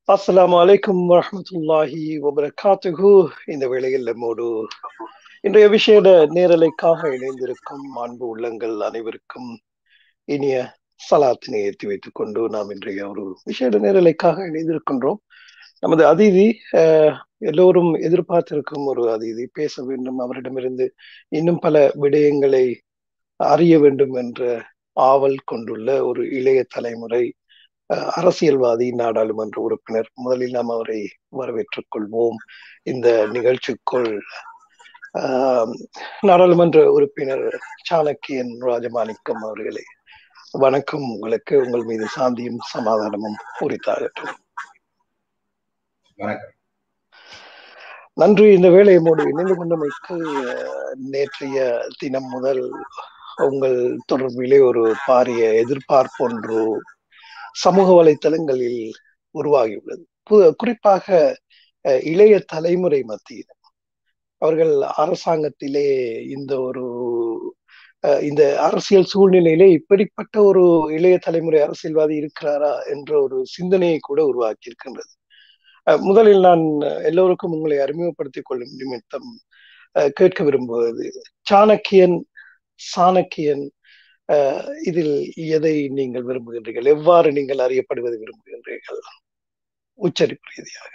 அஸ்ஸலாமு அலைக்கும் வரஹ்மத்துல்லாஹி வபரகாத்துஹு இந்த வேளையில் நம்மோடு இன்றைய விஷேட நேரலைக்காக இணைந்திருக்கும் அன்பு உள்ளங்கள் அனைவருக்கும் இனிய சலாத்தினை ஏற்றி வைத்துக் கொண்டு நாம் இன்றைய ஒரு விஷேட நேரலைக்காக இணைந்திருக்கின்றோம் நமது அதிதி அஹ், எல்லோரும் எதிர்பார்த்திருக்கும் ஒரு அதிதி பேச வேண்டும் அவரிடமிருந்து இன்னும் பல விடயங்களை அறிய வேண்டும் என்ற ஆவல் கொண்டுள்ள ஒரு இளைய தலைமுறை அஹ், அரசியல்வாதி நாடாளுமன்ற உறுப்பினர் முதலில் நாம் அவரை வரவேற்றுக் கொள்வோம் இந்த நிகழ்ச்சிக்குள் ஆஹ், நாடாளுமன்ற உறுப்பினர் சாணக்கியன் ராஜமாணிக்கம் அவர்களே வணக்கம் உங்களுக்கு உங்கள் மீது சாந்தியும் சமாதானமும் உரித்தாகட்டும் வணக்கம் நன்றி இந்த வேலையை மூடி இணைந்து கொண்டமைக்கு அஹ், நேற்றைய தினம் முதல் உங்கள் தொடர்பிலே ஒரு பாரிய எதிர்பார்ப்பு ஒன்று சமூக வலைத்தளங்களில் உருவாகியுள்ளது கு- குறிப்பாக அஹ், இளைய தலைமுறை மத்தியில் அவர்கள் அரசாங்கத்திலே இந்த ஒரு அஹ், இந்த அரசியல் சூழ்நிலையிலே இப்படிப்பட்ட ஒரு இளைய தலைமுறை அரசியல்வாதி இருக்கிறாரா என்ற ஒரு சிந்தனையை கூட உருவாக்கி இருக்கின்றது அஹ், முதலில் நான் எல்லோருக்கும் உங்களை அறிமுகப்படுத்திக் கொள்ளும் நிமித்தம் அஹ், கேட்க விரும்புவது சாணக்கியன் சாணக்கியன் அஹ், இதில் எதை நீங்கள் விரும்புகின்றீர்கள் எவ்வாறு நீங்கள் அறியப்படுவது விரும்புகின்றீர்கள் உச்சரிப்பு ரீதியாக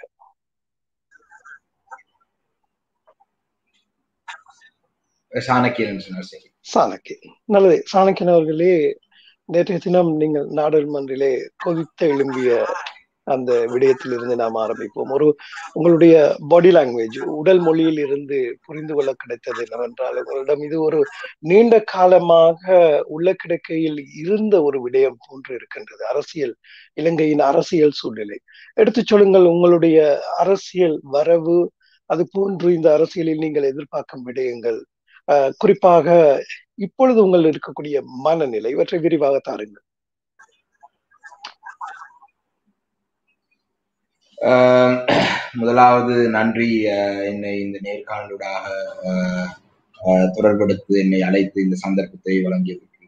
சாணக்கியன் என்று சொன்னார் சரி சாணக்கியன் நல்லது சாணக்கியன் அவர்களே நேற்றைய தினம் நீங்கள் நாடாளுமன்றிலே கொதித்த எழும்பிய அந்த விடயத்திலிருந்து நாம் ஆரம்பிப்போம் ஒரு உங்களுடைய பாடி லாங்குவேஜ் உடல் மொழியில் இருந்து புரிந்து கொள்ள கிடைத்தது என்னவென்றால் உங்களிடம் இது ஒரு நீண்ட காலமாக உள்ள கிடக்கையில் இருந்த ஒரு விடயம் போன்று இருக்கின்றது அரசியல் இலங்கையின் அரசியல் சூழ்நிலை எடுத்துச் சொல்லுங்கள் உங்களுடைய அரசியல் வரவு அது போன்று இந்த அரசியலில் நீங்கள் எதிர்பார்க்கும் விடயங்கள் அஹ், குறிப்பாக இப்பொழுது உங்கள் இருக்கக்கூடிய மனநிலை இவற்றை விரிவாக தாருங்கள் ஆஹ் முதலாவது நன்றி ஆஹ் என்னை இந்த நேர்காணலூடாக ஆஹ் ஆஹ் தொடர்பெடுத்து என்னை அழைத்து இந்த சந்தர்ப்பத்தை வழங்கியதற்கு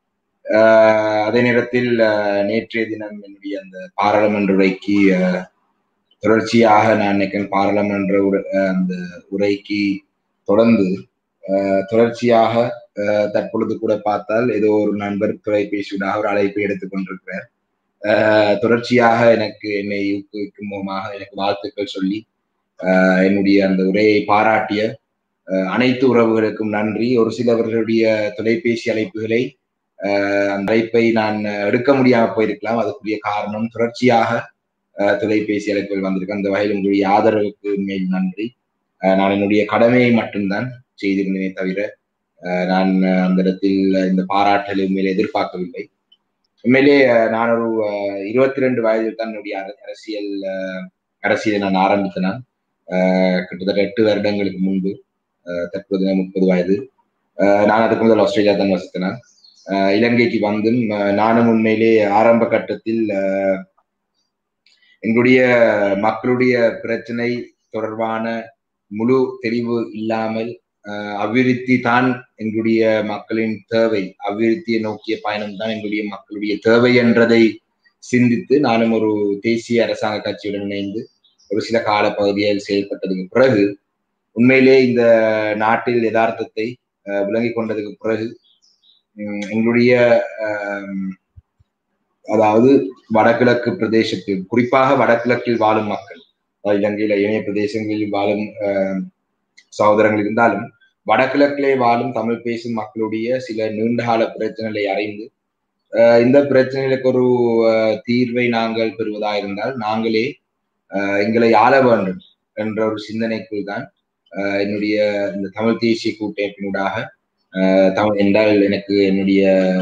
ஆஹ் அதே நேரத்தில் ஆஹ் நேற்றைய தினம் என்னுடைய அந்த பாராளுமன்ற உரைக்கு ஆஹ் தொடர்ச்சியாக நான் நினைக்கிறேன் பாராளுமன்ற உரை ஆஹ் அந்த உரைக்கு தொடர்ந்து ஆஹ் தொடர்ச்சியாக ஆஹ் தற்பொழுது கூட பார்த்தால் ஏதோ ஒரு நண்பர் தொலைபேசியூடாக ஒரு அழைப்பை எடுத்துக் கொண்டிருக்கிறார் ஆஹ் தொடர்ச்சியாக எனக்கு என்னை ஊக்குவிக்கும் முகமாக எனக்கு வாழ்த்துக்கள் சொல்லி ஆஹ் என்னுடைய அந்த உரையை பாராட்டிய ஆஹ் அனைத்து உறவுகளுக்கும் நன்றி ஒரு சிலவர்களுடைய தொலைபேசி அழைப்புகளை ஆஹ் அந்த அழைப்பை நான் எடுக்க முடியாம போயிருக்கலாம் அதுக்குரிய காரணம் தொடர்ச்சியாக ஆஹ் தொலைபேசி அழைப்புகள் வந்திருக்கு அந்த வகையில் உங்களுடைய ஆதரவுக்கு மேல் நன்றி ஆஹ் நான் என்னுடைய கடமையை மட்டும்தான் செய்திருந்தேனே தவிர ஆஹ் நான் அந்த இடத்தில் இந்த பாராட்டலை உண்மையிலே எதிர்பார்க்கவில்லை உண்மையிலே அஹ், நான் ஒரு இருபத்தி ரெண்டு வயதில் தான் என்னுடைய அர- அரசியல் அஹ், அரசியலை நான் ஆரம்பித்தேன் நான். அஹ், கிட்டத்தட்ட எட்டு வருடங்களுக்கு முன்பு அஹ், தற்போது நான் முப்பது வயது அஹ், நான் அதுக்கு முதல் ஆஸ்திரேலியா தான் வசித்தேன் அஹ், இலங்கைக்கு வந்தும் அஹ், நானும் உண்மையிலே ஆரம்ப கட்டத்தில் அஹ், எங்களுடைய மக்களுடைய பிரச்சனை தொடர்பான முழு தெளிவு இல்லாமல் அஹ், அபிவிருத்தி தான் எங்களுடைய மக்களின் தேவை அபிவிருத்தியை நோக்கிய பயணம் தான் எங்களுடைய மக்களுடைய தேவை என்றதை சிந்தித்து நானும் ஒரு தேசிய அரசாங்க கட்சியுடன் இணைந்து ஒரு சில கால பகுதியில் செயல்பட்டதுக்கு பிறகு உண்மையிலே இந்த நாட்டில் யதார்த்தத்தை அஹ், விளங்கிக் கொண்டதுக்கு பிறகு உம், எங்களுடைய ஆம், அதாவது வடகிழக்கு பிரதேசத்தில் குறிப்பாக வடகிழக்கில் வாழும் மக்கள் அதாவது இலங்கையில இணைய பிரதேசங்களில் வாழும் ஆஹ், சகோதரங்கள் இருந்தாலும் வடகிழக்கிலே வாழும் தமிழ் பேசும் மக்களுடைய சில நீண்டகால பிரச்சனைகளை அறிந்து ஆஹ், இந்த பிரச்சனைகளுக்கு ஒரு ஆஹ், தீர்வை நாங்கள் பெறுவதா இருந்தால் நாங்களே ஆஹ், எங்களை ஆள வேண்டும் என்ற ஒரு சிந்தனைக்குள் தான் ஆஹ், என்னுடைய இந்த தமிழ் தேசிய கூட்டமைப்பினூடாக ஆஹ், தமிழ் என்றால் எனக்கு என்னுடைய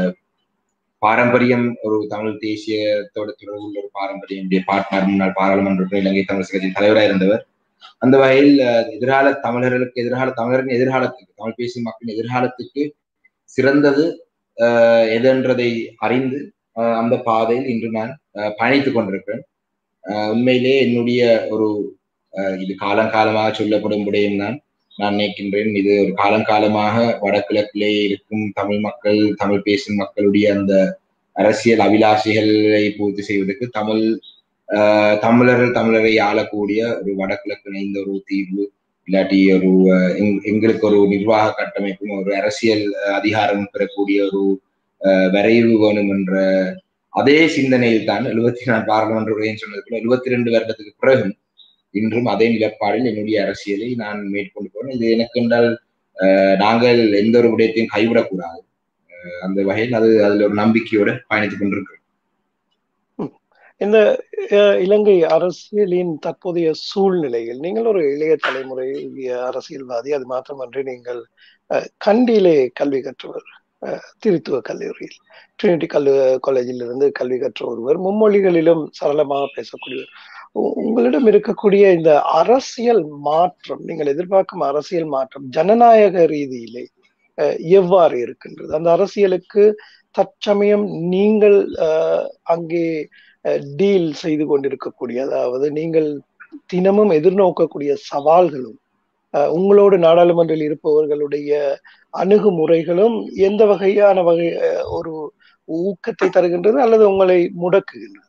பாரம்பரியம் ஒரு தமிழ் தேசியத்தோட தொடர்புள்ள ஒரு பாரம்பரியம் என்னுடைய பார்ட்னர் முன்னாள் பாராளுமன்ற உறுப்பினர், இலங்கை தமிழ் கட்சி தலைவராக இருந்தவர் அந்த வகையில் அஹ், எதிர்கால தமிழர்களுக்கு எதிர்கால தமிழரின் எதிர்காலத்துக்கு தமிழ் பேசும் மக்களின் எதிர்காலத்துக்கு சிறந்தது அஹ், எதென்றதை அறிந்து அஹ், அந்த பாதையில் இன்று நான் அஹ், பயணித்துக் கொண்டிருக்கிறேன் அஹ், உண்மையிலே என்னுடைய ஒரு அஹ், இது காலங்காலமாக சொல்லப்படும் விடயம் தான் நான் நினைக்கின்றேன் இது ஒரு காலங்காலமாக வடகிழக்கிலே இருக்கும் தமிழ் மக்கள் தமிழ் பேசும் மக்களுடைய அந்த அரசியல் அபிலாஷைகளை பூர்த்தி செய்வதற்கு தமிழ் ஆஹ் தமிழர்கள் தமிழரை ஆளக்கூடிய ஒரு வடகிழக்கு இணைந்த ஒரு தீர்வு இல்லாட்டி ஒரு அஹ், எங்- எங்களுக்கு ஒரு நிர்வாக கட்டமைப்பும் ஒரு அரசியல் அஹ், அதிகாரம் பெறக்கூடிய ஒரு அஹ், வரைவு வேணும் என்ற அதே சிந்தனையில் தான் எழுபத்தி நாலு பாராளுமன்ற உரைன்னு சொன்னது போல எழுபத்தி ரெண்டு வருடத்துக்கு பிறகு இன்றும் அதே நிலப்பாடில் என்னுடைய அரசியலை நான் மேற்கொண்டு போறேன் இது எனக்கு என்றால் அஹ், நாங்கள் எந்த ஒரு விடயத்தையும் கைவிடக்கூடாது அஹ், அந்த வகையில் அது அதுல ஒரு நம்பிக்கையோட பயணித்துக் கொண்டிருக்கிறோம் இந்த அஹ், இலங்கை அரசியலின் தற்போதைய சூழ்நிலையில் நீங்கள் ஒரு இளைய தலைமுறை அரசியல்வாதி அது மாத்திரமன்றி நீங்கள் அஹ், கண்டியிலே கல்வி கற்றவர் அஹ், திருத்துவ கல்லூரியில் ட்ரினிட்டி கல்லு காலேஜில் இருந்து கல்வி கற்ற ஒருவர் மும்மொழிகளிலும் சரளமாக பேசக்கூடியவர் உ- உங்களிடம் இருக்கக்கூடிய இந்த அரசியல் மாற்றம் நீங்கள் எதிர்பார்க்கும் அரசியல் மாற்றம் ஜனநாயக ரீதியிலே அஹ், எவ்வாறு இருக்கின்றது அந்த அரசியலுக்கு தற்சமயம் நீங்கள் அஹ், அங்கே டீல் செய்து கொண்டிருக்கக்கூடிய அதாவது நீங்கள் தினமும் எதிர்நோக்கக்கூடிய சவால்களும் அஹ், உங்களோடு நாடாளுமன்றில் இருப்பவர்களுடைய அணுகுமுறைகளும் எந்த வகையான வகை அஹ், ஒரு ஊக்கத்தை தருகின்றது அல்லது உங்களை முடக்குகின்றது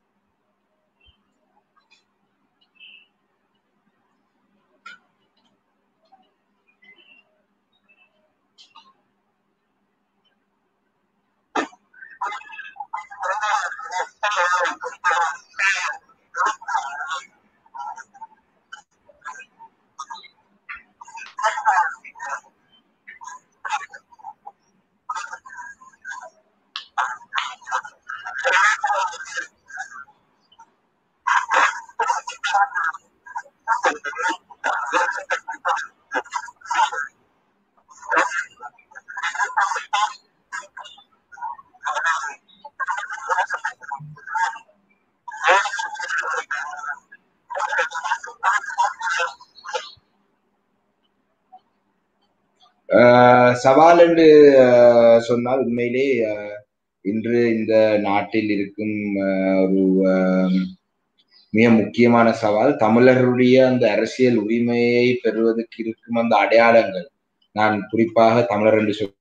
ஆஹ் சவால் என்று ஆஹ் சொன்னால் உண்மையிலே ஆஹ் இன்று இந்த நாட்டில் இருக்கும் ஆஹ் ஒரு ஆஹ் மிக முக்கியமான சவால் தமிழர்களுடைய அந்த அரசியல் உரிமையை பெறுவதற்கு இருக்கும் அந்த அடையாளங்கள் நான் குறிப்பாக தமிழர் என்று சொல்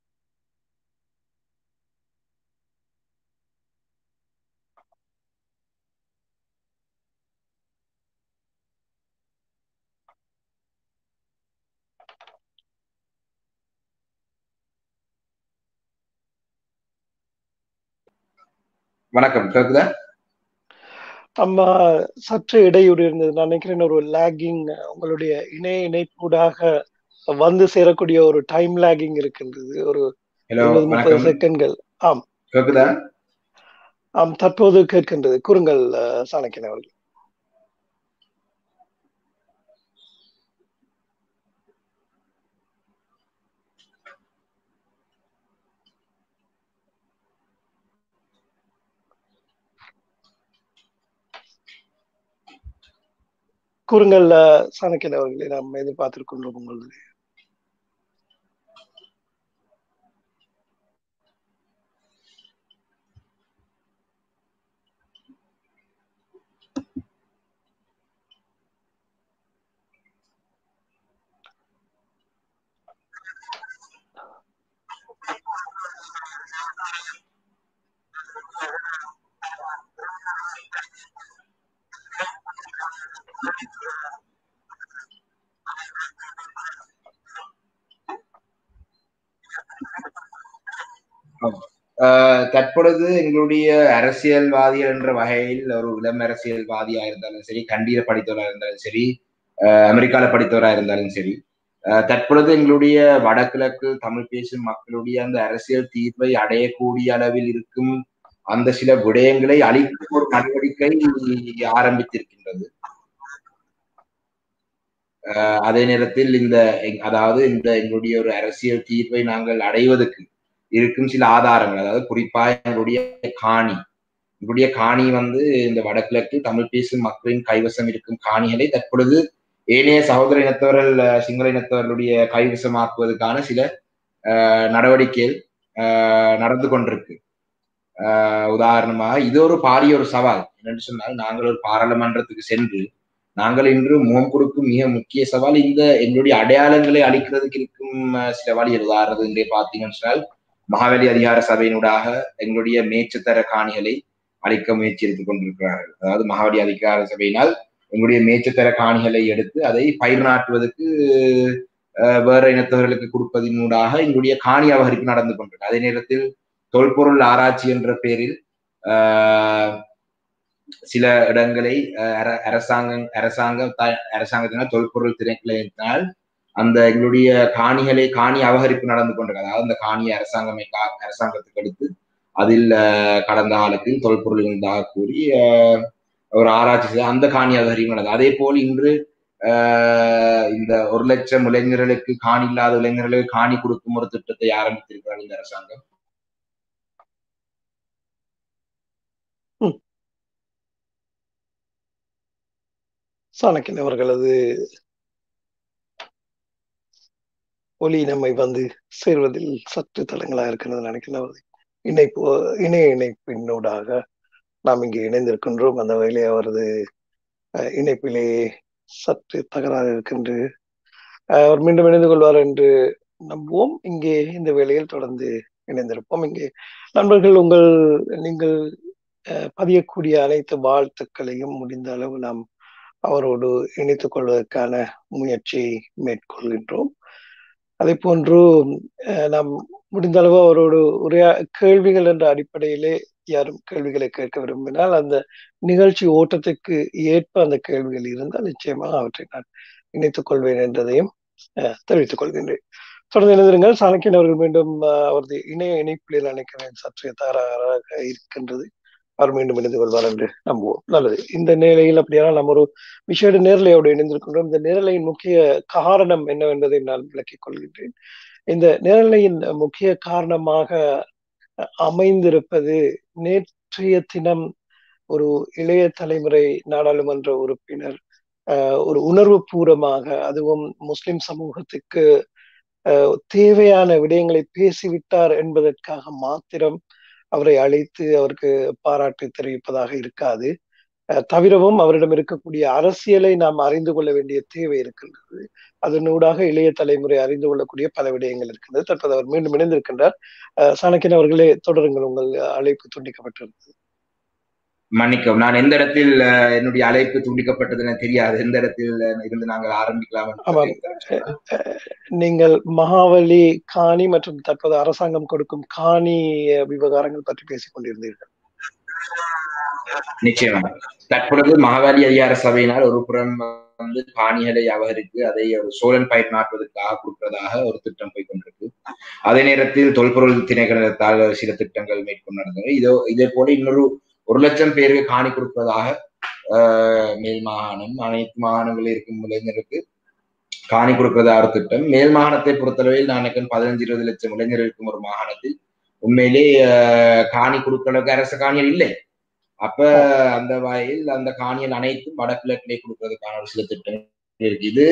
வணக்கம் கேக்குதா அம்மா சற்று இடையூறு இருந்தது நான் நினைக்கிறேன் ஒரு லேகிங் உங்களுடைய இணைய இணைப்பூடாக வந்து சேரக்கூடிய ஒரு டைம் லேகிங் இருக்கின்றது ஒரு ஹலோ இருபது முப்பது வணக்கம் செகண்ட்கள் ஆம் கேக்குதா ஆம் தற்போது கேட்கின்றது கூறுங்கள் அஹ், சாணக்கியன் அவர்கள் கூறுங்கள் அஹ், சாணக்கியன் அவர்களே நாம் எதிர்பார்த்திருக்கின்றோம் உங்களது ஆஹ் தற்பொழுது எங்களுடைய அரசியல்வாதிகள் என்ற வகையில் ஒரு இளம் அரசியல்வாதியா இருந்தாலும் சரி கண்டியில படித்தவரா இருந்தாலும் சரி ஆஹ் அமெரிக்கால படித்தவரா இருந்தாலும் சரி ஆஹ் தற்பொழுது எங்களுடைய வடகிழக்கு தமிழ் பேசும் மக்களுடைய அந்த அரசியல் தீர்வை அடையக்கூடிய அளவில் இருக்கும் அந்த சில விடயங்களை அளிக்கும் ஒரு நடவடிக்கை ஆரம்பித்திருக்கின்றது ஆஹ் அதே நேரத்தில் இந்த எங்- அதாவது இந்த எங்களுடைய ஒரு அரசியல் தீர்வை நாங்கள் அடைவதற்கு இருக்கும் சில ஆதாரங்கள் அதாவது குறிப்பாக எங்களுடைய காணி எங்களுடைய காணி வந்து இந்த வடகிழக்கு தமிழ் பேசும் மக்களின் கைவசம் இருக்கும் காணிகளை தற்பொழுது ஏனைய சகோதர இனத்தவர்கள் அஹ், சிங்கள இனத்தவர்களுடைய கைவசமாக்குவதற்கான சில அஹ், நடவடிக்கைகள் அஹ், நடந்து கொண்டிருக்கு அஹ், உதாரணமாக இது ஒரு பாரிய ஒரு சவால் என்னென்னு சொன்னால் நாங்கள் ஒரு பாராளுமன்றத்துக்கு சென்று நாங்கள் இன்று முகம் கொடுக்கும் மிக முக்கிய சவால் இந்த எங்களுடைய அடையாளங்களை அளிக்கிறதுக்கு இருக்கும் அஹ், சில வழிகள் உதாரணத்து இங்கே பார்த்தீங்கன்னு சொன்னால் மகாவலி அதிகார சபையினூடாக எங்களுடைய மேய்ச்சத்தர காணிகளை அளிக்க முயற்சி எடுத்துக் கொண்டிருக்கிறார்கள் அதாவது மகாவடி அதிகார சபையினால் எங்களுடைய மேய்ச்சத்தர காணிகளை எடுத்து அதை பயிர் நாட்டுவதற்கு வேற இனத்தவர்களுக்கு கொடுப்பதினூடாக எங்களுடைய காணி அபகரிப்பு நடந்து கொண்டிருக்கு அதே நேரத்தில் தொல்பொருள் ஆராய்ச்சி என்ற பெயரில் சில இடங்களை அரசாங்கம் அரசாங்கம் அரசாங்கத்தினால் தொல்பொருள் திணைக்களத்தினால் அந்த எங்களுடைய காணிகளை காணி அபகரிப்பு நடந்து கொண்டிருக்கு அதாவது அந்த காணியை அரசாங்கமே அரசாங்கத்துக்கு எடுத்து அதில் கடந்த காலத்தில் தொல்பொருள் இருந்ததாக கூறி ஒரு ஆராய்ச்சி செய்து அந்த காணி அபகரிப்பு நடந்தது அதே போல் இன்று இந்த ஒரு லட்சம் இளைஞர்களுக்கு காணி இல்லாத இளைஞர்களுக்கு காணி கொடுக்கும் ஒரு திட்டத்தை ஆரம்பித்திருக்கிறார் இந்த அரசாங்கம் சாணக்கின் அவர்களது ஒலி நம்மை வந்து சேர்வதில் சற்று தளங்களா இருக்கிறது நினைக்கிறேன் இணைப்பு இணைய இணைப்பினூடாக நாம் இங்கே இணைந்திருக்கின்றோம் அந்த வகையிலே அவரது இணைப்பிலே சற்று தகராறு இருக்கின்ற அவர் மீண்டும் இணைந்து கொள்வார் என்று நம்புவோம் இங்கே இந்த வேளையில் தொடர்ந்து இணைந்திருப்போம் இங்கே நண்பர்கள் உங்கள் நீங்கள் பதியக்கூடிய அனைத்து வாழ்த்துக்களையும் முடிந்த அளவு நாம் அவரோடு இணைத்துக் கொள்வதற்கான முயற்சியை மேற்கொள்கின்றோம் அதே போன்று நாம் முடிந்த அளவு அவரோடு உரையா கேள்விகள் என்ற அடிப்படையிலே யாரும் கேள்விகளை கேட்க விரும்பினால் அந்த நிகழ்ச்சி ஓட்டத்துக்கு ஏற்ப அந்த கேள்விகள் இருந்தால் நிச்சயமாக அவற்றை நான் இணைத்துக் கொள்வேன் என்றதையும் தெரிவித்துக் கொள்கின்றேன் தொடர்ந்து இணைந்திருங்கள் சாணக்கியன் அவர்கள் மீண்டும் அவரது இணைய இணைப்பில் நினைக்கிறேன் சற்று தயாராக இருக்கின்றது அவர் மீண்டும் இணைந்து கொள்வார் என்று நம்புவோம் நல்லது இந்த நிலையில் அப்படியானால் நம்ம ஒரு விஷேட நேரலையோடு இணைந்திருக்கின்றோம் இந்த நேரலையின் முக்கிய காரணம் என்னவென்பதை நான் விளக்கிக் கொள்கின்றேன் இந்த நேரலையின் முக்கிய காரணமாக அமைந்திருப்பது நேற்றைய தினம் ஒரு இளைய தலைமுறை நாடாளுமன்ற உறுப்பினர் ஒரு உணர்வு பூர்வமாக அதுவும் முஸ்லிம் சமூகத்துக்கு தேவையான விடயங்களை பேசிவிட்டார் என்பதற்காக மாத்திரம் அவரை அழைத்து அவருக்கு பாராட்டு தெரிவிப்பதாக இருக்காது தவிரவும் அவரிடம் இருக்கக்கூடிய அரசியலை நாம் அறிந்து கொள்ள வேண்டிய தேவை இருக்கின்றது அதனூடாக இளைய தலைமுறை அறிந்து கொள்ளக்கூடிய பல விடயங்கள் இருக்கின்றது தற்போது அவர் மீண்டும் இணைந்திருக்கின்றார் சாணக்கியன் அவர்களே தொடருங்கள் உங்கள் அழைப்பு துண்டிக்கப்பட்டிருந்தது மன்னிக்கவும் நான் எந்த இடத்தில் என்னுடைய அழைப்பு துண்டிக்கப்பட்டதுன்னு தெரியாது எந்த இடத்தில் இருந்து நாங்கள் ஆரம்பிக்கலாம் நீங்கள் மகாவலி காணி மற்றும் தற்போது அரசாங்கம் கொடுக்கும் காணி விவகாரங்கள் பற்றி பேசிக் கொண்டிருந்தீர்கள் நிச்சயமாக தற்பொழுது மகாவாலி அதிகார சபையினால் ஒரு புறம் வந்து காணிகளை அபகரித்து அதை ஒரு சோழன் பயிர் நாட்டுவதற்காக கொடுப்பதாக ஒரு திட்டம் போய் கொண்டிருக்கு அதே நேரத்தில் தொல்பொருள் திணைக்களத்தால் சில திட்டங்கள் மேற்கொண்டு நடந்தது இதோ இதே போல இன்னொரு ஒரு லட்சம் பேருக்கு காணி கொடுப்பதாக மேல் மாகாணம் அனைத்து மாகாணங்களில் இருக்கும் இளைஞருக்கு காணி கொடுப்பதா ஒரு திட்டம் மேல் மாகாணத்தை பொறுத்தளவில் நான் எனக்கு பதினஞ்சு இருபது லட்சம் இளைஞர் இருக்கும் ஒரு மாகாணத்தில் உண்மையிலே காணி கொடுக்கிற அளவுக்கு அரசு காணிகள் இல்லை அப்ப அந்த வகையில் அந்த காணியல் அனைத்தும் வடகிழக்கிலே கொடுப்பதற்கான ஒரு சில திட்டங்கள் இருக்கு இது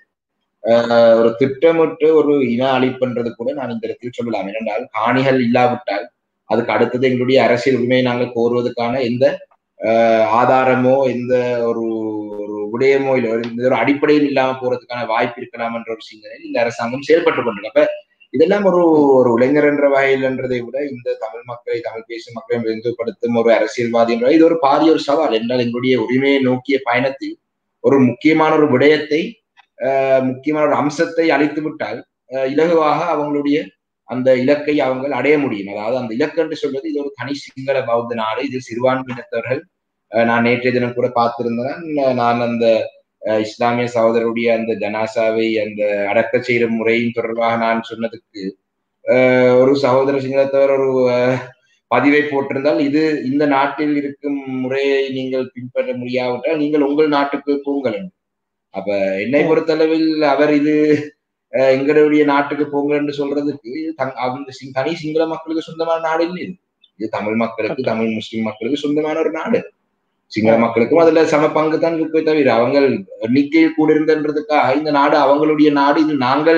ஒரு திட்டமிட்டு ஒரு இன அழிப்புன்றது கூட நான் இந்த இடத்தில் சொல்லலாம் ஏனென்றால் காணிகள் இல்லாவிட்டால் அதுக்கு அடுத்தது எங்களுடைய அரசியல் உரிமையை நாங்கள் கோருவதற்கான எந்த ஆதாரமோ எந்த ஒரு ஒரு விடயமோ இல்லை இந்த ஒரு அடிப்படையில் இல்லாம போறதுக்கான வாய்ப்பு இருக்கலாம் என்ற ஒரு சிந்தனையில் இந்த அரசாங்கம் செயல்பட்டு கொண்டிருக்கு அப்ப இதெல்லாம் ஒரு ஒரு இளைஞர் என்ற வகையில்ன்றதை விட இந்த தமிழ் மக்களை தமிழ் பேசும் மக்களை விருந்துபடுத்தும் ஒரு அரசியல்வாதி என்ற இது ஒரு பாரிய ஒரு சவால் என்றால் எங்களுடைய உரிமையை நோக்கிய பயணத்தில் ஒரு முக்கியமான ஒரு விடயத்தை முக்கியமான ஒரு அம்சத்தை அழித்து விட்டால் இலகுவாக அவங்களுடைய அந்த இலக்கை அவங்க அடைய முடியும் அதாவது அந்த இலக்கு என்று சொல்வது இது ஒரு தனி சிங்கள பௌத்த நாடு இது சிறுபான்மையினத்தவர்கள் நான் நேற்றைய தினம் கூட பார்த்திருந்தேன் நான் அந்த இஸ்லாமிய சகோதரருடைய அந்த ஜனாசாவை அந்த அடக்க செய்கிற முறையின் தொடர்பாக நான் சொன்னதுக்கு ஒரு சகோதர சிங்களத்தவர் ஒரு பதிவை போட்டிருந்தால் இது இந்த நாட்டில் இருக்கும் முறையை நீங்கள் பின்பற்ற முடியாவிட்டால் நீங்கள் உங்கள் நாட்டுக்கு போங்கள் அப்ப என்னை பொறுத்தளவில் அவர் இது எங்களுடைய நாட்டுக்கு போங்க என்று சொல்றதுக்கு அவங்க தனி சிங்கள மக்களுக்கு சொந்தமான நாடு இல்லை இது இது தமிழ் மக்களுக்கு தமிழ் முஸ்லிம் மக்களுக்கு சொந்தமான ஒரு நாடு சிங்கள மக்களுக்கும் அதுல சம பங்கு தான் இருப்பே தவிர அவங்க எண்ணிக்கையில் கூட இருந்தன்றதுக்காக இந்த நாடு அவங்களுடைய நாடு இது நாங்கள்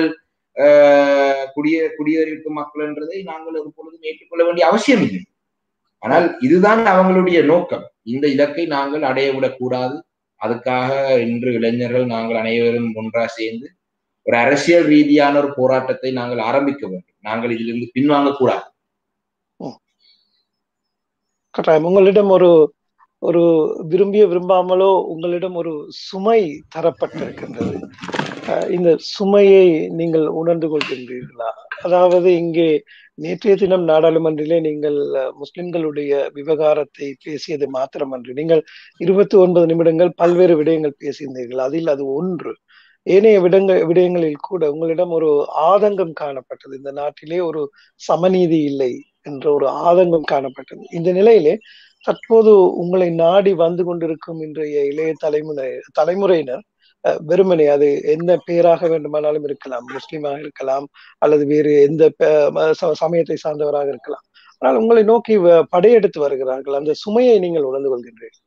குடிய குடியேறிக்கும் மக்கள்ன்றதை நாங்கள் ஒரு பொழுதும் ஏற்றுக்கொள்ள வேண்டிய அவசியம் இல்லை ஆனால் இதுதான் அவங்களுடைய நோக்கம் இந்த இலக்கை நாங்கள் அடைய விடக்கூடாது அதுக்காக இன்று இளைஞர்கள் நாங்கள் அனைவரும் ஒன்றா சேர்ந்து ஒரு அரசியல் ரீதியான ஒரு போராட்டத்தை நாங்கள் ஆரம்பிக்க வேண்டும் நாங்கள் இதிலிருந்து பின்வாங்க கூடாது கட்டாயம் உங்களிடம் ஒரு ஒரு விரும்பிய விரும்பாமலோ உங்களிடம் ஒரு சுமை தரப்பட்டிருக்கின்றது அஹ் இந்த சுமையை நீங்கள் உணர்ந்து கொள்கின்றீர்களா அதாவது இங்கே நேற்றைய தினம் நாடாளுமன்றிலே நீங்கள் அஹ், முஸ்லிம்களுடைய விவகாரத்தை பேசியது மாத்திரமன்று நீங்கள் இருபத்தி ஒன்பது நிமிடங்கள் பல்வேறு விடயங்கள் பேசியிருந்தீர்கள் அதில் அது ஒன்று ஏனைய விடங்கள் விடயங்களில் கூட உங்களிடம் ஒரு ஆதங்கம் காணப்பட்டது இந்த நாட்டிலே ஒரு சமநீதி இல்லை என்ற ஒரு ஆதங்கம் காணப்பட்டது இந்த நிலையிலே தற்போது உங்களை நாடி வந்து கொண்டிருக்கும் இன்றைய இளைய தலைமுறை தலைமுறையினர் அஹ், வெறுமனே அது எந்த பேராக வேண்டுமானாலும் இருக்கலாம் முஸ்லிமாக இருக்கலாம் அல்லது வேறு எந்த ப- ம- ச- சமயத்தை சார்ந்தவராக இருக்கலாம் ஆனால் உங்களை நோக்கி வ- படையெடுத்து வருகிறார்கள் அந்த சுமையை நீங்கள் உணர்ந்து கொள்கின்றீர்கள்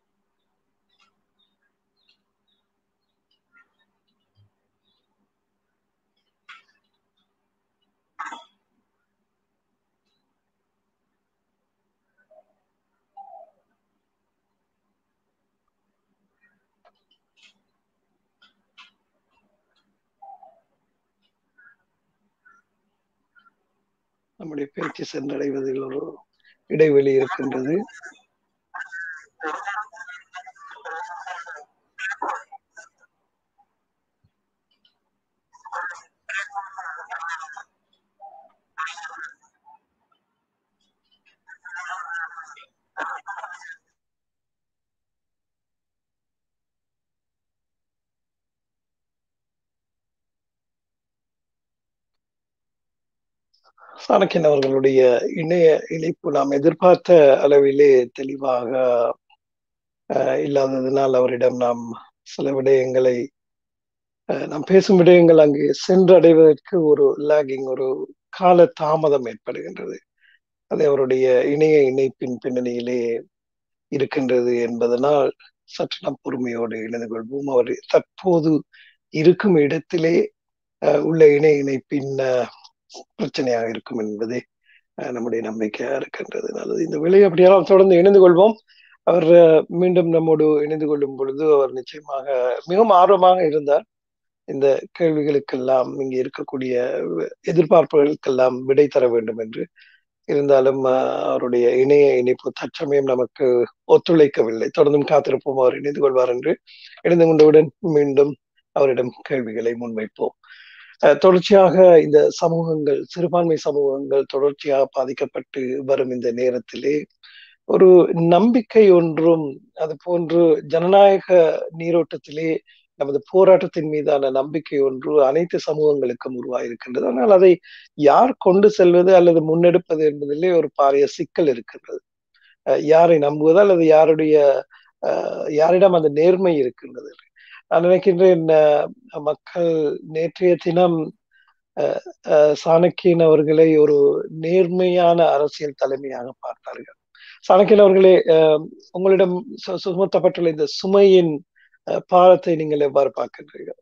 நம்முடைய பேச்சு சென்றடைவதில் ஒரு இடைவெளி இருக்கின்றது சாணக்கியன் அவர்களுடைய இணைய இணைப்பு நாம் எதிர்பார்த்த அளவிலே தெளிவாக அஹ், இல்லாததினால் அவரிடம் நாம் சில விடயங்களை அஹ், நாம் பேசும் விடயங்கள் அங்கு சென்றடைவதற்கு ஒரு லாகிங் ஒரு கால தாமதம் ஏற்படுகின்றது அது அவருடைய இணைய இணைப்பின் பின்னணியிலே இருக்கின்றது என்பதனால் சற்று நாம் பொறுமையோடு இணைந்து கொள்வோம் அவர் தற்போது இருக்கும் இடத்திலே அஹ், உள்ள இணைய இணைப்பின் அஹ், பிரச்சனையாக இருக்கும் என்பதே அஹ், நம்முடைய நம்பிக்கையா இருக்கின்றது நல்லது இந்த விலை அப்படியெல்லாம் தொடர்ந்து இணைந்து கொள்வோம் அவர் அஹ், மீண்டும் நம்மோடு இணைந்து கொள்ளும் பொழுது அவர் நிச்சயமாக மிகவும் ஆர்வமாக இருந்தார் இந்த கேள்விகளுக்கெல்லாம் இங்கே இருக்கக்கூடிய எதிர்பார்ப்புகளுக்கெல்லாம் விடை தர வேண்டும் என்று இருந்தாலும் அஹ், அவருடைய இணைய இணைப்பு தற்சமயம் நமக்கு ஒத்துழைக்கவில்லை தொடர்ந்தும் காத்திருப்போம் அவர் இணைந்து கொள்வார் என்று இணைந்து கொண்டவுடன் மீண்டும் அவரிடம் கேள்விகளை முன்வைப்போம் அஹ், தொடர்ச்சியாக இந்த சமூகங்கள் சிறுபான்மை சமூகங்கள் தொடர்ச்சியாக பாதிக்கப்பட்டு வரும் இந்த நேரத்திலே ஒரு நம்பிக்கை ஒன்றும் அது போன்று ஜனநாயக நீரோட்டத்திலே நமது போராட்டத்தின் மீதான நம்பிக்கை ஒன்று அனைத்து சமூகங்களுக்கும் உருவாயிருக்கின்றது ஆனால் அதை யார் கொண்டு செல்வது அல்லது முன்னெடுப்பது என்பதிலே ஒரு பாரிய சிக்கல் இருக்கின்றது அஹ் யாரை நம்புவது அல்லது யாருடைய அஹ் யாரிடம் அந்த நேர்மை இருக்கின்றது நான் நினைக்கின்றேன் அஹ் மக்கள் நேற்றைய தினம் அஹ் அஹ் சாணக்கியன் அவர்களை ஒரு நேர்மையான அரசியல் தலைமையாக பார்த்தார்கள் சாணக்கியன் அவர்களே அஹ் உங்களிடம் சு- சுமத்தப்பட்டுள்ள இந்த சுமையின் அஹ் பாரத்தை நீங்கள் எவ்வாறு பார்க்கின்றீர்கள்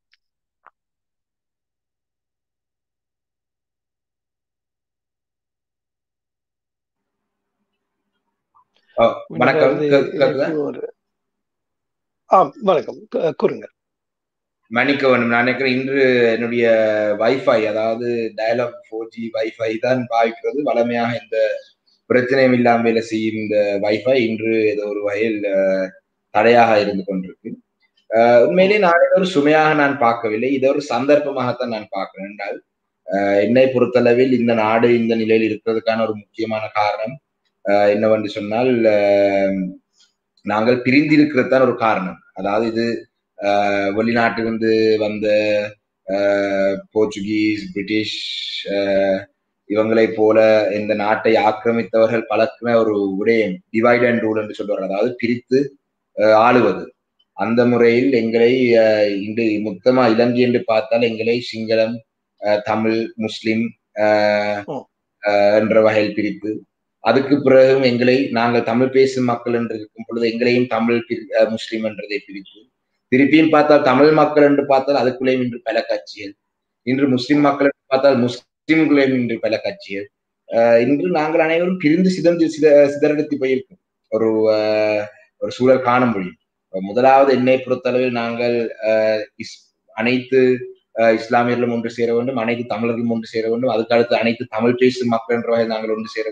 ஓ, வணக்கம் அதாவது கே- கேக்குதா எனக்கு ஒரு ஆம் வணக்கம் கு- கூறுங்க மன்னிக்க வேண்டும் நான் நினைக்கிறேன் இன்று என்னுடைய வைஃபை அதாவது டயலாக் ஃபோர் ஜி வைஃபை தான் பாவிக்கிறது வளமையாக இந்த பிரச்சனையும் இல்லாமல் வேலை செய்யும் இந்த வைஃபை இன்று ஏதோ ஒரு வகையில் அஹ், தடையாக இருந்து கொண்டிருக்கு அஹ், உண்மையிலே நான் இதை ஒரு சுமையாக நான் பார்க்கவில்லை இதை ஒரு சந்தர்ப்பமாகத்தான் நான் பார்க்கிறேன் என்றால் அஹ், என்னை பொறுத்தளவில் இந்த நாடு இந்த நிலையில் இருக்கிறதுக்கான ஒரு முக்கியமான காரணம் அஹ், என்னவென்று சொன்னால் அஹ், நாங்கள் பிரிந்திருக்கிறது தான் ஒரு காரணம் அதாவது இது அஹ், வெளிநாட்டிலிருந்து வந்த அஹ், போர்ச்சுகீஸ் பிரிட்டிஷ் அஹ், இவங்களைப் போல இந்த நாட்டை ஆக்கிரமித்தவர்கள் பழக்கின ஒரு விடயம் டிவைட் அண்ட் ரூல் என்று சொல்வார்கள் அதாவது பிரித்து அஹ், ஆளுவது அந்த முறையில் எங்களை அஹ், இன்று மொத்தமா இலங்கை என்று பார்த்தால் எங்களை சிங்களம் அஹ், தமிழ் முஸ்லிம் அஹ், ம். அஹ், என்ற வகையில் பிரித்து அதுக்கு பிறகும் எங்களை நாங்கள் தமிழ் பேசும் மக்கள் என்று இருக்கும் பொழுது எங்களையும் தமிழ் பிரி- அஹ், முஸ்லிம் என்றதை பிரித்து திருப்பியும் பார்த்தால் தமிழ் மக்கள் என்று பார்த்தால் அதுக்குள்ளேயும் இன்று பல கட்சிகள் இன்று முஸ்லிம் மக்கள் என்று பார்த்தால் முஸ்லிம்களையும் இன்று பல கட்சிகள் அஹ், இன்று நாங்கள் அனைவரும் பிரிந்து சிதந்து சித சிதறடித்து போயிருக்கோம் ஒரு அஹ், ஒரு சூழல் காண முடியும் முதலாவது என்னை பொறுத்தளவில் நாங்கள் அஹ், இஸ்- அனைத்து அஹ், இஸ்லாமியர்களும் ஒன்று சேர வேண்டும் அனைத்து தமிழர்களும் ஒன்று சேர வேண்டும் அதுக்கு அடுத்து அனைத்து தமிழ் பேசும் மக்கள் என்ற வகையில் நாங்கள் ஒன்று சேர வேண்டும்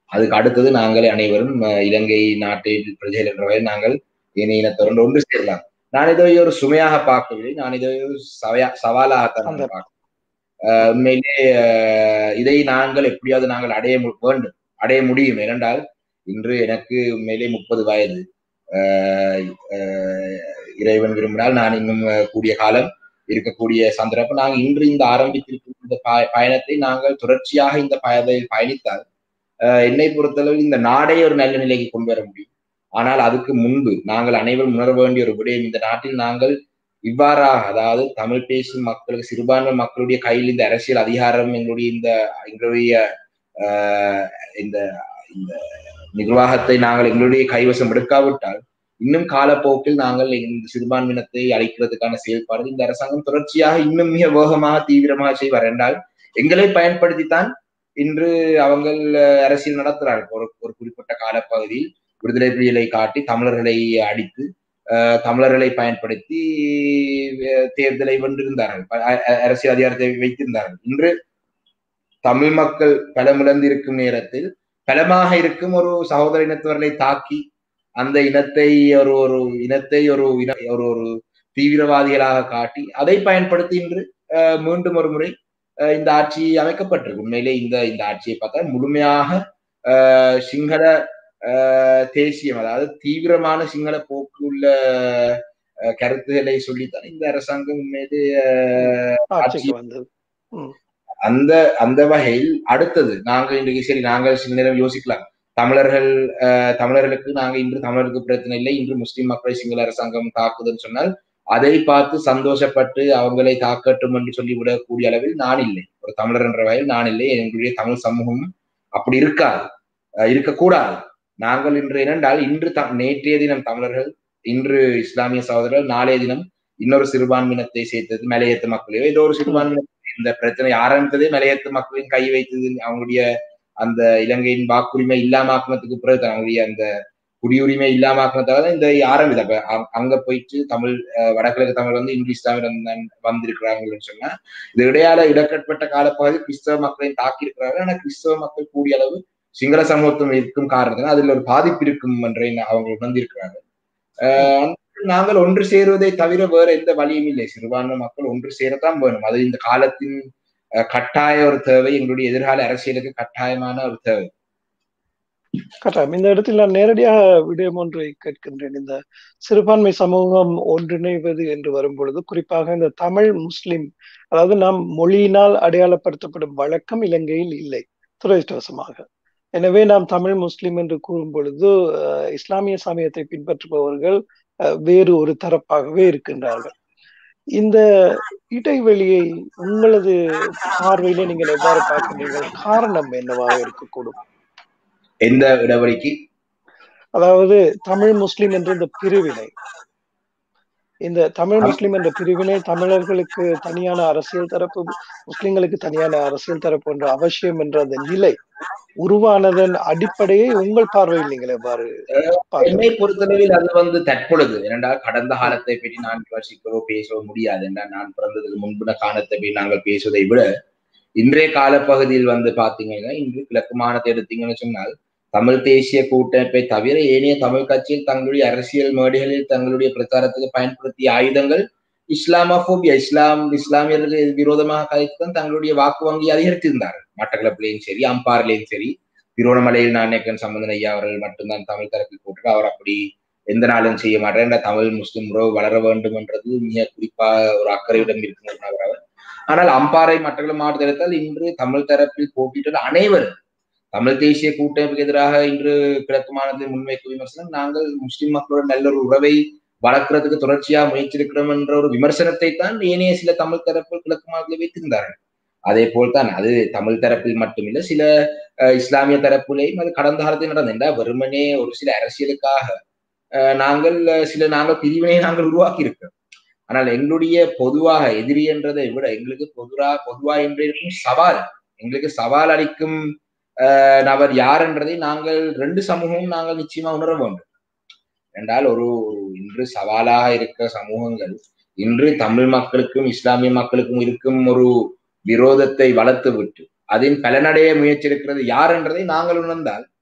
அதுக்கு அடுத்தது நாங்கள் அனைவரும் அஹ், இலங்கை நாட்டில் பிரஜைகள் என்ற வகையில் நாங்கள் இணைய இனத்தோடு ஒன்று சேரலாம் நான் இதை ஒரு சுமையாக பார்க்கவில்லை நான் இதை ஒரு சவையா சவாலாகத்தான் அந்த- நான் பார்க்கிறேன் அஹ், உண்மையிலே அஹ், இதை நாங்கள் எப்படியாவது நாங்கள் அடைய மு- வேண்டும் அடைய முடியும் ஏனென்றால் இன்று எனக்கு உண்மையிலே முப்பது வயது அஹ், அஹ், இறைவன் விரும்பினால் நான் இன்னும் அஹ், கூடிய காலம் இருக்கக்கூடிய சந்தர்ப்பம் நாங்கள் இன்று இந்த ஆரம்பித்திருக்கும் இந்த பய- பயணத்தை நாங்கள் தொடர்ச்சியாக இந்த பயணத்தில் பயணித்தால் அஹ், என்னை பொறுத்தளவில் இந்த நாடே ஒரு நல்ல நிலைக்கு கொண்டு வர முடியும் ஆனால் அதுக்கு முன்பு நாங்கள் அனைவரும் உணர வேண்டிய ஒரு விடயம் இந்த நாட்டில் நாங்கள் இவ்வாறாக அதாவது தமிழ் பேசும் மக்களுக்கு சிறுபான்மை மக்களுடைய கையில் இந்த அரசியல் அதிகாரம் எங்களுடைய இந்த எங்களுடைய ஆஹ், இந்த இந்த நிர்வாகத்தை நாங்கள் எங்களுடைய கைவசம் எடுக்காவிட்டால் இன்னும் காலப்போக்கில் நாங்கள் இந்த சிறுபான்மையினத்தை அழிக்கிறதுக்கான செயல்பாடு இந்த அரசாங்கம் தொடர்ச்சியாக இன்னும் மிக வேகமாக தீவிரமாக செய்வார் என்றால் எங்களை பயன்படுத்தித்தான் இன்று அவங்கள் அஹ், அரசியல் நடத்துகிறார்கள் ஒரு ஒரு குறிப்பிட்ட காலப்பகுதியில் விடுதலை புலிகளை காட்டி தமிழர்களை அடித்து அஹ், தமிழர்களை பயன்படுத்தி அஹ், தேர்தலை வென்றிருந்தார்கள் ப- அ- அ- அரசியல் அதிகாரத்தை வைத்திருந்தார்கள் இன்று தமிழ் மக்கள் பலமிழந்திருக்கும் நேரத்தில் பலமாக இருக்கும் ஒரு சகோதர இனத்தவர்களை தாக்கி அந்த இனத்தை ஒரு ஒரு இனத்தை ஒரு இன ஒரு ஒரு தீவிரவாதிகளாக காட்டி அதை பயன்படுத்தி இன்று அஹ், மீண்டும் ஒரு முறை அஹ், இந்த ஆட்சி அமைக்கப்பட்டிருக்கு உண்மையிலே இந்த இந்த ஆட்சியை பார்த்தா முழுமையாக அஹ், சிங்கள அஹ், தேசியம் அதாவது தீவிரமான சிங்கள போக்கு உள்ள அஹ், கருத்துக்களை சொல்லித்தான் இந்த அரசாங்கம் உண்மையிலே அஹ், ஆட்சிக்கு வந்தது அந்த அந்த வகையில் அடுத்தது நாங்கள் இன்றைக்கு சரி நாங்கள் சில நேரம் யோசிக்கலாம் தமிழர்கள் அஹ், தமிழர்களுக்கு நாங்கள் இன்று தமிழருக்கு பிரச்சனை இல்லை இன்று முஸ்லிம் மக்களை சிங்கள அரசாங்கம் தாக்குதுன்னு சொன்னால் அதை பார்த்து சந்தோஷப்பட்டு அவங்களை தாக்கட்டும் என்று சொல்லிவிடக்கூடிய அளவில் நான் இல்லை ஒரு தமிழர் என்ற வகையில் நான் இல்லை எங்களுடைய தமிழ் சமூகம் அப்படி இருக்காது அஹ், இருக்கக்கூடாது நாங்கள் இன்று என்னென்றால் இன்று த- நேற்றைய தினம் தமிழர்கள் இன்று இஸ்லாமிய சகோதரர்கள் நாளைய தினம் இன்னொரு சிறுபான்மையினத்தை சேர்த்தது மலையத்து மக்களையோ ஏதோ ஒரு சிறுபான்மையின இந்த பிரச்சனை ஆரம்பித்ததே மலையத்து மக்களின் கை வைத்தது அவங்களுடைய அந்த இலங்கையின் வாக்குரிமை இல்லாமாக்குனதுக்கு பிறகு தான் அவங்களுடைய அந்த குடியுரிமை இல்லாமாக்குனதால தான் இந்த ஆரம்பிது அப்ப அங்க- அங்க போயிட்டு தமிழ் அஹ், வடகிழக்கு தமிழ் வந்து இந்து இஸ்லாமியர் வந்து- வந்திருக்கிறாங்கன்னு சொன்னா இது இடையால இடக்கட்பட்ட காலப்பகுதி கிறிஸ்தவ மக்களையும் தாக்கி இருக்கிறாங்க ஆனா கிறிஸ்தவ மக்கள் கூடிய அளவு சிங்கள சமூகத்துவம் இருக்கும் காரணத்தினால் அதுல ஒரு பாதிப்பு இருக்கும் என்றை அவங்க உணர்ந்திருக்கிறாங்க அஹ், நாங்கள் ஒன்று சேருவதை தவிர வேற எந்த வழியும் இல்லை சிறுபான்மை மக்கள் ஒன்று சேரத்தான் வேணும் அது இந்த காலத்தின் அஹ், கட்டாய ஒரு தேவை எங்களுடைய எதிர்கால அரசியலுக்கு கட்டாயமான ஒரு தேவை கட்டாயம் இந்த இடத்தில் நான் நேரடியாக விடயம் ஒன்றை கேட்கின்றேன் இந்த சிறுபான்மை சமூகம் ஒன்றிணைவது என்று வரும் பொழுது குறிப்பாக இந்த தமிழ் முஸ்லிம் அதாவது நாம் மொழியினால் அடையாளப்படுத்தப்படும் வழக்கம் இலங்கையில் இல்லை துரதிருஷ்டவசமாக எனவே நாம் தமிழ் முஸ்லிம் என்று கூறும் பொழுது அஹ், இஸ்லாமிய சமயத்தை பின்பற்றுபவர்கள் அஹ், வேறு ஒரு தரப்பாகவே இருக்கின்றார்கள் இந்த இடைவெளியை உங்களது பார்வையிலே நீங்கள் எவ்வாறு பார்க்கின்றீர்கள் காரணம் என்னவாக இருக்கக்கூடும் எந்த இடைவெளிக்கு அதாவது தமிழ் முஸ்லிம் என்ற இந்த பிரிவினை இந்த தமிழ் முஸ்லிம் என்ற பிரிவினை தமிழர்களுக்கு தனியான அரசியல் தரப்பு முஸ்லிம்களுக்கு தனியான அரசியல் தரப்பு என்ற அவசியம் என்ற அந்த நிலை உருவானதன் அடிப்படையை உங்கள் பார்வையில் நீங்கள் எவ்வாறு பார்க்கிறீர்கள்? என்னை பொறுத்தளவில் அது வந்து தற்பொழுது ஏனென்றால் கடந்த காலத்தை பற்றி நான் விமர்சிக்கவோ பேசவோ முடியாது என்றால் நான் பிறந்ததுக்கு முன்பின காலத்தை பற்றி நாங்கள் பேசுவதை விட இன்றைய காலப்பகுதியில் வந்து பாத்தீங்கன்னா இன்று கிழக்கு மாநிலத்தை எடுத்தீங்கன்னு சொன்னால் தமிழ் தேசிய கூட்டமைப்பை தவிர ஏனைய தமிழ் கட்சியில் தங்களுடைய அரசியல் மேடைகளில் தங்களுடைய பிரச்சாரத்துக்கு பயன்படுத்திய ஆயுதங்கள் இஸ்லாமோபியா இஸ்லாம் இஸ்லாமியர்களுக்கு விரோதமாக கதைத்துதான் தங்களுடைய வாக்கு வங்கி அதிகரித்திருந்தார்கள் மட்டக்களப்பிலையும் சரி அம்பாரிலையும் சரி திருவண்ணாமலையில் நாணயக்கன் சம்பந்தன் ஐயா அவர்கள் மட்டும்தான் தமிழ் தரப்பில் போட்டு அவர் அப்படி எந்த நாளும் செய்ய மாட்டேன் இந்த தமிழ் முஸ்லிம் உறவு வளர வேண்டும் என்றது மிக குறிப்பாக ஒரு அக்கறையுடன் இருக்கிற அவர் ஆனால் அம்பாறை மட்டக்களப்பு மாவட்டத்தில் இன்று தமிழ் தரப்பில் போட்டியிட்ட அனைவரும் தமிழ் தேசிய கூட்டமைப்புக்கு எதிராக இன்று கிழக்கு மாநிலத்தில் முன்வைக்கும் விமர்சனம் நாங்கள் முஸ்லிம் மக்களுடன் நல்ல ஒரு உறவை வளர்க்கறதுக்கு தொடர்ச்சியா முயற்சிருக்கிறோம் என்ற ஒரு விமர்சனத்தை தான் ஏனைய சில தமிழ் தரப்பு கிழக்கு மாநிலத்தில் வைத்திருந்தார்கள் அதே போல் தான் அது தமிழ் தரப்பில் மட்டுமில்லை சில அஹ், இஸ்லாமிய தரப்புலையும் அது கடந்த காலத்தில் நடந்தா வெறுமனே ஒரு சில அரசியலுக்காக அஹ், நாங்கள் அஹ், சில நாங்கள் பிரிவினை நாங்கள் உருவாக்கி இருக்கிறோம் ஆனால் எங்களுடைய பொதுவாக எதிரி என்றதை விட எங்களுக்கு பொதுவா பொதுவா என்று இருக்கும் சவால் எங்களுக்கு சவால் அளிக்கும் அஹ், நபர் யார் என்றதை நாங்கள் ரெண்டு சமூகமும் நாங்கள் நிச்சயமா உணர வேண்டும் என்றால் ஒரு ஒரு இன்று சவாலாக இருக்கிற சமூகங்கள் இன்று தமிழ் மக்களுக்கும் இஸ்லாமிய மக்களுக்கும் இருக்கும் ஒரு விரோதத்தை வளர்த்து விட்டு அதன் பலனடைய முயற்சி இருக்கிறது யார் என்றதை நாங்கள் உணர்ந்தால்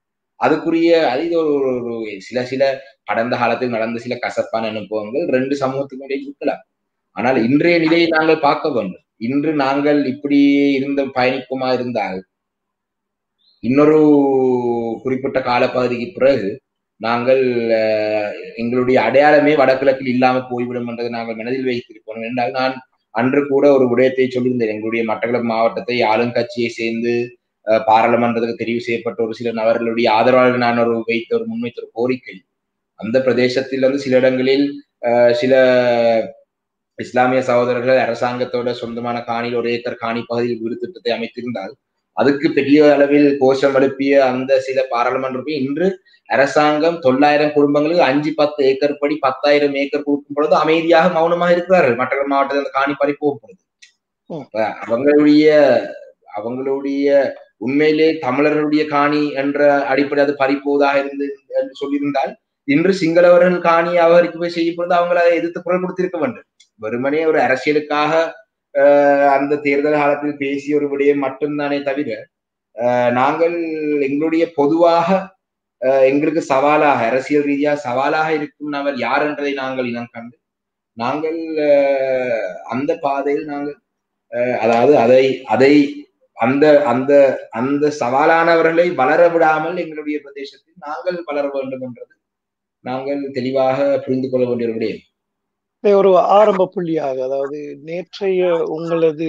அதுக்குரிய அது இது ஒரு ஒரு சில சில கடந்த காலத்தில் நடந்த சில கசப்பான அனுபவங்கள் ரெண்டு சமூகத்துக்கும் இடையே இருக்கலாம் ஆனால் இன்றைய நிலையை நாங்கள் பார்க்க வேண்டும் இன்று நாங்கள் இப்படியே இருந்த பயணிக்குமா இருந்தால் இன்னொரு குறிப்பிட்ட காலப்பகுதிக்கு பிறகு நாங்கள் எங்களுடைய அடையாளமே வடகிழக்கில் இல்லாம போய்விடும் என்பதை நாங்கள் மனதில் வைத்திருப்போம் என்றால் நான் அன்று கூட ஒரு விடயத்தை சொல்லியிருந்தேன் எங்களுடைய மட்டக்களப்பு மாவட்டத்தை ஆளுங்கட்சியை சேர்ந்து பாராளுமன்றத்துக்கு தெரிவு செய்யப்பட்ட ஒரு சில நபர்களுடைய ஆதரவாளர் நான் ஒரு வைத்த ஒரு முன்வைத்த ஒரு கோரிக்கை அந்த பிரதேசத்தில் வந்து சில இடங்களில் சில இஸ்லாமிய சகோதரர்கள் அரசாங்கத்தோட சொந்தமான காணியில் ஒரு ஏக்கர் காணி பகுதியில் வீடு திட்டத்தை அமைத்திருந்தால் அதுக்கு பெரிய அளவில் கோஷம் எழுப்பிய அந்த சில பாராளுமன்ற இன்று அரசாங்கம் தொள்ளாயிரம் குடும்பங்களுக்கு அஞ்சு பத்து ஏக்கர் படி பத்தாயிரம் ஏக்கர் கொடுக்கும் பொழுது அமைதியாக மௌனமாக இருக்கிறார்கள் மற்ற மாவட்டத்தில் அந்த காணி பறி போகப்படுது அவங்களுடைய அவங்களுடைய உண்மையிலே தமிழர்களுடைய காணி என்ற அடிப்படை அது பறிப்போவதாக இருந்து என்று சொல்லியிருந்தால் இன்று சிங்களவர்கள் காணி அபகரிப்பு போய் செய்யப்படுது அவங்க அதை எதிர்த்து குரல் கொடுத்திருக்க வேண்டும் வெறுமனே ஒரு அரசியலுக்காக அந்த தேர்தல் காலத்தில் பேசிய ஒரு விடயம் மட்டும்தானே தவிர நாங்கள் எங்களுடைய பொதுவாக எங்களுக்கு சவாலாக அரசியல் ரீதியாக சவாலாக இருக்கும் நபர் யார் என்றதை நாங்கள் இனம் கண்டு நாங்கள் அந்த பாதையில் நாங்கள் அதாவது அதை அதை அந்த அந்த அந்த சவாலானவர்களை வளர விடாமல் எங்களுடைய பிரதேசத்தில் நாங்கள் வளர வேண்டும் என்றது நாங்கள் தெளிவாக புரிந்து கொள்ள வேண்டிய ஒரு விடயம் ஒரு ஆரம்ப புள்ளியாக அதாவது நேற்றைய உங்களது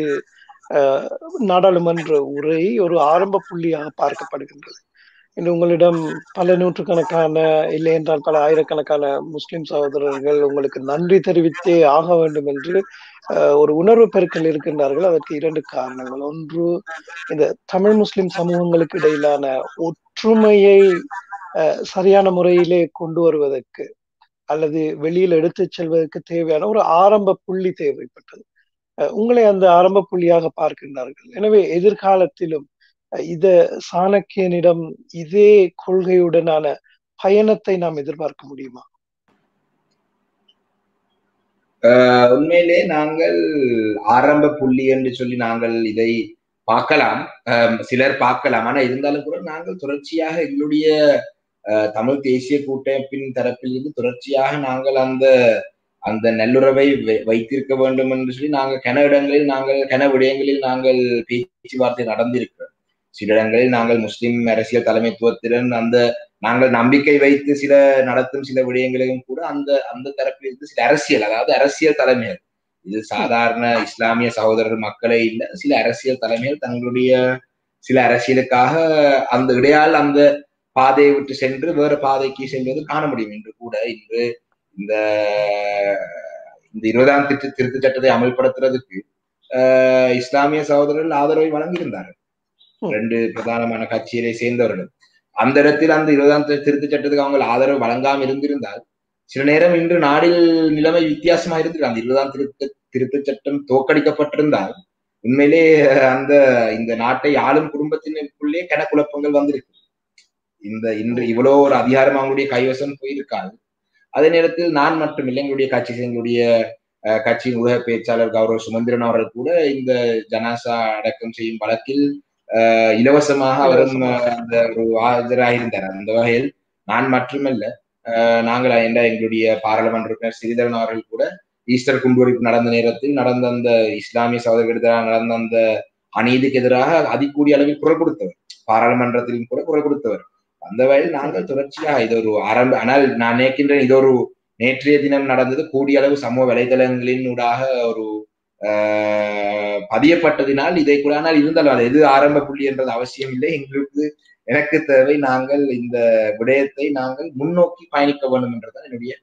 நாடாளுமன்ற உரை ஒரு ஆரம்ப புள்ளியாக பார்க்கப்படுகின்றது இன்று உங்களிடம் பல நூற்றுக்கணக்கான இல்லை என்றால் பல ஆயிரக்கணக்கான முஸ்லிம் சகோதரர்கள் உங்களுக்கு நன்றி தெரிவித்தே ஆக வேண்டும் என்று ஒரு உணர்வு பெருக்கல் இருக்கின்றார்கள் அதற்கு இரண்டு காரணங்கள் ஒன்று இந்த தமிழ் முஸ்லிம் சமூகங்களுக்கு இடையிலான ஒற்றுமையை சரியான முறையிலே கொண்டு வருவதற்கு அல்லது வெளியில் எடுத்துச் செல்வதற்கு தேவையான ஒரு ஆரம்ப புள்ளி தேவைப்பட்டது உங்களை அந்த ஆரம்ப புள்ளியாக பார்க்கின்றார்கள் எனவே எதிர்காலத்திலும் இத சாணக்கியனிடம் இதே கொள்கையுடனான பயணத்தை நாம் எதிர்பார்க்க முடியுமா உண்மையிலே நாங்கள் ஆரம்ப புள்ளி என்று சொல்லி நாங்கள் இதை பார்க்கலாம் சிலர் பார்க்கலாம் ஆனா இருந்தாலும் கூட நாங்கள் தொடர்ச்சியாக எங்களுடைய தமிழ் தேசிய கூட்டமைப்பின் தரப்பில் இருந்து தொடர்ச்சியாக நாங்கள் அந்த அந்த நல்லுறவை வைத்திருக்க வேண்டும் என்று சொல்லி நாங்கள் கன இடங்களில் நாங்கள் கன விடயங்களில் நாங்கள் பேச்சுவார்த்தை நடந்திருக்கிறோம் சில இடங்களில் நாங்கள் முஸ்லிம் அரசியல் தலைமைத்துவத்துடன் அந்த நாங்கள் நம்பிக்கை வைத்து சில நடத்தும் சில விடயங்களையும் கூட அந்த அந்த தரப்பில் இருந்து சில அரசியல் அதாவது அரசியல் தலைமைகள் இது சாதாரண இஸ்லாமிய சகோதரர் மக்களே இல்லை சில அரசியல் தலைமைகள் தங்களுடைய சில அரசியலுக்காக அந்த இடையால் அந்த பாதையை விட்டு சென்று வேறு பாதைக்கு செல்வது காண முடியும் என்று கூட இன்று இந்த இந்த இருபதாம் திட்ட திருத்த சட்டத்தை அமல்படுத்துறதுக்கு இஸ்லாமிய சகோதரர்கள் ஆதரவை வழங்கியிருந்தார்கள் ரெண்டு பிரதானமான கட்சியிலே சேர்ந்தவர்கள் அந்த இடத்தில் அந்த இருபதாம் திருத்த சட்டத்துக்கு அவங்க ஆதரவு வழங்காமல் இருந்திருந்தால் சில நேரம் இன்று நாடில் நிலைமை வித்தியாசமா இருந்திருக்கு அந்த இருபதாம் திருத்த திருத்த சட்டம் தோக்கடிக்கப்பட்டிருந்தால் உண்மையிலே அந்த இந்த நாட்டை ஆளும் குடும்பத்தினருக்குள்ளே கனக்குழப்பங்கள் வந்திருக்கு இந்த இன்று இவ்வளோ ஒரு அதிகாரம் அவங்களுடைய கைவசம் போயிருக்காது அதே நேரத்தில் நான் மட்டும் இல்லை எங்களுடைய கட்சி எங்களுடைய கட்சியின் ஊடக பேச்சாளர் கௌரவ சுமந்திரன் அவர்கள் கூட இந்த ஜனாசா அடக்கம் செய்யும் வழக்கில் இலவசமாக அவரும் அந்த ஒரு ஆஜராயிருந்தார் அந்த வகையில் நான் மட்டுமல்ல நாங்கள் என்ன எங்களுடைய பாராளுமன்ற உறுப்பினர் ஸ்ரீதரன் அவர்கள் கூட ஈஸ்டர் குண்டுவெடிப்பு நடந்த நேரத்தில் நடந்த அந்த இஸ்லாமிய சகோதரர்களுக்கு எதிராக நடந்த அந்த அநீதிக்கு எதிராக அதிகூடிய அளவில் குரல் கொடுத்தவர் பாராளுமன்றத்திலும் கூட குரல் கொடுத்தவர் அந்த வகையில் நாங்கள் தொடர்ச்சியாக இது ஒரு ஆரம்ப ஆனால் நான் நினைக்கின்றேன் இது ஒரு நேற்றைய தினம் நடந்தது கூடிய அளவு சமூக வலைதளங்களின் ஊடாக ஒரு பதியப்பட்டதினால் இதை கூட ஆனால் இருந்தாலும் அது எது ஆரம்ப புள்ளி என்றது அவசியம் இல்லை எங்களுக்கு எனக்கு தேவை நாங்கள் இந்த விடயத்தை நாங்கள் முன்னோக்கி பயணிக்க வேண்டும் என்றுதான் என்னுடைய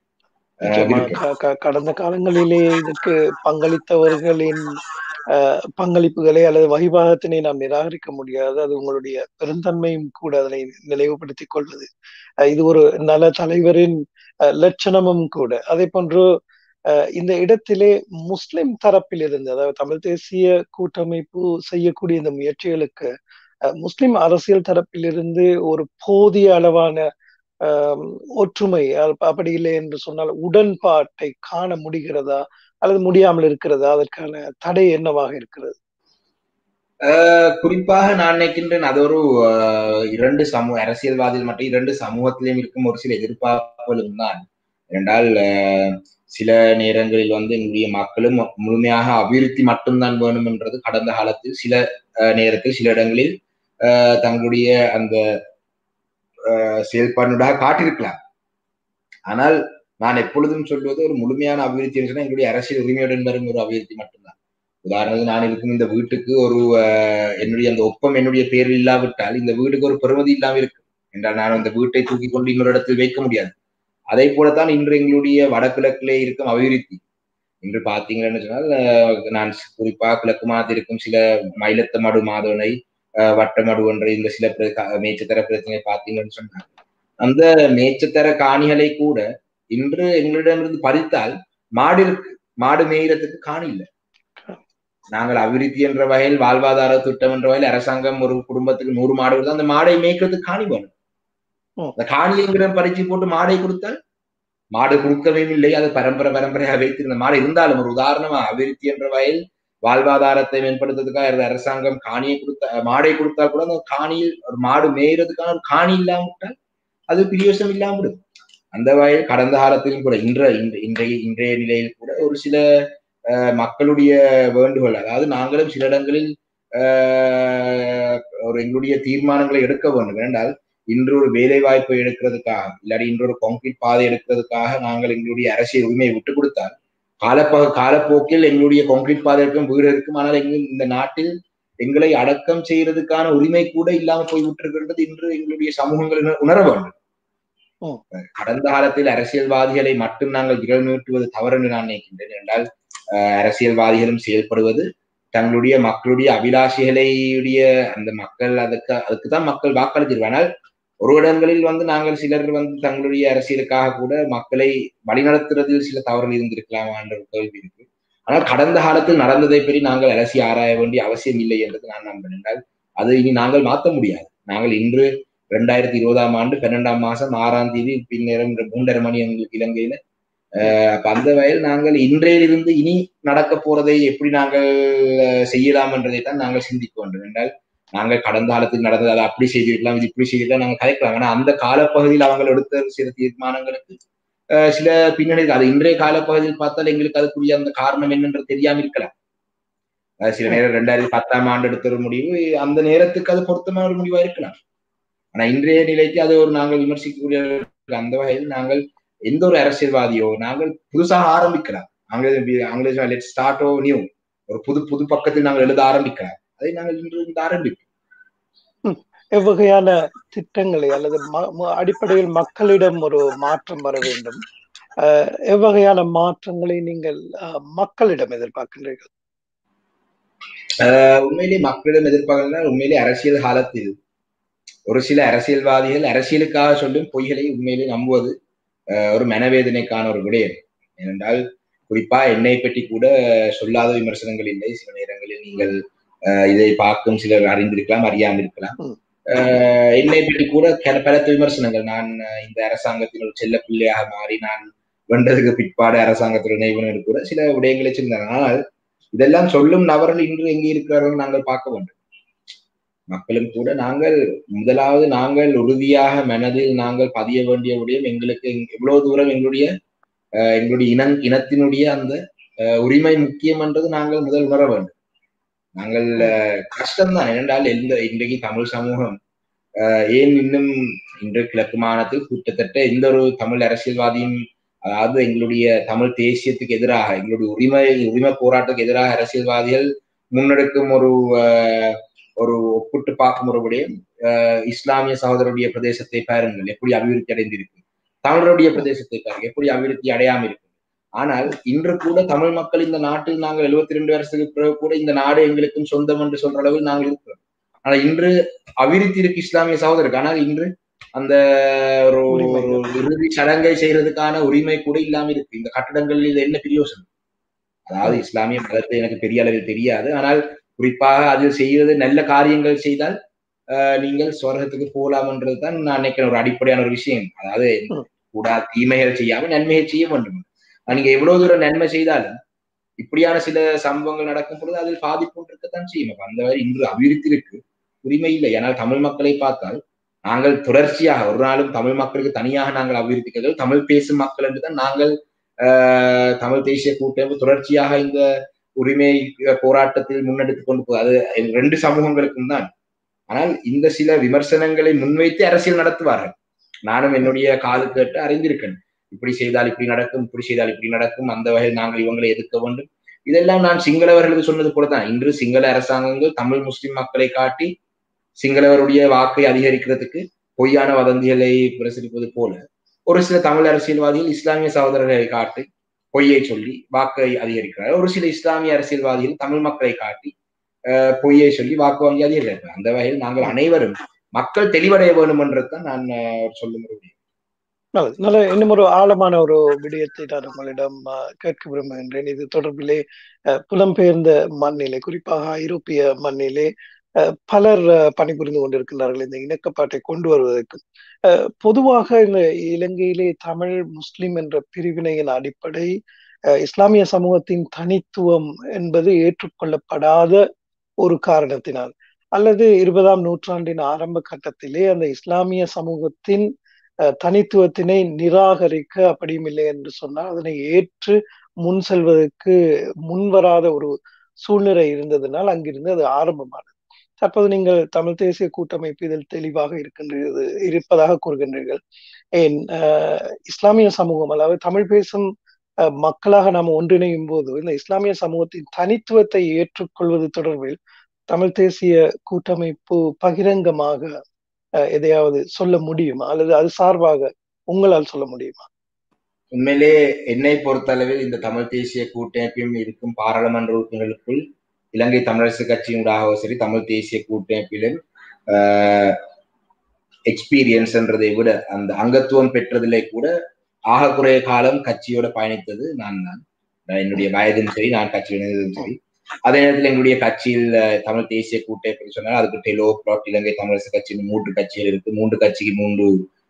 கடந்த காலங்களிலே இதற்கு பங்களித்தவர்களின் பங்களிப்புகளை அல்லது வகிபாகத்தினை நாம் நிராகரிக்க முடியாது அது உங்களுடைய பெருந்தன்மையும் கூட அதனை நினைவுபடுத்திக் கொள்வது இது ஒரு நல்ல தலைவரின் லட்சணமும் கூட அதே போன்று இந்த இடத்திலே முஸ்லிம் தரப்பில் இருந்து அதாவது தமிழ் தேசிய கூட்டமைப்பு செய்யக்கூடிய இந்த முயற்சிகளுக்கு முஸ்லிம் அரசியல் தரப்பிலிருந்து ஒரு போதிய அளவான ஒற்றுமை அப்படி இல்லை என்று சொன்னால் உடன்பாட்டை காண முடிகிறதா அல்லது முடியாமல் இருக்கிறதா அதற்கான தடை என்னவாக இருக்கிறது அஹ் குறிப்பாக நான் நினைக்கின்றேன் அது ஒரு அஹ், இரண்டு சமூக அரசியல்வாதிகள் மற்றும் இரண்டு சமூகத்திலும் இருக்கும் ஒரு சில எதிர்பார்ப்புகளும் தான் என்றால் அஹ், சில நேரங்களில் வந்து எங்களுடைய மக்களும் முழுமையாக அபிவிருத்தி மட்டும்தான் வேணும் என்றது கடந்த காலத்தில் சில அஹ், நேரத்தில் சில இடங்களில் அஹ், தங்களுடைய அந்த அஹ், செயல்பாடுடாக காட்டியிருக்கலாம் ஆனால் நான் எப்பொழுதும் சொல்வது ஒரு முழுமையான அபிவிருத்தி என்று சொன்னா எங்களுடைய அரசியல் உரிமையுடன் வரும் ஒரு அபிவிருத்தி மட்டும்தான் உதாரணத்துக்கு நான் இருக்கும் இந்த வீட்டுக்கு ஒரு அஹ், என்னுடைய அந்த ஒப்பம் என்னுடைய பேரில் இல்லாவிட்டால் இந்த வீட்டுக்கு ஒரு பெறுமதி இல்லாமல் இருக்கும் என்றால் நான் அந்த வீட்டை தூக்கி கொண்டு இன்னொரு இடத்தில் வைக்க முடியாது அதே போலத்தான் இன்று எங்களுடைய வடகிழக்கிலே இருக்கும் அபிவிருத்தி இன்று பார்த்தீங்கன்னு சொன்னால் அஹ், நான் குறிப்பாக கிழக்கு மாதத்தில் இருக்கும் சில மயிலத்த மடு மாதவனை அஹ், வட்டமடு என்ற இந்த சில பிர- க- மேய்ச்சத்தர பிரச்சனை பார்த்தீங்கன்னு சொன்னால் அந்த மேய்ச்சத்தர காணிகளை கூட இன்று எங்களிடமிருந்து பறித்தால் மாடு இருக்கு மாடு மேய்கிறதுக்கு காணி இல்லை நாங்கள் அபிவிருத்தி என்ற வகையில் வாழ்வாதார திட்டம் என்ற வகையில் அரசாங்கம் ஒரு குடும்பத்துக்கு நூறு மாடு கொடுத்தா அந்த மாடை மேய்க்கிறதுக்கு காணி வேணும் ம். அந்த காணிங்கிற பறிச்சு போட்டு மாடை கொடுத்தால் மாடு கொடுக்கவே இல்லை அது பரம்பரை பரம்பரையாக வைத்திருந்த மாடு இருந்தாலும் ஒரு உதாரணமா அபிவிருத்தி என்ற வகையில் வாழ்வாதாரத்தை மேம்படுத்துறதுக்காக அரசாங்கம் காணியை கொடுத்த மாடை கொடுத்தா கூட அந்த காணியில் ஒரு மாடு மேய்றதுக்கான ஒரு காணி இல்லாம விட்டால் அது பிரியோசனம் இல்லாம விடும் அந்த வகையில் கடந்த காலத்திலும் கூட இன்ற இன்ற- இன்றைய இன்றைய நிலையில் கூட ஒரு சில அஹ், மக்களுடைய வேண்டுகோள் அதாவது நாங்களும் சில இடங்களில் அஹ், ஒரு எங்களுடைய தீர்மானங்களை எடுக்க வேண்டும் என்றால் இன்று ஒரு வேலை வாய்ப்பை எடுக்கிறதுக்காக இல்லாட்டி இன்று ஒரு கான்கிரீட் பாதை எடுக்கிறதுக்காக நாங்கள் எங்களுடைய அரசியல் உரிமையை விட்டுக் கொடுத்தால் காலப்ப காலப்போக்கில் எங்களுடைய கான்கிரீட் பாதை இருக்கும் வீடு இருக்கும் ஆனால் எங்கள் இந்த நாட்டில் எங்களை அடக்கம் செய்யறதுக்கான உரிமை கூட இல்லாம போய் விட்டிருக்கிறது இன்று எங்களுடைய சமூகங்கள் உண- உணர வேண்டும் ம். கடந்த காலத்தில் அரசியல்வாதிகளை மட்டும் நாங்கள் விரல் நீட்டுவது தவறு என்று நான் நினைக்கின்றேன் என்றால் அஹ், அரசியல்வாதிகளும் செயல்படுவது தங்களுடைய மக்களுடைய அபிலாஷைகளையுடைய அந்த மக்கள் அதுக்கு அதுக்கு தான் மக்கள் வாக்களித்திருவாங்க ஆனால் ஒரு இடங்களில் வந்து நாங்கள் சிலர் வந்து தங்களுடைய அரசியலுக்காக கூட மக்களை வழிநடத்துறதில் சில தவறுகள் இருந்திருக்கலாமா என்ற ஒரு கேள்வி இருக்கு ஆனால் கடந்த காலத்தில் நடந்ததை பற்றி நாங்கள் அலசி ஆராய வேண்டிய அவசியம் இல்லை என்றது நான் நம்புகிறேன் என்றால் அது இனி நாங்கள் மாற்ற முடியாது நாங்கள் இன்று ரெண்டாயிரத்தி இருபதாம் ஆண்டு பன்னெண்டாம் மாசம் ஆறாம் தேதி பின்னேரம் மூன்றரை மணி எங்களுக்கு இலங்கையில அஹ் அப்ப அந்த வகையில் நாங்கள் இன்றையிலிருந்து இனி நடக்க போறதை எப்படி நாங்கள் அஹ், செய்யலாம் என்றதை தான் நாங்கள் சிந்திக்க வேண்டும் என்றால் நாங்கள் கடந்த காலத்தில் நடந்தது அதை அப்படி செய்திருக்கலாம் இது இப்படி செய்திருக்கலாம் நாங்கள் கதைக்கலாம் ஆனா அந்த காலப்பகுதியில் அவங்க எடுத்த சில தீர்மானங்களுக்கு அஹ், சில பின்னணி இருக்கு. அது இன்றைய காலப்பகுதியில் பார்த்தால் எங்களுக்கு அதுக்குரிய அந்த காரணம் என்னன்றது தெரியாம இருக்கலாம் அஹ், சில நேரம் ரெண்டாயிரத்தி பத்தாம் ஆண்டு எடுத்த ஒரு முடிவு அந்த நேரத்துக்கு அது பொருத்தமான ஒரு முடிவா இருக்கலாம் ஆனா இன்றைய நிலைக்கு அது ஒரு நாங்கள் விமர்சிக்கக்கூடிய அந்த வகையில் நாங்கள் எந்த ஒரு அரசியல்வாதியோ நாங்கள் புதுசாக ஆரம்பிக்கலாம் ஆங்கில ஆங்கில லெட் ஸ்டார்ட் ஓ நியூ ஒரு புது புது பக்கத்தில் நாங்கள் எழுத ஆரம்பிக்கலாம் அதை நாங்கள் இன்று இருந்து ஆரம்பிப்போம் எவ்வகையான திட்டங்களை அல்லது ம- ம- அடிப்படையில் மக்களிடம் ஒரு மாற்றம் வர வேண்டும் அஹ், எவ்வகையான மாற்றங்களை நீங்கள் அஹ், மக்களிடம் எதிர்பார்க்கின்றீர்கள் ஆஹ் உண்மையிலே மக்களிடம் எதிர்பார்க்கலாம் உண்மையிலே அரசியல் காலத்தில் ஒரு சில அரசியல்வாதிகள் அரசியலுக்காக சொல்லும் பொய்களை உண்மையிலே நம்புவது ஆஹ் ஒரு மனவேதனைக்கான ஒரு விடயம் ஏனென்றால் குறிப்பா என்னை பற்றி கூட சொல்லாத விமர்சனங்கள் இல்லை சில நேரங்களில் நீங்கள் ஆஹ் இதை பார்க்கும் சிலர் அறிந்திருக்கலாம் அறியாமல் இருக்கலாம் ம். ஆஹ் என்னை பற்றி கூட பல- பலத்த விமர்சனங்கள் நான் ஆஹ் இந்த அரசாங்கத்தின் ஒரு செல்ல பிள்ளையாக மாறி நான் வென்றதுக்கு பிற்பாடு அரசாங்கத்தில் இணைவனர் கூட சில விடயங்களை சொன்னார் ஆனால் இதெல்லாம் சொல்லும் நபர்கள் இன்று எங்கே இருக்கிறார்கள் நாங்கள் பார்க்க வேண்டும் மக்களும் கூட நாங்கள் முதலாவது நாங்கள் உறுதியாக மனதில் நாங்கள் பதிய வேண்டிய விடயம் எங்களுக்கு எங்க- எவ்வளவு தூரம் எங்களுடைய அஹ், எங்களுடைய இன இனத்தினுடைய அந்த அஹ், உரிமை முக்கியம் என்றது நாங்கள் முதல் உணர வேண்டும் நாங்கள் அஹ், கஷ்டம்தான் ஏனென்றால் எந்த இன்றைக்கு தமிழ் சமூகம் அஹ், ஏன் இன்னும் இன்று கிழக்கு மாநிலத்தில் கிட்டத்தட்ட எந்த ஒரு தமிழ் அரசியல்வாதியும் அதாவது எங்களுடைய தமிழ் தேசியத்துக்கு எதிராக எங்களுடைய உரிமை உரிமை போராட்டத்துக்கு எதிராக அரசியல்வாதிகள் முன்னெடுக்கும் ஒரு அஹ், ஒரு ஒப்பிட்டு பார்க்கும் ஒரு விடயம் அஹ், இஸ்லாமிய சகோதரருடைய பிரதேசத்தை பாருங்கள் எப்படி அபிவிருத்தி அடைந்திருக்கு தமிழருடைய பிரதேசத்தை பாருங்கள் எப்படி அபிவிருத்தி அடையாம இருக்கு ஆனால் இன்று கூட தமிழ் மக்கள் இந்த நாட்டில் நாங்கள் எழுபத்தி ரெண்டு வருஷத்துக்கு பிறகு கூட இந்த நாடு எங்களுக்கும் சொந்தம் என்று சொல்ற அளவில் நாங்கள் இருக்கிறோம் ஆனா இன்று அபிவிருத்தி இருக்கு இஸ்லாமிய சகோதரருக்கு ஆனால் இன்று அந்த ஒரு உரிமை ஒரு இறுதி சடங்கை செய்யறதுக்கான உரிமை கூட இல்லாம இருக்கு இந்த கட்டடங்களில் இது என்ன பிரயோசனம் அதாவது இஸ்லாமிய மதத்தை எனக்கு பெரிய அளவில் தெரியாது ஆனால் குறிப்பாக அதில் செய்வது நல்ல காரியங்கள் செய்தால் ஆஹ், நீங்கள் சுவர்க்கத்துக்கு போகலாம்ன்றது தான் நான் நினைக்கிறேன் ஒரு அடிப்படையான ஒரு விஷயம் அதாவது ம். கூட தீமைகள் செய்யாம நன்மைகள் செய்ய வேண்டும் ஆனா, நீங்க எவ்வளவு தூரம் நன்மை செய்தாலும் இப்படியான சில சம்பவங்கள் நடக்கும் பொழுது அதில் பாதிப்பு இருக்கத்தான் செய்யும் அப்ப அந்த மாதிரி இன்று அபிவிருத்தி இருக்கு உரிமை இல்லை ஏன்னால் தமிழ் மக்களை பார்த்தால் நாங்கள் தொடர்ச்சியாக ஒரு நாளும் தமிழ் மக்களுக்கு தனியாக நாங்கள் அபிவிருத்திக்கிறது தமிழ் பேசும் மக்கள் என்றுதான் நாங்கள் ஆஹ் தமிழ் தேசிய கூட்டமைப்பு தொடர்ச்சியாக இந்த உரிமை போராட்டத்தில் முன்னெடுத்து கொண்டு போ அது ரெண்டு சமூகங்களுக்கும் தான் ஆனால் இந்த சில விமர்சனங்களை முன்வைத்து அரசியல் நடத்துவார்கள் நானும் என்னுடைய காது கேட்டு அறிந்திருக்கேன் இப்படி செய்தால் இப்படி நடக்கும் இப்படி செய்தால் இப்படி நடக்கும் அந்த வகையில் நாங்கள் இவங்களை எதிர்க்க வேண்டும் இதெல்லாம் நான் சிங்களவர்களுக்கு சொன்னது போலதான் இன்று சிங்கள அரசாங்கங்கள் தமிழ் முஸ்லிம் மக்களை காட்டி சிங்களவருடைய வாக்கை அதிகரிக்கிறதுக்கு பொய்யான வதந்திகளை பிரசரிப்பது போல ஒரு சில தமிழ் அரசியல்வாதிகள் இஸ்லாமிய சகோதரர்களை காட்டி பொய்யை சொல்லி வாக்கை அதிகரிக்கிறார் ஒரு சில இஸ்லாமிய அரசியல்வாதிகள் தமிழ் மக்களை காட்டி பொய்யை சொல்லி வாக்கு வாங்கி அதிகரிக்கிறார் அந்த வகையில் நாங்கள் அனைவரும் மக்கள் தெளிவடைய வேண்டும் என்றதான் நான் சொல்ல முடியும் நல்லது நல்ல இன்னும் ஒரு ஆழமான ஒரு விடயத்தை நான் உங்களிடம் கேட்க விரும்புகின்றேன் இது தொடர்பிலே புலம்பெயர்ந்த மண்ணிலே குறிப்பாக ஐரோப்பிய மண்ணிலே பலர் பணிபுரிந்து கொண்டிருக்கிறார்கள் இந்த இணக்கப்பாட்டை கொண்டு வருவதற்கு பொதுவாக இந்த இலங்கையிலே தமிழ் முஸ்லிம் என்ற பிரிவினையின் அடிப்படை இஸ்லாமிய சமூகத்தின் தனித்துவம் என்பது ஏற்றுக்கொள்ளப்படாத ஒரு காரணத்தினால் அல்லது இருபதாம் நூற்றாண்டின் ஆரம்ப கட்டத்திலே அந்த இஸ்லாமிய சமூகத்தின் தனித்துவத்தினை நிராகரிக்க அப்படியும் இல்லை என்று சொன்னால் அதனை ஏற்று முன் செல்வதற்கு முன்வராத ஒரு சூழ்நிலை இருந்ததுனால் அங்கிருந்து அது ஆரம்பமானது தற்போது நீங்கள் தமிழ் தேசிய கூட்டமைப்பு இதில் தெளிவாக இருக்கின்றது இருப்பதாக கூறுகின்றீர்கள் ஏன் இஸ்லாமிய சமூகம் அதாவது தமிழ் பேசும் மக்களாக நாம் ஒன்றிணையும் போது இந்த இஸ்லாமிய சமூகத்தின் தனித்துவத்தை ஏற்றுக்கொள்வது தொடர்பில் தமிழ் தேசிய கூட்டமைப்பு பகிரங்கமாக எதையாவது சொல்ல முடியுமா அல்லது அது சார்பாக உங்களால் சொல்ல முடியுமா உண்மையிலே என்னை பொறுத்தளவில் இந்த தமிழ் தேசிய கூட்டமைப்பிலும் இருக்கும் பாராளுமன்ற உறுப்பினர்களுக்குள் இலங்கை தமிழரசு கட்சியினூடாக சரி தமிழ் தேசிய கூட்டமைப்பிலும் எக்ஸ்பீரியன்ஸ்ன்றதை விட அந்த அங்கத்துவம் பெற்றதிலே கூட ஆக குறைய காலம் கட்சியோட பயணித்தது நான் தான் என்னுடைய வயதும் சரி நான் கட்சியில் இணைந்ததும் சரி அதே நேரத்தில் எங்களுடைய கட்சியில் தமிழ் தேசிய கூட்டமைப்பு சொன்னால் அதுக்கு டெலோ பிளாட் இலங்கை தமிழரசு கட்சியின் மூன்று கட்சிகள் இருக்கு மூன்று கட்சிக்கு மூன்று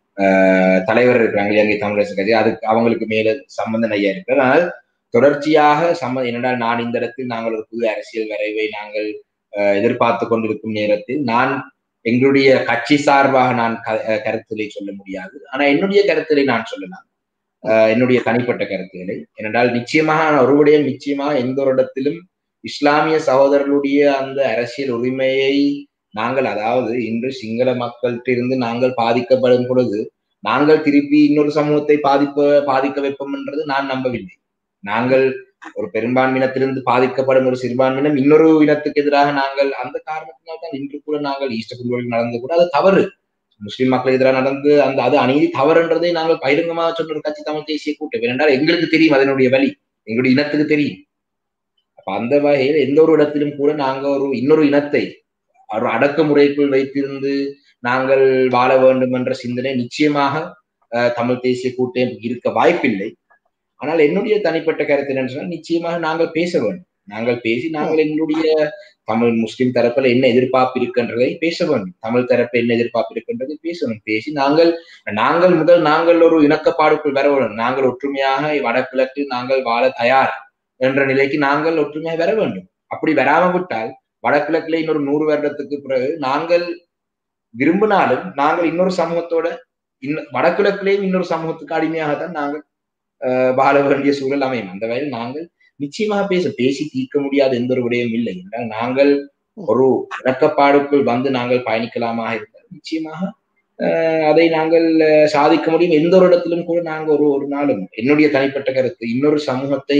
தலைவர் இருக்கிறாங்க இலங்கை தமிழரசு கட்சி அதுக்கு அவங்களுக்கு மேல சம்பந்தம் ஐயா இருக்கிறார் ஆனால் தொடர்ச்சியாக சம்ம என்னென்றால் நான் இந்த இடத்தில் நாங்கள் ஒரு புது அரசியல் வரைவை நாங்கள் எதிர்பார்த்து கொண்டிருக்கும் நேரத்தில் நான் எங்களுடைய கட்சி சார்பாக நான் கருத்துரை சொல்ல முடியாது ஆனா என்னுடைய கருத்துரை நான் சொல்லலாம் என்னுடைய தனிப்பட்ட கருத்துக்களை ஏனென்றால் நிச்சயமாக ஒருவருடைய நிச்சயமாக எந்த ஒரு இடத்திலும் இஸ்லாமிய சகோதரர்களுடைய அந்த அரசியல் உரிமையை நாங்கள் அதாவது இன்று சிங்கள மக்கள்கிட்ட நாங்கள் பாதிக்கப்படும் பொழுது நாங்கள் திருப்பி இன்னொரு சமூகத்தை பாதிப்ப பாதிக்க வைப்போம் என்றது நான் நம்பவில்லை நாங்கள் ஒரு பெரும்பான்மையினத்திலிருந்து பாதிக்கப்படும் ஒரு சிறுபான்மையினம் இன்னொரு இனத்துக்கு எதிராக நாங்கள் அந்த காரணத்தினால் தான் இன்று கூட நாங்கள் ஈஸ்ட் புல்வெளியில் நடந்து கூட அது தவறு முஸ்லிம் மக்களுக்கு எதிராக நடந்து அந்த அது அநீதி தவறுன்றதை நாங்கள் பகிரங்கமாக சொன்ன ஒரு கட்சி தமிழ் தேசிய கூட்டம் ஏனென்றால் எங்களுக்கு தெரியும் அதனுடைய வழி எங்களுடைய இனத்துக்கு தெரியும் அப்ப அந்த வகையில் எந்த ஒரு இடத்திலும் கூட நாங்க ஒரு இன்னொரு இனத்தை ஒரு அடக்குமுறைக்குள் வைத்திருந்து நாங்கள் வாழ வேண்டும் என்ற சிந்தனை நிச்சயமாக தமிழ் தேசிய கூட்டம் இருக்க வாய்ப்பில்லை ஆனால் என்னுடைய தனிப்பட்ட கருத்து என்ன சொன்னால் நிச்சயமாக நாங்கள் பேச வேண்டும் நாங்கள் பேசி நாங்கள் எங்களுடைய தமிழ் முஸ்லிம் தரப்புல என்ன எதிர்பார்ப்பு இருக்கின்றதை பேச வேண்டும் தமிழ் தரப்பு என்ன எதிர்பார்ப்பு இருக்கின்றதை பேசணும் பேசி நாங்கள் நாங்கள் முதல் நாங்கள் ஒரு இணக்கப்பாடுக்குள் வர வேண்டும் நாங்கள் ஒற்றுமையாக வடகிழக்கு நாங்கள் வாழ தயார் என்ற நிலைக்கு நாங்கள் ஒற்றுமையாக வர வேண்டும் அப்படி வராம விட்டால் வடகிழக்குல இன்னொரு நூறு வருடத்துக்கு பிறகு நாங்கள் விரும்பினாலும் நாங்கள் இன்னொரு சமூகத்தோட இன்னும் வடகிழக்குலேயும் இன்னொரு சமூகத்துக்கு அடிமையாகத்தான் நாங்கள் வாழ வேண்டிய சூழல் அமையும் அந்த வகையில் நாங்கள் நிச்சயமாக பேச பேசி தீர்க்க முடியாத எந்த ஒரு விடயம் இல்லை என்றால் நாங்கள் ஒரு இணக்கப்பாடுக்குள் வந்து நாங்கள் பயணிக்கலாமாக இருந்தால் நிச்சயமாக அதை நாங்கள் சாதிக்க முடியும் எந்த ஒரு இடத்திலும் கூட நாங்கள் ஒரு ஒரு நாளும் என்னுடைய தனிப்பட்ட கருத்து இன்னொரு சமூகத்தை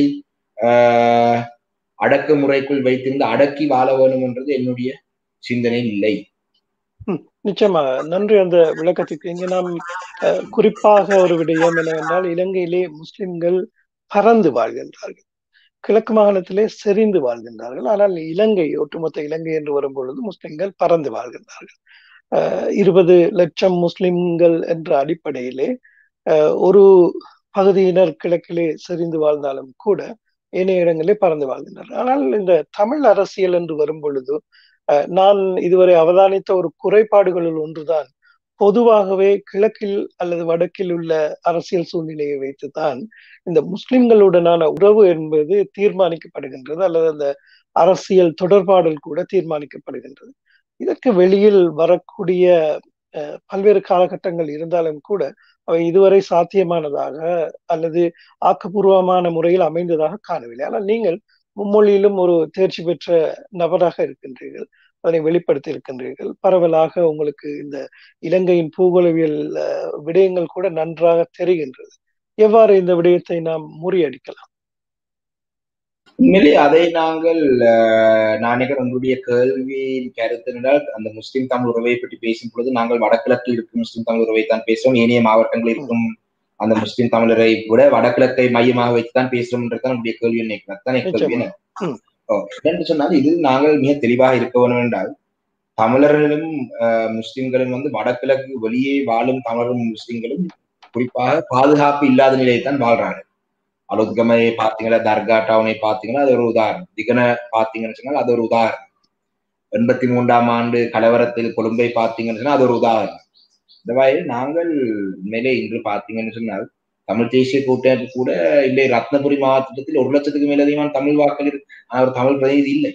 ஆஹ் அடக்குமுறைக்குள் வைத்திருந்து அடக்கி வாழ வேணும் என்றது என்னுடைய சிந்தனை இல்லை நிச்சயமா நன்றி அந்த விளக்கத்துக்கு இங்க நாம் குறிப்பாக ஒரு விடயம் என்னவென்றால் இலங்கையிலே முஸ்லிம்கள் பறந்து வாழ்கின்றார்கள் கிழக்கு மாகாணத்திலே செறிந்து வாழ்கின்றார்கள் ஆனால் இலங்கை ஒட்டுமொத்த இலங்கை என்று வரும் பொழுது முஸ்லிம்கள் பறந்து வாழ்கின்றார்கள் இருபது லட்சம் முஸ்லிம்கள் என்ற அடிப்படையிலே ஒரு பகுதியினர் கிழக்கிலே செறிந்து வாழ்ந்தாலும் கூட ஏனைய இடங்களே பறந்து வாழ்கின்றனர் ஆனால் இந்த தமிழ் அரசியல் என்று வரும் பொழுது நான் இதுவரை அவதானித்த ஒரு குறைபாடுகளில் ஒன்றுதான் பொதுவாகவே கிழக்கில் அல்லது வடக்கில் உள்ள அரசியல் சூழ்நிலையை வைத்துதான் இந்த முஸ்லிம்களுடனான உறவு என்பது தீர்மானிக்கப்படுகின்றது அல்லது அந்த அரசியல் தொடர்பாடல் கூட தீர்மானிக்கப்படுகின்றது இதற்கு வெளியில் வரக்கூடிய பல்வேறு காலகட்டங்கள் இருந்தாலும் கூட அவை இதுவரை சாத்தியமானதாக அல்லது ஆக்கப்பூர்வமான முறையில் அமைந்ததாக காணவில்லை ஆனால் நீங்கள் மும்மொழியிலும் ஒரு தேர்ச்சி பெற்ற நபராக இருக்கின்றீர்கள் அதனை வெளிப்படுத்தி இருக்கின்றீர்கள் பரவலாக உங்களுக்கு இந்த இலங்கையின் பூகோளவியல் விடயங்கள் கூட நன்றாக தெரிகின்றது எவ்வாறு இந்த விடயத்தை நாம் முறியடிக்கலாம் உண்மையிலே அதை நாங்கள் நான் நினைக்கிறேன் உங்களுடைய கேள்வியின் கருத்து என்றால் அந்த முஸ்லிம் தமிழ் உறவை பற்றி பேசும் பொழுது நாங்கள் வடகிழக்கில் இருக்கும் முஸ்லிம் தமிழ் உறவை தான் பேசுறோம் ஏனைய மாவட்டங்களில் இருக்கும் அந்த முஸ்லிம் தமிழரை விட வடகிழக்கை மையமாக வைத்துதான் பேசுறோம் என்றுதான் உங்களுடைய கேள்வி நினைக்கிறேன் தான் கேள்வி என்று சொன்னால் இது நாங்கள் மிக தெளிவாக இருக்க வேண்டும் என்றால் தமிழர்களும் முஸ்லிம்களும் வந்து வடகிழக்கு வெளியே வாழும் தமிழரும் முஸ்லிம்களும் குறிப்பாக பாதுகாப்பு இல்லாத நிலையை தான் வாழ்றாங்க அலுத்கமையை பார்த்தீங்கன்னா தர்கா டவுனை பார்த்தீங்கன்னா அது ஒரு உதாரணம் திகனை பார்த்தீங்கன்னு சொன்னால் அது ஒரு உதாரணம் எண்பத்தி மூன்றாம் ஆண்டு கலவரத்தில் கொழும்பை பார்த்தீங்கன்னு சொன்னால் அது ஒரு உதாரணம் இந்த வகையில் நாங்கள் உண்மையிலே இன்று பார்த்தீங்கன்னு சொன்னால் தமிழ் தேசிய கூட்டமைப்பு கூட இல்லை ரத்னபுரி மாவட்டத்தில் ஒரு லட்சத்துக்கு மேலதிகமான தமிழ் வாக்கள் இருக்கு ஆனால் ஒரு தமிழ் பிரதிநிதி இல்லை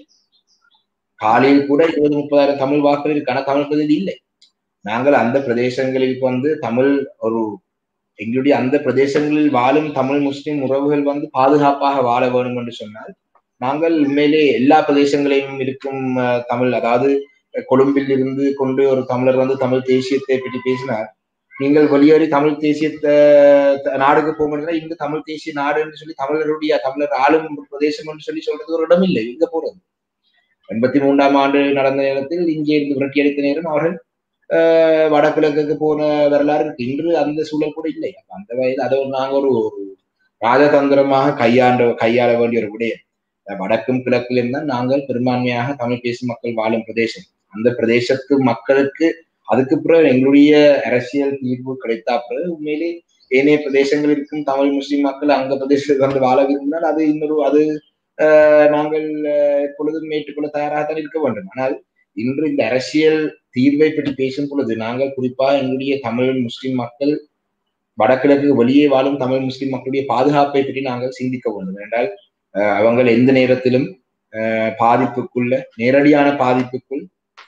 காலையில் கூட இருபது முப்பதாயிரம் தமிழ் வாக்கள் இருக்கு ஆனால் தமிழ் பிரதிநிதி இல்லை நாங்கள் அந்த பிரதேசங்களில் வந்து தமிழ் ஒரு எங்களுடைய அந்த பிரதேசங்களில் வாழும் தமிழ் முஸ்லிம் உறவுகள் வந்து பாதுகாப்பாக வாழ வேண்டும் என்று சொன்னால் நாங்கள் உண்மையிலே எல்லா பிரதேசங்களையும் இருக்கும் தமிழ் அதாவது கொழும்பில் இருந்து கொண்டு ஒரு தமிழர் வந்து தமிழ் தேசியத்தை பற்றி பேசினார் நீங்கள் வெளியேறி தமிழ் தேசியத்தை நாடுக்கு போகணும்னா இங்க தமிழ் தேசிய நாடு என்று சொல்லி தமிழருடைய தமிழர் ஆளும் பிரதேசம் என்று சொல்லி சொல்றது ஒரு இடம் இல்லை இங்க போறது எண்பத்தி மூன்றாம் ஆண்டு நடந்த நேரத்தில் இங்கே இருந்து விரட்டி அடித்த நேரம் அவர்கள் வடகிழக்குக்கு போன வரலாறு இருக்கு இன்று அந்த சூழல் கூட இல்லை அந்த வயது அதை நாங்க ஒரு ராஜதந்திரமாக கையாண்ட கையாள வேண்டிய ஒரு விடயம் வடக்கும் கிழக்கிலும் தான் நாங்கள் பெரும்பான்மையாக தமிழ் பேசும் மக்கள் வாழும் பிரதேசம் அந்த பிரதேசத்து மக்களுக்கு அதுக்கு பிறகு எங்களுடைய அரசியல் தீர்வு கிடைத்தா பிறகு உண்மையிலே ஏனைய பிரதேசங்கள் இருக்கும் தமிழ் முஸ்லிம் மக்கள் அங்க பிரதேசத்துக்கு வந்து வாழ விரும்பினால் அது இன்னொரு அது நாங்கள் எப்பொழுதும் ஏற்றுக்கொள்ள தயாராகத்தான் இருக்க வேண்டும் ஆனால் இன்று இந்த அரசியல் தீர்வை பற்றி பேசும் பொழுது நாங்கள் குறிப்பாக எங்களுடைய தமிழ் முஸ்லிம் மக்கள் வடகிழக்கு வெளியே வாழும் தமிழ் முஸ்லிம் மக்களுடைய பாதுகாப்பை பற்றி நாங்கள் சிந்திக்க வேண்டும் என்றால் அவங்க எந்த நேரத்திலும் பாதிப்புக்குள்ள நேரடியான பாதிப்புக்குள்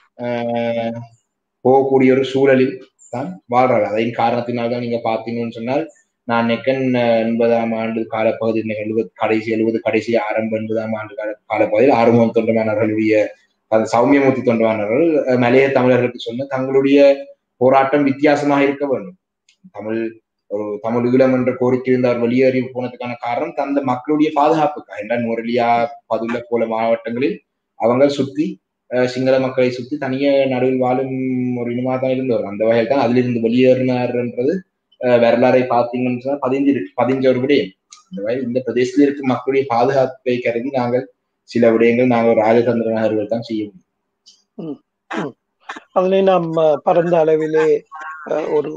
போகக்கூடிய ஒரு சூழலில் தான் வாழ்றாங்க அதையும் காரணத்தினால்தான் நீங்க பாத்தீங்கன்னு சொன்னால் நான் நெக்கன் எண்பதாம் ஆண்டு காலப்பகுதி எழுபது கடைசி எழுபது கடைசி ஆரம்ப எண்பதாம் ஆண்டு கால காலப்பகுதியில் ஆறுமுகம் தொண்டமானவர்களுடைய அந்த சௌமியமூர்த்தி தொண்டமானவர்கள் மலைய தமிழர்களுக்கு சொன்ன தங்களுடைய போராட்டம் வித்தியாசமாக இருக்க வேண்டும் தமிழ் ஒரு தமிழ் ஈழம் என்ற கோரிக்கை இருந்து அவர் வெளியேறி போனதுக்கான காரணம் தந்த மக்களுடைய பாதுகாப்புக்காக என்றால் நுரலியா பதுல போல மாவட்டங்களில் அவங்க சுத்தி சிங்கள மக்களை சுத்தி தனிய நடுவில் வாழும் ஒரு இனமாக தான் இருந்தவர் அந்த வகையில் தான் அதிலிருந்து வெளியேறினார்ன்றது வரலாறை பார்த்தீங்கன்னு சொன்னா பதிஞ்சு பதிஞ்ச ஒரு விடயம் இந்த வகையில் இந்த பிரதேசத்தில் இருக்கும் மக்களுடைய பாதுகாப்பை கருதி நாங்கள் சில விடயங்கள் நாங்கள் ராஜதந்திர நகர்கள் தான் செய்ய முடியும் அதனை நாம் பரந்த அளவிலே ஒரு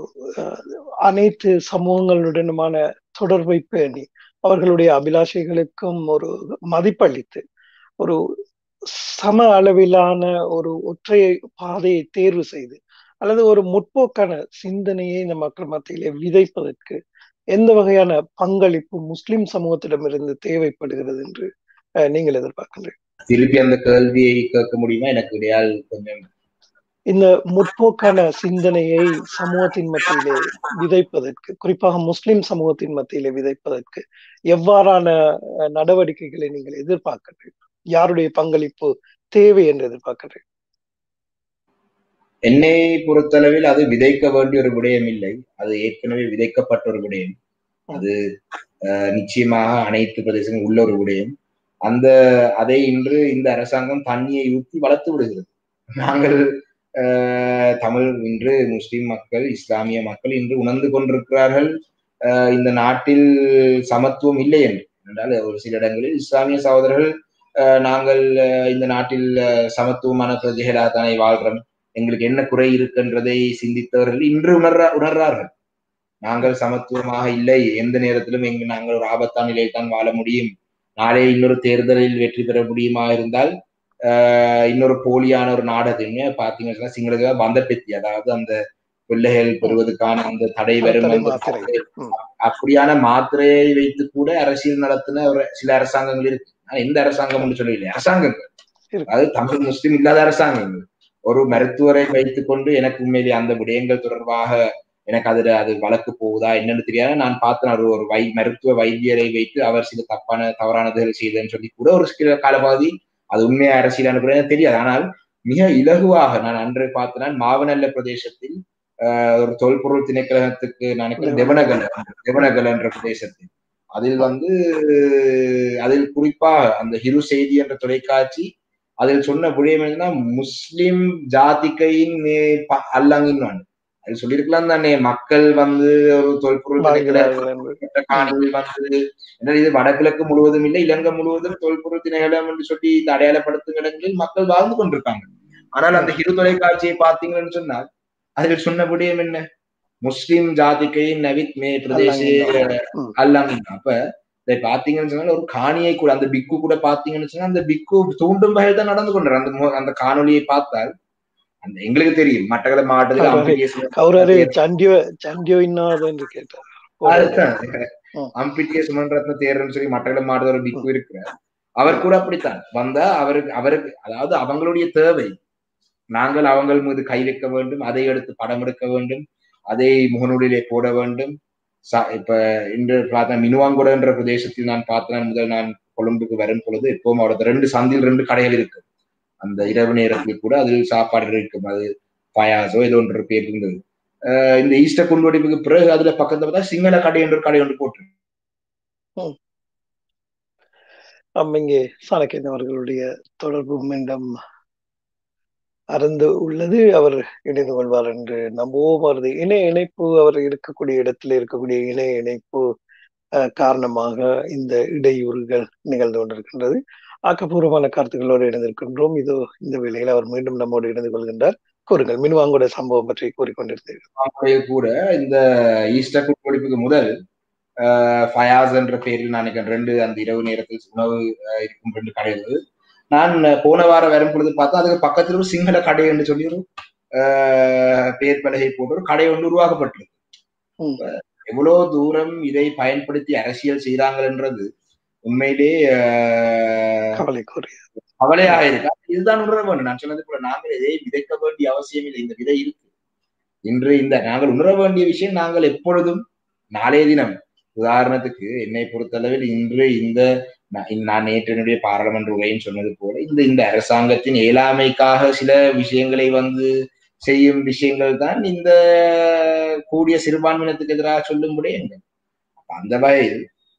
அனைத்து சமூகங்களுடனுமான தொடர்பை பேணி அவர்களுடைய அபிலாஷைகளுக்கும் ஒரு மதிப்பளித்து ஒரு சம அளவிலான ஒரு ஒற்றை பாதையை தேர்வு செய்து அல்லது ஒரு முற்போக்கான சிந்தனையை இந்த மக்கள் மத்தியிலே விதைப்பதற்கு எந்த வகையான பங்களிப்பு முஸ்லிம் சமூகத்திடமிருந்து தேவைப்படுகிறது என்று நீங்கள் எதிர்பார்க்கின்றீர்கள் திருப்பி அந்த கேள்வியை கேட்க முடியுமா எனக்கு இடையால் கொஞ்சம் இந்த முற்போக்கான சிந்தனையை சமூகத்தின் மத்தியிலே விதைப்பதற்கு குறிப்பாக முஸ்லிம் சமூகத்தின் மத்தியிலே விதைப்பதற்கு எவ்வாறான நடவடிக்கைகளை நீங்கள் எதிர்பார்க்கிறீர்கள் யாருடைய பங்களிப்பு தேவை என்று எதிர்பார்க்கிறீர்கள் என்னை பொறுத்தளவில் அது விதைக்க வேண்டிய ஒரு விடயம் இல்லை அது ஏற்கனவே விதைக்கப்பட்ட ஒரு விடயம் அது நிச்சயமாக அனைத்து பிரதேசங்களும் உள்ள ஒரு விடயம் அந்த அதை இன்று இந்த அரசாங்கம் தண்ணியை ஊற்றி வளர்த்து விடுகிறது நாங்கள் தமிழ் இன்று முஸ்லிம் மக்கள் இஸ்லாமிய மக்கள் இன்று உணர்ந்து கொண்டிருக்கிறார்கள் இந்த நாட்டில் சமத்துவம் இல்லை என்று என்றால் ஒரு சில இடங்களில் இஸ்லாமிய சகோதரர்கள் நாங்கள் இந்த நாட்டில் சமத்துவமான பிரஜைகளாக தானே வாழ்றோம் எங்களுக்கு என்ன குறை இருக்குன்றதை சிந்தித்தவர்கள் இன்று உணர்ற உணர்றார்கள் நாங்கள் சமத்துவமாக இல்லை எந்த நேரத்திலும் எங்க நாங்கள் ஒரு ஆபத்தான நிலையில் தான் வாழ முடியும் நாளை இன்னொரு தேர்தலில் வெற்றி பெற முடியுமா இருந்தால் இன்னொரு போலியான ஒரு நாடகத்தையுமே பாத்தீங்கன்னா சிங்கள வந்த பெத்தி அதாவது அந்த பிள்ளைகள் பெறுவதற்கான அந்த தடை வரும் தடை அந்த மாத்திரை. ம். அப்படியான மாத்திரையை வைத்து கூட அரசியல் நடத்தின ஒரு சில அரசாங்கங்கள் இருக்கு ஆனா எந்த அரசாங்கம் என்று சொல்லவில்லை அரசாங்கங்கள் இருக்கு. அது தமிழ் முஸ்லிம் இல்லாத அரசாங்கங்கள் ஒரு மருத்துவரை வைத்துக் கொண்டு எனக்கு உண்மையிலே அந்த விடயங்கள் தொடர்பாக எனக்கு அதுல அது வழக்கு போகுதா என்னன்னு தெரியாது நான் பார்த்தேன் ஒரு ஒரு வை மருத்துவ வைத்தியரை வைத்து அவர் சில தப்பான தவறானதுகள் செய்ததுன்னு சொல்லி கூட ஒரு சில காலபாதி அது உண்மையா அரசியலான கூட எனக்கு தெரியாது ஆனால் மிக இலகுவாக நான் அன்று பார்த்தேன் மாவனல்ல பிரதேசத்தில் ஆஹ், ஒரு தொல்பொருள் திணைக்களத்துக்கு நான் நினைக்கிறேன் தெவனகல தெவனகல என்ற பிரதேசத்தில் அதில் வந்து அதில் குறிப்பாக அந்த ஹிரு செய்தி என்ற தொலைக்காட்சி அதில் சொன்ன விடயம் என்னன்னா முஸ்லிம் ஜாதிக்கையின் அல்லங்கின்னு அது சொல்லியிருக்கலாம் தானே மக்கள் வந்து ஒரு தொல்பொருள் திணைக்கள வாழ்கிறார்கள் என்று. காணொலி வந்து என்ன இது வடகிழக்கு முழுவதும் இல்லை இலங்கை முழுவதும் தொல்பொருள் திணைகளம் என்று சொல்லி இந்த அடையாளப்படுத்தும் இடங்களில் மக்கள் வாழ்ந்து கொண்டிருக்காங்க ஆனால் அந்த இரு தொலைக்காட்சியை பார்த்தீங்கன்னு சொன்னால் அதில் சொன்ன விடயம் என்ன முஸ்லிம் ஜாதிக்கையின் நவித் மே பிரதேச ம். அல்லாங்க அப்ப இதை பாத்தீங்கன்னு சொன்னா ஒரு காணியை கூட அந்த பிக்கு கூட பாத்தீங்கன்னு சொன்னா அந்த பிக்கு தூண்டும் வகையில் தான் நடந்து கொண்டார் அந்த மு- அந்த காணொலியை பார்த்தால் அந்த எங்களுக்கு தெரியும் மட்டக்கள மாவட்டத்தில் கௌரவரே, அம்பிகேஸ்வரர் கௌரவரே சண்டியோ சண்டியோ இன்னாது என்று கேட்டார் அதுதான் ம். அம்பிட்டிய சுமன்றத்ன தேர்ன்னு சொல்லி மட்டக்கள மாவட்ட ஒரு பிக்கு இருக்கிறார் அவர் கூட அப்படித்தான் வந்தா அவருக்கு அவருக்கு அதாவது அவங்களுடைய தேவை நாங்கள் அவங்கள் மீது கை வைக்க வேண்டும் அதை எடுத்து படம் எடுக்க வேண்டும் அதை முகநூலிலே போட வேண்டும் ச- இப்ப இன்று பார்த்த மினுவாங்குட என்ற பிரதேசத்தில் நான் பார்த்தேன் முதல் நான் கொழும்புக்கு வரும் பொழுது இப்பவும் அவரது ரெண்டு சந்தில் ரெண்டு கடைகள் இருக்கு அந்த இரவு நேரத்தில் கூட அதில் சாப்பாடு இருக்கும் அது பயாசோ ஏதோ ஒன்று பேர் இருந்தது அஹ் இந்த ஈஸ்டர் குண்டுவெடிப்புக்கு பிறகு அதுல பக்கத்துல பார்த்தா சிங்கள கடை என்று ஒரு கடை ஒன்று போட்டு ஆம், இங்கே சாணக்கியன் அவர்களுடைய தொடர்பு மீண்டும் அறந்து உள்ளது அவர் இணைந்து கொள்வார் என்று நம்புவோம் அவரது இணைய இணைப்பு அவர் இருக்கக்கூடிய இடத்தில் இருக்கக்கூடிய இணைய இணைப்பு அஹ், காரணமாக இந்த இடையூறுகள் நிகழ்ந்து கொண்டிருக்கின்றது ஆக்கப்பூர்வமான கருத்துக்களோடு இணைந்திருக்கின்றோம் இதோ இந்த வேளையில் அவர் மீண்டும் நம்மோடு இணைந்து கொள்கின்றார் கூறுங்கள் மின்வாங்கோட சம்பவம் பற்றி கூறிக்கொண்டிருந்தீர்கள் அவங்களே கூட இந்த ஈஸ்டர் குண்டுவெடிப்புக்கு முதல் அஹ், ஃபயாஸ் என்ற பெயரில் நான் நினைக்கிறேன் ரெண்டு அந்த இரவு நேரத்தில் உணவு அஹ், இருக்கும் ரெண்டு கடைகள் நான் போன வாரம் வரும் பொழுது பார்த்தா அதுக்கு பக்கத்துல ஒரு சிங்கள கடை என்று சொல்லி ஒரு அஹ், பேர் பலகை போட்டு ஒரு கடை ஒன்று உருவாக்கப்பட்டிருக்கு ம். எவ்வளவு தூரம் இதை பயன்படுத்தி அரசியல் செய்றாங்கன்றது உண்மையிலே அஹ், கவலைக்குரிய கவலையாக இருக்கு ஆனா இதுதான் உணர வேண்டும் நான் சொன்னது போல நாங்கள் இதை விதைக்க வேண்டிய அவசியம் இல்லை இந்த விதை இருக்கு இன்று இந்த நாங்கள் உணர வேண்டிய விஷயம் நாங்கள் எப்பொழுதும் நாளைய தினம் உதாரணத்துக்கு என்னை பொறுத்தளவில் இன்று இந்த நான் நான் நேற்று என்னுடைய பாராளுமன்ற உரையும் சொன்னது போல இந்த இந்த அரசாங்கத்தின் இயலாமைக்காக சில விஷயங்களை வந்து செய்யும் விஷயங்கள் தான் இந்த கூடிய சிறுபான்மையினத்துக்கு எதிராக சொல்லும் விடயங்கள் அந்த வகையில்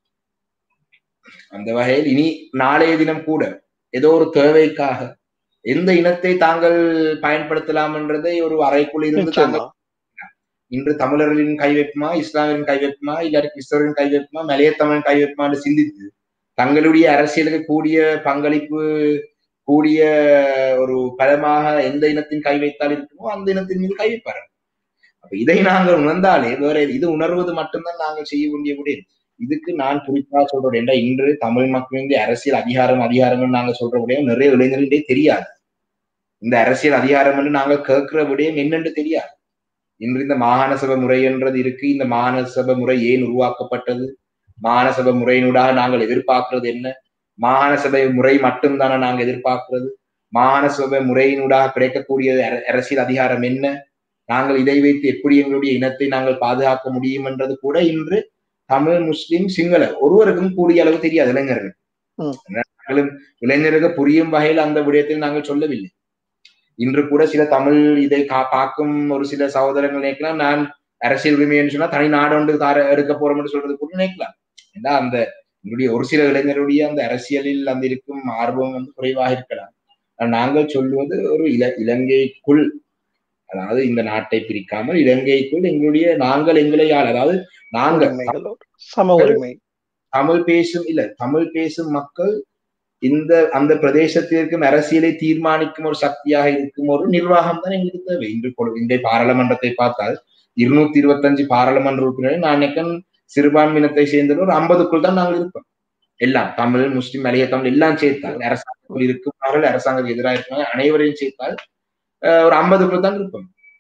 அந்த வகையில் இனி நாளைய தினம் கூட ஏதோ ஒரு தேவைக்காக எந்த இனத்தை தாங்கள் பயன்படுத்தலாம் என்றதை ஒரு அறைக்குள் இருந்து தாங்கள் நிச்சயமா இன்று தமிழர்களின் கை வைப்புமா இஸ்லாமியரின் கை வைப்புமா இல்லாட்டி கிறிஸ்தவரின் கை வைப்புமா மலைய தமிழன் கை வைப்புமா என்று சிந்தித்து தங்களுடைய அரசியலுக்கு கூடிய பங்களிப்பு கூடிய ஒரு பலமாக எந்த இனத்தின் கை வைத்தால் இருக்குமோ அந்த இனத்தின் மீது கை வைப்பார் அப்ப இதை நாங்கள் உணர்ந்தாலே வேற இது உணர்வது மட்டும்தான் நாங்கள் செய்ய வேண்டிய விடயம் இதுக்கு நான் குறிப்பா சொல்றேன் ஏன்டா இன்று தமிழ் மக்களின் அரசியல் அதிகாரம் அதிகாரம் நாங்க சொல்ற விடயம் நிறைய இளைஞர்களே தெரியாது இந்த அரசியல் அதிகாரம் என்று நாங்கள் கேட்கிற விடயம் என்னென்று தெரியாது இன்று இந்த மாகாண சபை முறை என்றது இருக்கு இந்த மாகாண சபை முறை ஏன் உருவாக்கப்பட்டது மாகாண சபை முறையினூடாக நாங்கள் எதிர்பார்க்கிறது என்ன மாகாண சபை முறை மட்டும்தானே நாங்கள் எதிர்பார்க்கிறது மாகாண சபை முறையினூடாக கிடைக்கக்கூடிய அர- அரசியல் அதிகாரம் என்ன நாங்கள் இதை வைத்து எப்படி எங்களுடைய இனத்தை நாங்கள் பாதுகாக்க முடியும் என்றது கூட இன்று தமிழ் முஸ்லிம் சிங்கள ஒருவருக்கும் கூடிய அளவு தெரியாது இளைஞர்கள் ம். நாங்களும் இளைஞருக்கு புரியும் வகையில் அந்த விடயத்தில் நாங்கள் சொல்லவில்லை இன்று கூட சில தமிழ் இதை கா- பார்க்கும் ஒரு சில சகோதரங்கள் நினைக்கலாம் நான் அரசியல் உரிமைன்னு சொன்னா தனி நாடு ஒன்று தார எடுக்க போறோம் என்று சொல்றது கூட நினைக்கலாம் ஏன்னா அந்த எங்களுடைய ஒரு சில இளைஞருடைய அந்த அரசியலில் அந்த இருக்கும் ஆர்வம் வந்து குறைவாக இருக்கலாம் ஆனா நாங்கள் சொல்வது ஒரு இல இலங்கைக்குள் அதாவது இந்த நாட்டை பிரிக்காமல் இலங்கைக்குள் எங்களுடைய நாங்கள் எங்களை ஆள் அதாவது நாங்கள் உரிமைகளோடு சம உரிமை தமிழ் பேசும் இல்ல தமிழ் பேசும் மக்கள் இந்த அந்த பிரதேசத்தில் இருக்கும் அரசியலை தீர்மானிக்கும் ஒரு சக்தியாக இருக்கும் ஒரு நிர்வாகம் தான் எங்களுக்கு தேவை இன்று கொடு- இன்றைய பாராளுமன்றத்தை பார்த்தால் இருநூத்தி இருபத்தஞ்சு பாராளுமன்ற உறுப்பினர்கள் நான் நினைக்கிறேன் சிறுபான்மையினத்தை சேர்ந்த ஒரு ஐம்பதுக்குள் தான் நாங்கள் இருப்போம் எல்லாம் தமிழ் முஸ்லிம் மலைய தமிழ் எல்லாம் சேர்த்தால் அரசாங்கத்தில் இருக்குமார்கள் அரசாங்கத்துக்கு எதிராக இருக்காங்க அனைவரையும் சேர்த்தால் அஹ், ஒரு ஐம்பதுக்குள் தான் இருப்போம்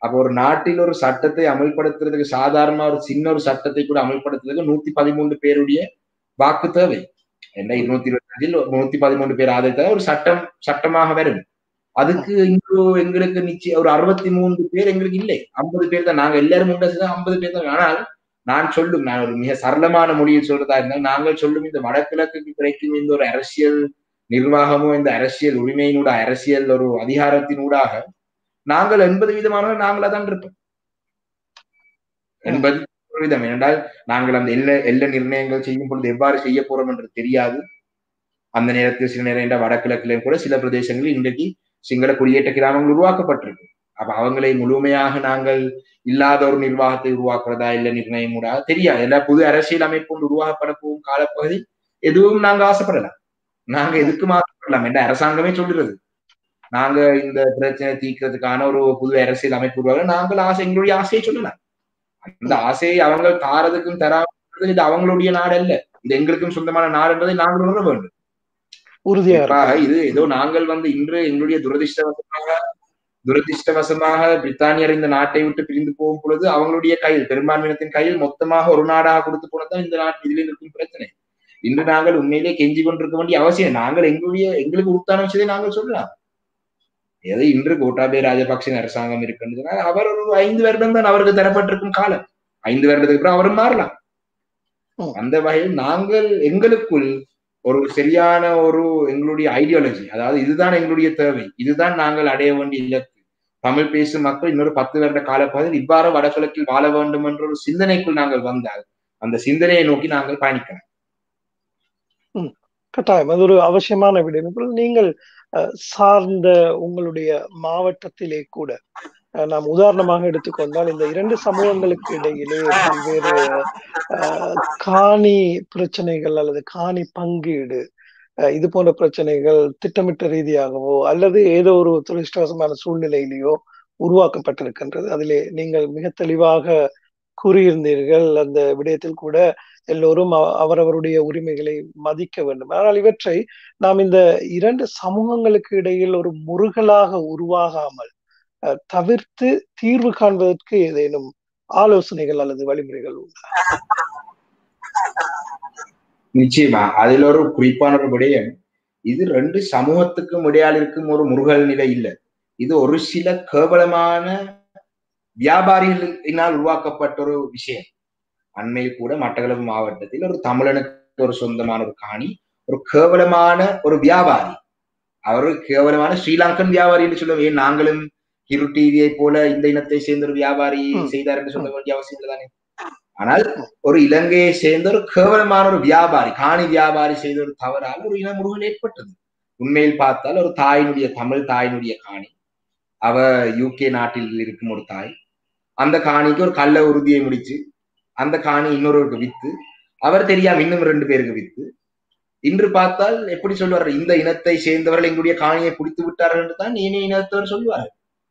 அப்ப ஒரு நாட்டில் ஒரு சட்டத்தை அமல்படுத்துறதுக்கு சாதாரண ஒரு சின்ன ஒரு சட்டத்தை கூட அமல்படுத்துறதுக்கு நூத்தி பதிமூன்று பேருடைய வாக்கு தேவை என்ன இருநூத்தி இருபத்தி அஞ்சில் நூத்தி பதிமூன்று பேர் ஆதரித்த ஒரு சட்டம் சட்டமாக வரும் அதுக்கு இங்கு எங்களுக்கு நிச்சயம் ஒரு அறுபத்தி மூன்று பேர் எங்களுக்கு இல்லை ஐம்பது பேர் தான் நாங்க எல்லாரும் உண்டு ஐம்பது பேர் தான் ஆனால் நான் சொல்லும் நான் ஒரு மிக சரளமான மொழியில் சொல்றதா இருந்தால் நாங்கள் சொல்லும் இந்த வடகிழக்குக்கு கிடைக்கும் இந்த ஒரு அரசியல் நிர்வாகமோ இந்த அரசியல் உரிமையினூட அரசியல் ஒரு அதிகாரத்தினூடாக நாங்கள் எண்பது வீதமானவர்கள் நாங்களா தான் இருப்போம் எண்பது வீதம் ஏனென்றால் நாங்கள் அந்த எல்ல எல்ல நிர்ணயங்கள் செய்யும் பொழுது எவ்வாறு செய்ய போறோம் என்று தெரியாது அந்த நேரத்தில் சில நேரம் வடகிழக்கிலும் கூட சில பிரதேசங்களில் இன்றைக்கு சிங்கள குடியேற்ற கிராமங்கள் உருவாக்கப்பட்டிருக்கு அப்ப அவங்களை முழுமையாக நாங்கள் இல்லாத ஒரு நிர்வாகத்தை உருவாக்குறதா இல்ல நிர்ணயம் கூட தெரியாது எல்லா புது அரசியல் அமைப்பு ஒன்று உருவாக்கப்பட போகும் காலப்பகுதி எதுவும் நாங்க ஆசைப்படலாம் நாங்க எதுக்கும் ஆசைப்படலாம் என்ற அரசாங்கமே சொல்லுறது நாங்க இந்த பிரச்சனை தீர்க்கிறதுக்கான ஒரு புது அரசியல் அமைப்பு உருவாக நாங்கள் ஆசை எங்களுடைய ஆசையை சொல்லலாம் அந்த ஆசையை அவங்க தாரதுக்கும் தராது இது அவங்களுடைய நாடு அல்ல இது எங்களுக்கும் சொந்தமான நாடு என்பதை நாங்கள் உணர வேண்டும் உறுதியாக இது ஏதோ நாங்கள் வந்து இன்று எங்களுடைய துரதிருஷ்டவசமாக துரதிருஷ்டவசமாக பிரித்தானியர் இந்த நாட்டை விட்டு பிரிந்து போகும் பொழுது அவங்களுடைய கையில் பெரும்பான்மையினத்தின் கையில் மொத்தமாக ஒரு நாடாக கொடுத்து போனதான் இந்த நாட்டு இதில் இருக்கும் பிரச்சனை இன்று நாங்கள் உண்மையிலே கெஞ்சி கொண்டிருக்க வேண்டிய அவசியம் நாங்கள் எங்களுடைய எங்களுக்கு உத்தான விஷயத்தை நாங்கள் சொல்லலாம் ஏதோ இன்று கோட்டாபே ராஜபக்சே அரசாங்கம் இருக்குன்னு அவர் ஒரு ஐந்து வருடம் தான் அவருக்கு தரப்பட்டிருக்கும் காலம் ஐந்து வருடத்துக்கு அப்புறம் அவரும் மாறலாம் அந்த வகையில் நாங்கள் எங்களுக்குள் ஒரு சரியான ஒரு எங்களுடைய ஐடியாலஜி அதாவது இதுதான் எங்களுடைய தேவை இதுதான் நாங்கள் அடைய வேண்டிய இலக்கு தமிழ் பேசும் மக்கள் இன்னொரு பத்து வருட காலப்பகுதியில் இவ்வாறு வடகிழக்கில் வாழ வேண்டும் என்ற ஒரு சிந்தனைக்குள் நாங்கள் வந்தால் அந்த சிந்தனையை நோக்கி நாங்கள் பயணிக்கலாம் கட்டாயம் அது ஒரு அவசியமான விடயம் இப்பொழுது நீங்கள் சார்ந்த உங்களுடைய மாவட்டத்திலே கூட நாம் உதாரணமாக எடுத்துக்கொண்டால் இந்த இரண்டு சமூகங்களுக்கு இடையிலே பல்வேறு காணி பிரச்சனைகள் அல்லது காணி பங்கீடு இது போன்ற பிரச்சனைகள் திட்டமிட்ட ரீதியாகவோ அல்லது ஏதோ ஒரு துரதிருஷ்டவசமான சூழ்நிலையிலேயோ உருவாக்கப்பட்டிருக்கின்றது அதிலே நீங்கள் மிக தெளிவாக கூறியிருந்தீர்கள் அந்த விடயத்தில் கூட எல்லோரும் அவரவருடைய உரிமைகளை மதிக்க வேண்டும் ஆனால் இவற்றை நாம் இந்த இரண்டு சமூகங்களுக்கு இடையில் ஒரு முருகலாக உருவாகாமல் தவிர்த்து தீர்வு காண்பதற்கு ஏதேனும் ஆலோசனைகள் அல்லது வழிமுறைகள் உண்டா நிச்சயமா அதுல ஒரு குறிப்பான ஒரு விடயம் இது ரெண்டு சமூகத்துக்கும் இடையால் இருக்கும் ஒரு முருகல் நிலை இல்லை இது ஒரு சில கேவலமான வியாபாரிகளினால் உருவாக்கப்பட்ட ஒரு விஷயம் அண்மையில் கூட மட்டக்களப்பு மாவட்டத்தில் ஒரு தமிழனுக்கு ஒரு சொந்தமான ஒரு காணி ஒரு கேவலமான ஒரு வியாபாரி அவர் கேவலமான ஸ்ரீலங்கன் வியாபாரி என்று சொல்லுவோம் ஏன் நாங்களும் ஹிரு டிவியை போல இந்த இனத்தை சேர்ந்த ஒரு வியாபாரி செய்தார் என்று சொல்ல வேண்டிய அவசியம் இல்லைதானே ஆனால் ஒரு இலங்கையை சேர்ந்த ஒரு கேவலமான ஒரு வியாபாரி காணி வியாபாரி செய்த ஒரு தவறால் ஒரு இன முருகல் ஏற்பட்டது உண்மையில் பார்த்தால் ஒரு தாயினுடைய தமிழ் தாயினுடைய காணி அவ யூகே நாட்டில் இருக்கும் ஒரு தாய் அந்த காணிக்கு ஒரு கள்ள உறுதியை முடிச்சு அந்த காணி இன்னொருவருக்கு வித்து அவர் தெரியாம இன்னும் ரெண்டு பேருக்கு வித்து இன்று பார்த்தால் எப்படி சொல்லுவார் இந்த இனத்தை சேர்ந்தவர்கள் எங்களுடைய காணியை பிடித்து விட்டார்கள் என்று தான் ஏனைய இனத்தவர் சொல்லுவார்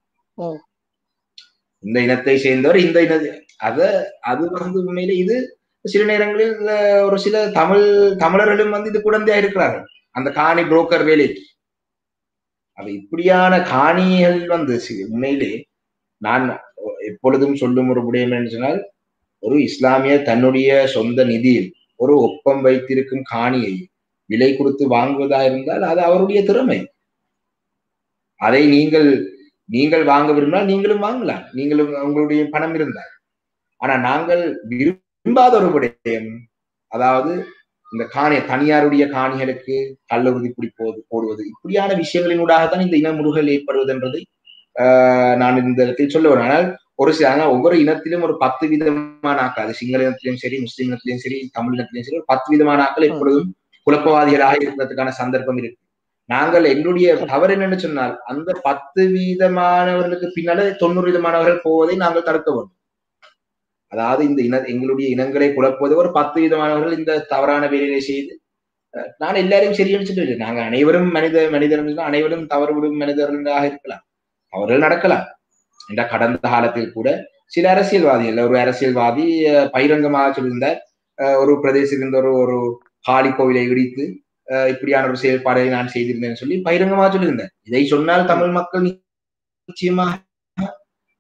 இந்த இனத்தை சேர்ந்தவர் இந்த இன அத அது வந்து உண்மையில இது சில நேரங்களில் ஒரு சில தமிழ் தமிழர்களும் வந்து இது குழந்தையா இருக்கிறார்கள் அந்த காணி புரோக்கர் வேலைக்கு அப்ப இப்படியான காணிகள் வந்து உண்மையிலே நான் எப்பொழுதும் சொல்லும் ஒரு விடயம் என்று சொன்னால் ஒரு இஸ்லாமிய தன்னுடைய சொந்த நிதியில் ஒரு ஒப்பம் வைத்திருக்கும் காணியை விலை கொடுத்து வாங்குவதா இருந்தால் அது அவருடைய திறமை அதை நீங்கள் நீங்கள் வாங்க விரும்பினால் நீங்களும் வாங்கலாம் நீங்களும் உங்களுடைய பணம் இருந்தால் ஆனா நாங்கள் விரும்பாத ஒரு விடயம் அதாவது இந்த காணி தனியாருடைய காணிகளுக்கு கள்ள உறுதி பிடி போது போடுவது இப்படியான விஷயங்களினூடாக தான் இந்த இன முருகல் ஏற்படுவது என்பதை நான் இந்த இடத்தில் சொல்ல வேண்டும் ஆனால் ஒரு சில ஆனால் ஒவ்வொரு இனத்திலும் ஒரு பத்து விதமான ஆக்கள் அது சிங்கள இனத்திலும் சரி முஸ்லீம் இனத்திலும் சரி தமிழ் இனத்திலும் சரி ஒரு பத்து விதமான ஆக்கள் எப்பொழுதும் குழப்பவாதிகளாக இருக்கிறதுக்கான சந்தர்ப்பம் இருக்கு நாங்கள் எங்களுடைய தவறு என்னன்னு சொன்னால் அந்த பத்து வீதமானவர்களுக்கு பின்னால தொண்ணூறு விதமானவர்கள் போவதை நாங்கள் தடுக்க வேண்டும் அதாவது இந்த இன எங்களுடைய இனங்களை குழப்புவது ஒரு பத்து விதமானவர்கள் இந்த தவறான வேலையை செய்து நான் எல்லாரையும் சரின்னு சொல்லிட்டு நாங்க அனைவரும் மனித மனிதர்கள் அனைவரும் தவறு விடும் மனிதர்களாக இருக்கலாம் அவர்கள் நடக்கலாம் என்ற கடந்த காலத்தில் கூட சில அரசியல்வாதிகள் ஒரு அரசியல்வாதி பகிரங்கமாக சொல்லியிருந்தார் ஒரு பிரதேசத்தில் ஒரு ஒரு காளி கோவிலை இடித்து இப்படியான ஒரு செயல்பாடை நான் செய்திருந்தேன் சொல்லி பகிரங்கமாக சொல்லியிருந்தேன் இதை சொன்னால் தமிழ் மக்கள் நிச்சயமாக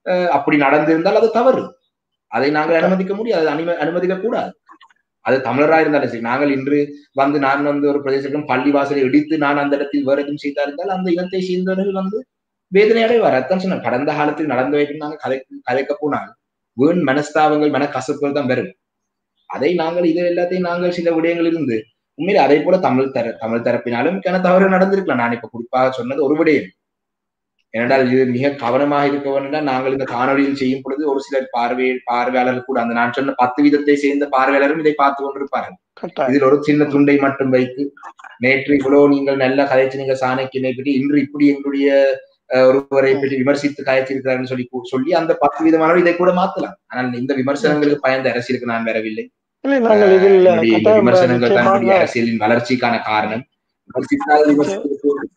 அஹ், அப்படி நடந்திருந்தால் அது தவறு அதை நாங்கள் அனுமதிக்க முடியாது அனும அனுமதிக்க கூடாது அது தமிழரா இருந்தாலும் சரி நாங்கள் இன்று வந்து நான் வந்து ஒரு பிரதேசத்திலும் பள்ளி வாசலை இடித்து நான் அந்த இடத்தில் வேறு எதுவும் செய்தாருந்தால் அந்த இனத்தை சேர்ந்தவர்கள் வந்து வேதனை அடைவார் அதான் சொன்ன கடந்த காலத்தில் நடந்தவைகள் நாங்கள் கதை கதைக்க போனால் வீண் மனஸ்தாபங்கள் மனக்கசப்புகள் தான் வரும் அதை நாங்கள் இது எல்லாத்தையும் நாங்கள் சில விடயங்கள் இருந்து உண்மையிலே அதே போல தமிழ் தர தமிழ் தரப்பினாலும் கன தவறு நடந்திருக்கலாம் நான் இப்ப குறிப்பாக சொன்னது ஒரு விடயம் ஏனென்றால் இது மிக கவனமாக இருக்க வேண்டும் நாங்கள் இந்த காணொலியில் செய்யும் பொழுது ஒரு சிலர் பார்வை பார்வையாளர்கள் கூட அந்த நான் சொன்ன பத்து வீதத்தை சேர்ந்த பார்வையாளரும் இதை பார்த்து கொண்டிருப்பார்கள் கட்டாயம் இதில் ஒரு சின்ன துண்டை மட்டும் வைத்து நேற்று இவ்வளவு நீங்கள் நல்ல கதைச்சினீங்க சாணக்கியனை பற்றி இன்று இப்படி எங்களுடைய அஹ், ஒருவரை பற்றி விமர்சித்து கதைச்சிருக்கிறார்னு சொல்லி கூ- சொல்லி அந்த பத்து விதமானவர் இதை கூட மாத்தலாம் ஆனால் இந்த விமர்சனங்களுக்கு பயந்த அரசியலுக்கு நான் வரவில்லை இல்லை நாங்கள் இதில் என்னுடைய இந்த கட்டாயம் விமர்சனங்கள் தான் என்னுடைய நிச்சயமாக அரசியலின் வளர்ச்சிக்கான காரணம் விமர்சித்தால் விமர்சிப்பதற்கு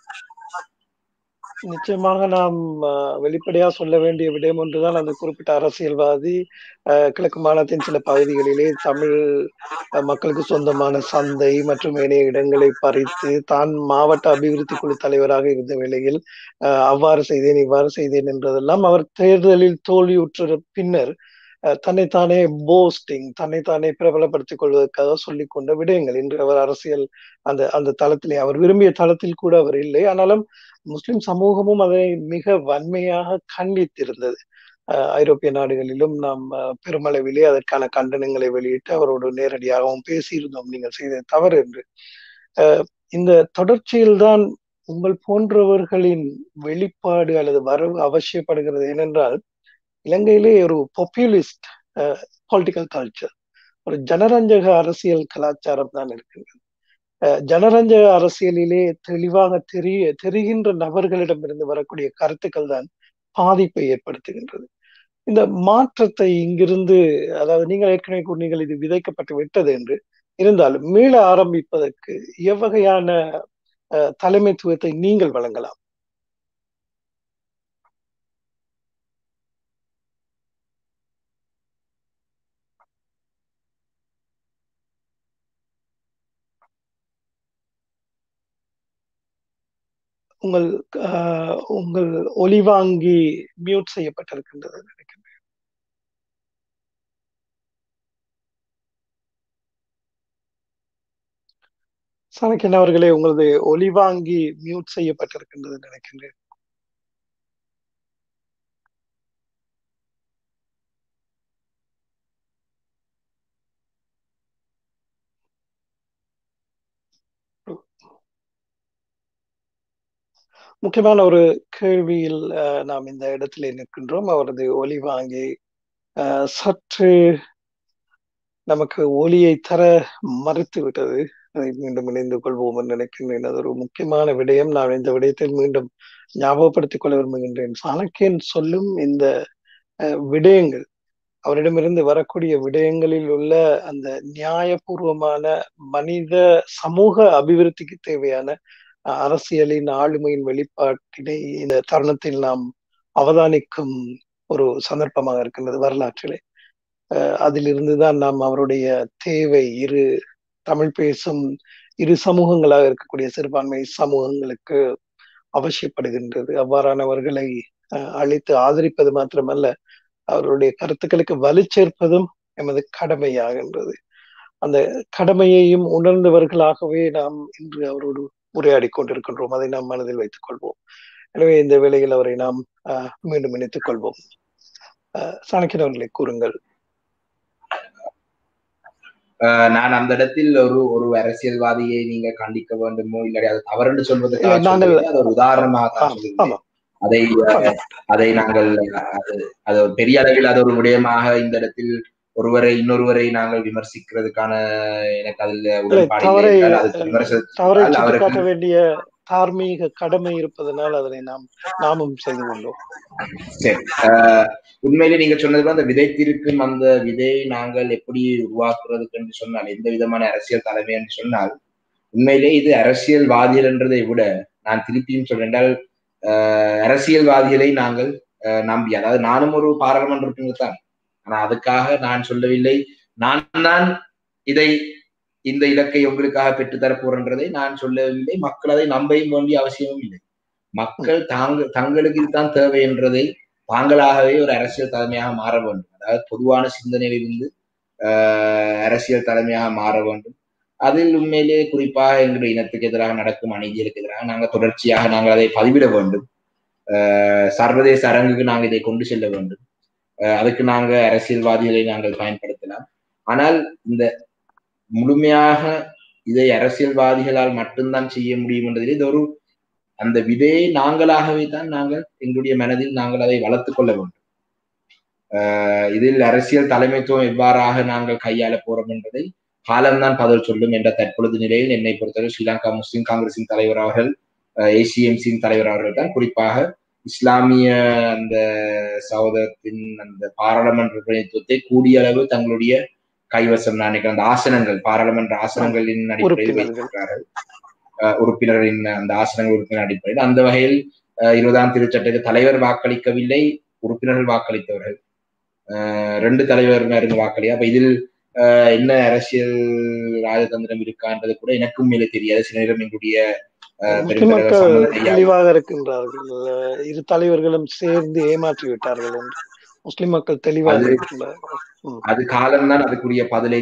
நிச்சயமாக நாம் அஹ், வெளிப்படையா சொல்ல வேண்டிய விடயம் ஒன்றுதான் அந்த குறிப்பிட்ட அரசியல்வாதி அஹ், கிழக்கு மாநிலத்தின் சில பகுதிகளிலே தமிழ் அஹ், மக்களுக்கு சொந்தமான சந்தை மற்றும் ஏனைய இடங்களை பறித்து தான் மாவட்ட அபிவிருத்தி குழு தலைவராக இருந்த வேளையில் அஹ், அவ்வாறு செய்தேன் இவ்வாறு செய்தேன் என்றதெல்லாம் அவர் தேர்தலில் தோல்வியுற்ற பின்னர் அஹ், தன்னைத்தானே போஸ்டிங் தன்னைத்தானே பிரபலப்படுத்திக் கொள்வதற்காக சொல்லிக் கொண்ட விடயங்கள் இன்று அவர் அரசியல் அந்த அந்த தளத்திலே அவர் விரும்பிய தளத்தில் கூட அவர் இல்லை ஆனாலும் முஸ்லிம் சமூகமும் அதை மிக வன்மையாக கண்டித்திருந்தது அஹ் ஐரோப்பிய நாடுகளிலும் நாம் அஹ், பெருமளவிலே அதற்கான கண்டனங்களை வெளியிட்டு அவரோடு நேரடியாகவும் பேசியிருந்தோம் நீங்கள் செய்த தவறு என்று அஹ், இந்த தொடர்ச்சியில்தான் உங்கள் போன்றவர்களின் வெளிப்பாடு அல்லது வரவு அவசியப்படுகிறது ஏனென்றால் இலங்கையிலே ஒரு பாப்புலிஸ்ட் பொலிட்டிக்கல் கல்ச்சர் ஒரு ஜனரஞ்சக அரசியல் கலாச்சாரம் தான் இருக்கின்றது அஹ் ஜனரஞ்சக அரசியலிலே தெளிவாக தெரிய தெரிகின்ற நபர்களிடமிருந்து வரக்கூடிய கருத்துக்கள் தான் பாதிப்பை ஏற்படுத்துகின்றது இந்த மாற்றத்தை இங்கிருந்து அதாவது நீங்கள் ஏற்கனவே கூறினீர்கள் இது விதைக்கப்பட்டு விட்டது என்று இருந்தாலும் மீள ஆரம்பிப்பதற்கு எவ்வகையான அஹ், தலைமைத்துவத்தை நீங்கள் வழங்கலாம் உங்கள் அஹ், உங்கள் ஒலிவாங்கி மியூட் செய்யப்பட்டிருக்கின்றது நினைக்கிறேன் சனக்கின் அவர்களே உங்களது ஒலிவாங்கி மியூட் செய்யப்பட்டிருக்கின்றது நினைக்கின்றேன் முக்கியமான ஒரு கேள்வியில் அஹ், நாம் இந்த இடத்திலே நிற்கின்றோம் அவரது ஒலி வாங்கி அஹ், சற்று நமக்கு ஒலியை தர மறுத்து விட்டது அதை மீண்டும் இணைந்து கொள்வோம் என்று நினைக்கின்றேன் அது ஒரு முக்கியமான விடயம் நான் இந்த விடயத்தை மீண்டும் ஞாபகப்படுத்திக் கொள்ள விரும்புகின்றேன் சாணக்கியன் சொல்லும் இந்த அஹ், விடயங்கள் அவரிடமிருந்து வரக்கூடிய விடயங்களில் உள்ள அந்த நியாயபூர்வமான மனித சமூக அபிவிருத்திக்கு தேவையான அஹ், அரசியலின் ஆளுமையின் வெளிப்பாட்டினை இந்த தருணத்தில் நாம் அவதானிக்கும் ஒரு சந்தர்ப்பமாக இருக்கின்றது வரலாற்றிலே அஹ், அதிலிருந்துதான் நாம் அவருடைய தேவை இரு தமிழ் பேசும் இரு சமூகங்களாக இருக்கக்கூடிய சிறுபான்மை சமூகங்களுக்கு அவசியப்படுகின்றது அவ்வாறானவர்களை அஹ், அழைத்து ஆதரிப்பது மாத்திரமல்ல அவருடைய கருத்துக்களுக்கு வலு சேர்ப்பதும் எமது கடமையாகின்றது அந்த கடமையையும் உணர்ந்தவர்களாகவே நாம் இன்று அவரோடு உரையாடி கொண்டிருக்கின்றோம் அதை நாம் மனதில் வைத்துக் கொள்வோம் எனவே இந்த வேளையில் அவரை நாம் அஹ், மீண்டும் இணைத்துக் கொள்வோம் அஹ், சாணக்கியன் அவர்களை கூறுங்கள் அஹ் நான் அந்த இடத்தில் ஒரு ஒரு அரசியல்வாதியை நீங்க கண்டிக்க வேண்டுமோ இல்லை அது தவறுன்னு சொல்வதற்காக இல்லை, நாங்கள் சொல்லவில்லை. அது ஒரு உதாரணமாக தான் ஆம், சொல்லுகிறேன் ஆமாம் அதை அஹ், ஆமாம் அதை நாங்கள் அது அது ஒரு பெரிய அளவில் அது ஒரு விடயமாக இந்த இடத்தில் ஒருவரை இன்னொருவரை நாங்கள் விமர்சிக்கிறதுக்கான எனக்கு அதில் இல்லை உடன்பாடு இல்லை தவறை என்றால் அது அஹ், விமர்சனத்தால் தவறை அவருக்கு சுட்டிக்காட்ட வேண்டிய தார்மீக கடமை இருப்பதனால் அதனை நாம் நாமும் செய்து கொண்டோம் சரி அஹ், உண்மையிலே நீங்க சொன்னது போல அந்த விதைத்திருக்கும் அந்த விதையை நாங்கள் எப்படி உருவாக்குறதுக்கு என்று சொன்னால் எந்த விதமான அரசியல் தலைமை என்று சொன்னால் உண்மையிலே இது அரசியல்வாதிகள் என்றதை விட நான் திருப்பியும் சொல்றேன் என்றால் அஹ், அரசியல்வாதிகளை நாங்கள் அஹ், நம்பி அதாவது நானும் ஒரு பாராளுமன்ற உறுப்பினர் தான் ஆனா அதுக்காக நான் சொல்லவில்லை நான் தான் இதை இந்த இலக்கை உங்களுக்காக பெற்றுத்தரப் போறேன்றதை நான் சொல்லவில்லை மக்கள் அதை நம்பவும் வேண்டிய அவசியமும் இல்லை மக்கள் தாங்க தங்களுக்கு இதுதான் தேவை என்றதை தாங்களாகவே ஒரு அரசியல் தலைமையாக மாற வேண்டும் அதாவது பொதுவான சிந்தனையிலிருந்து ஆஹ் அரசியல் தலைமையாக மாற வேண்டும் அதில் உண்மையிலே குறிப்பாக எங்களுடைய இனத்துக்கு எதிராக நடக்கும் அநீதிகளுக்கு எதிராக நாங்கள் தொடர்ச்சியாக நாங்கள் அதை பதிவிட வேண்டும் ஆஹ் சர்வதேச அரங்குக்கு நாங்கள் இதை கொண்டு செல்ல வேண்டும் ஆஹ் அதுக்கு நாங்க அரசியல்வாதிகளை நாங்கள் பயன்படுத்தலாம் ஆனால் இந்த முழுமையாக இதை அரசியல்வாதிகளால் மட்டும்தான் செய்ய முடியும் என்றதில் இது ஒரு அந்த விதையை நாங்களாகவே தான் நாங்கள் எங்களுடைய மனதில் நாங்கள் அதை வளர்த்துக் கொள்ள வேண்டும் ஆஹ் இதில் அரசியல் தலைமைத்துவம் எவ்வாறாக நாங்கள் கையாள போறோம் என்பதை காலம்தான் பதில் சொல்லும் என்ற தற்பொழுது நிலையில் என்னை பொறுத்தவரை ஸ்ரீலங்கா முஸ்லிம் காங்கிரசின் தலைவர் அவர்கள் ஏசிஎம்சியின் தலைவர் அவர்கள் தான் குறிப்பாக இஸ்லாமிய அந்த சகோதரத்தின் அந்த பாராளுமன்ற பிரதிநிதித்துவத்தை கூடிய அளவு தங்களுடைய கைவசம் நான் நினைக்கிறேன் அந்த ஆசனங்கள் பாராளுமன்ற ஆசனங்களின் அடிப்படையில் உறுப்பினர்கள். வைத்திருக்கிறார்கள் அஹ் உறுப்பினரின் அந்த ஆசனங்கள் உறுப்பினர் அடிப்படையில் அந்த வகையில் அஹ் இருபதாம் திருச்சட்டத்துக்கு தலைவர் வாக்களிக்கவில்லை உறுப்பினர்கள் வாக்களித்தவர்கள் அஹ் ரெண்டு தலைவர்கள் வாக்களியா அப்ப இதில் அஹ் என்ன அரசியல் ராஜதந்திரம் இருக்கான்றது கூட எனக்கும் மேலே தெரியாது சில நேரம் எங்களுடைய அஹ், முஸ்லிம் பெருந்தலைவர் மக்கள் சம்பந்தன் ஐயா தெளிவாக இருக்கின்றார்கள் அஹ் இரு தலைவர்களும் சேர்ந்து ஏமாற்றி விட்டார்கள் என்று முஸ்லிம் மக்கள் தெளிவாக அது- இருக்கின்றார்கள் அது காலம்தான் அதுக்குரிய பதிலை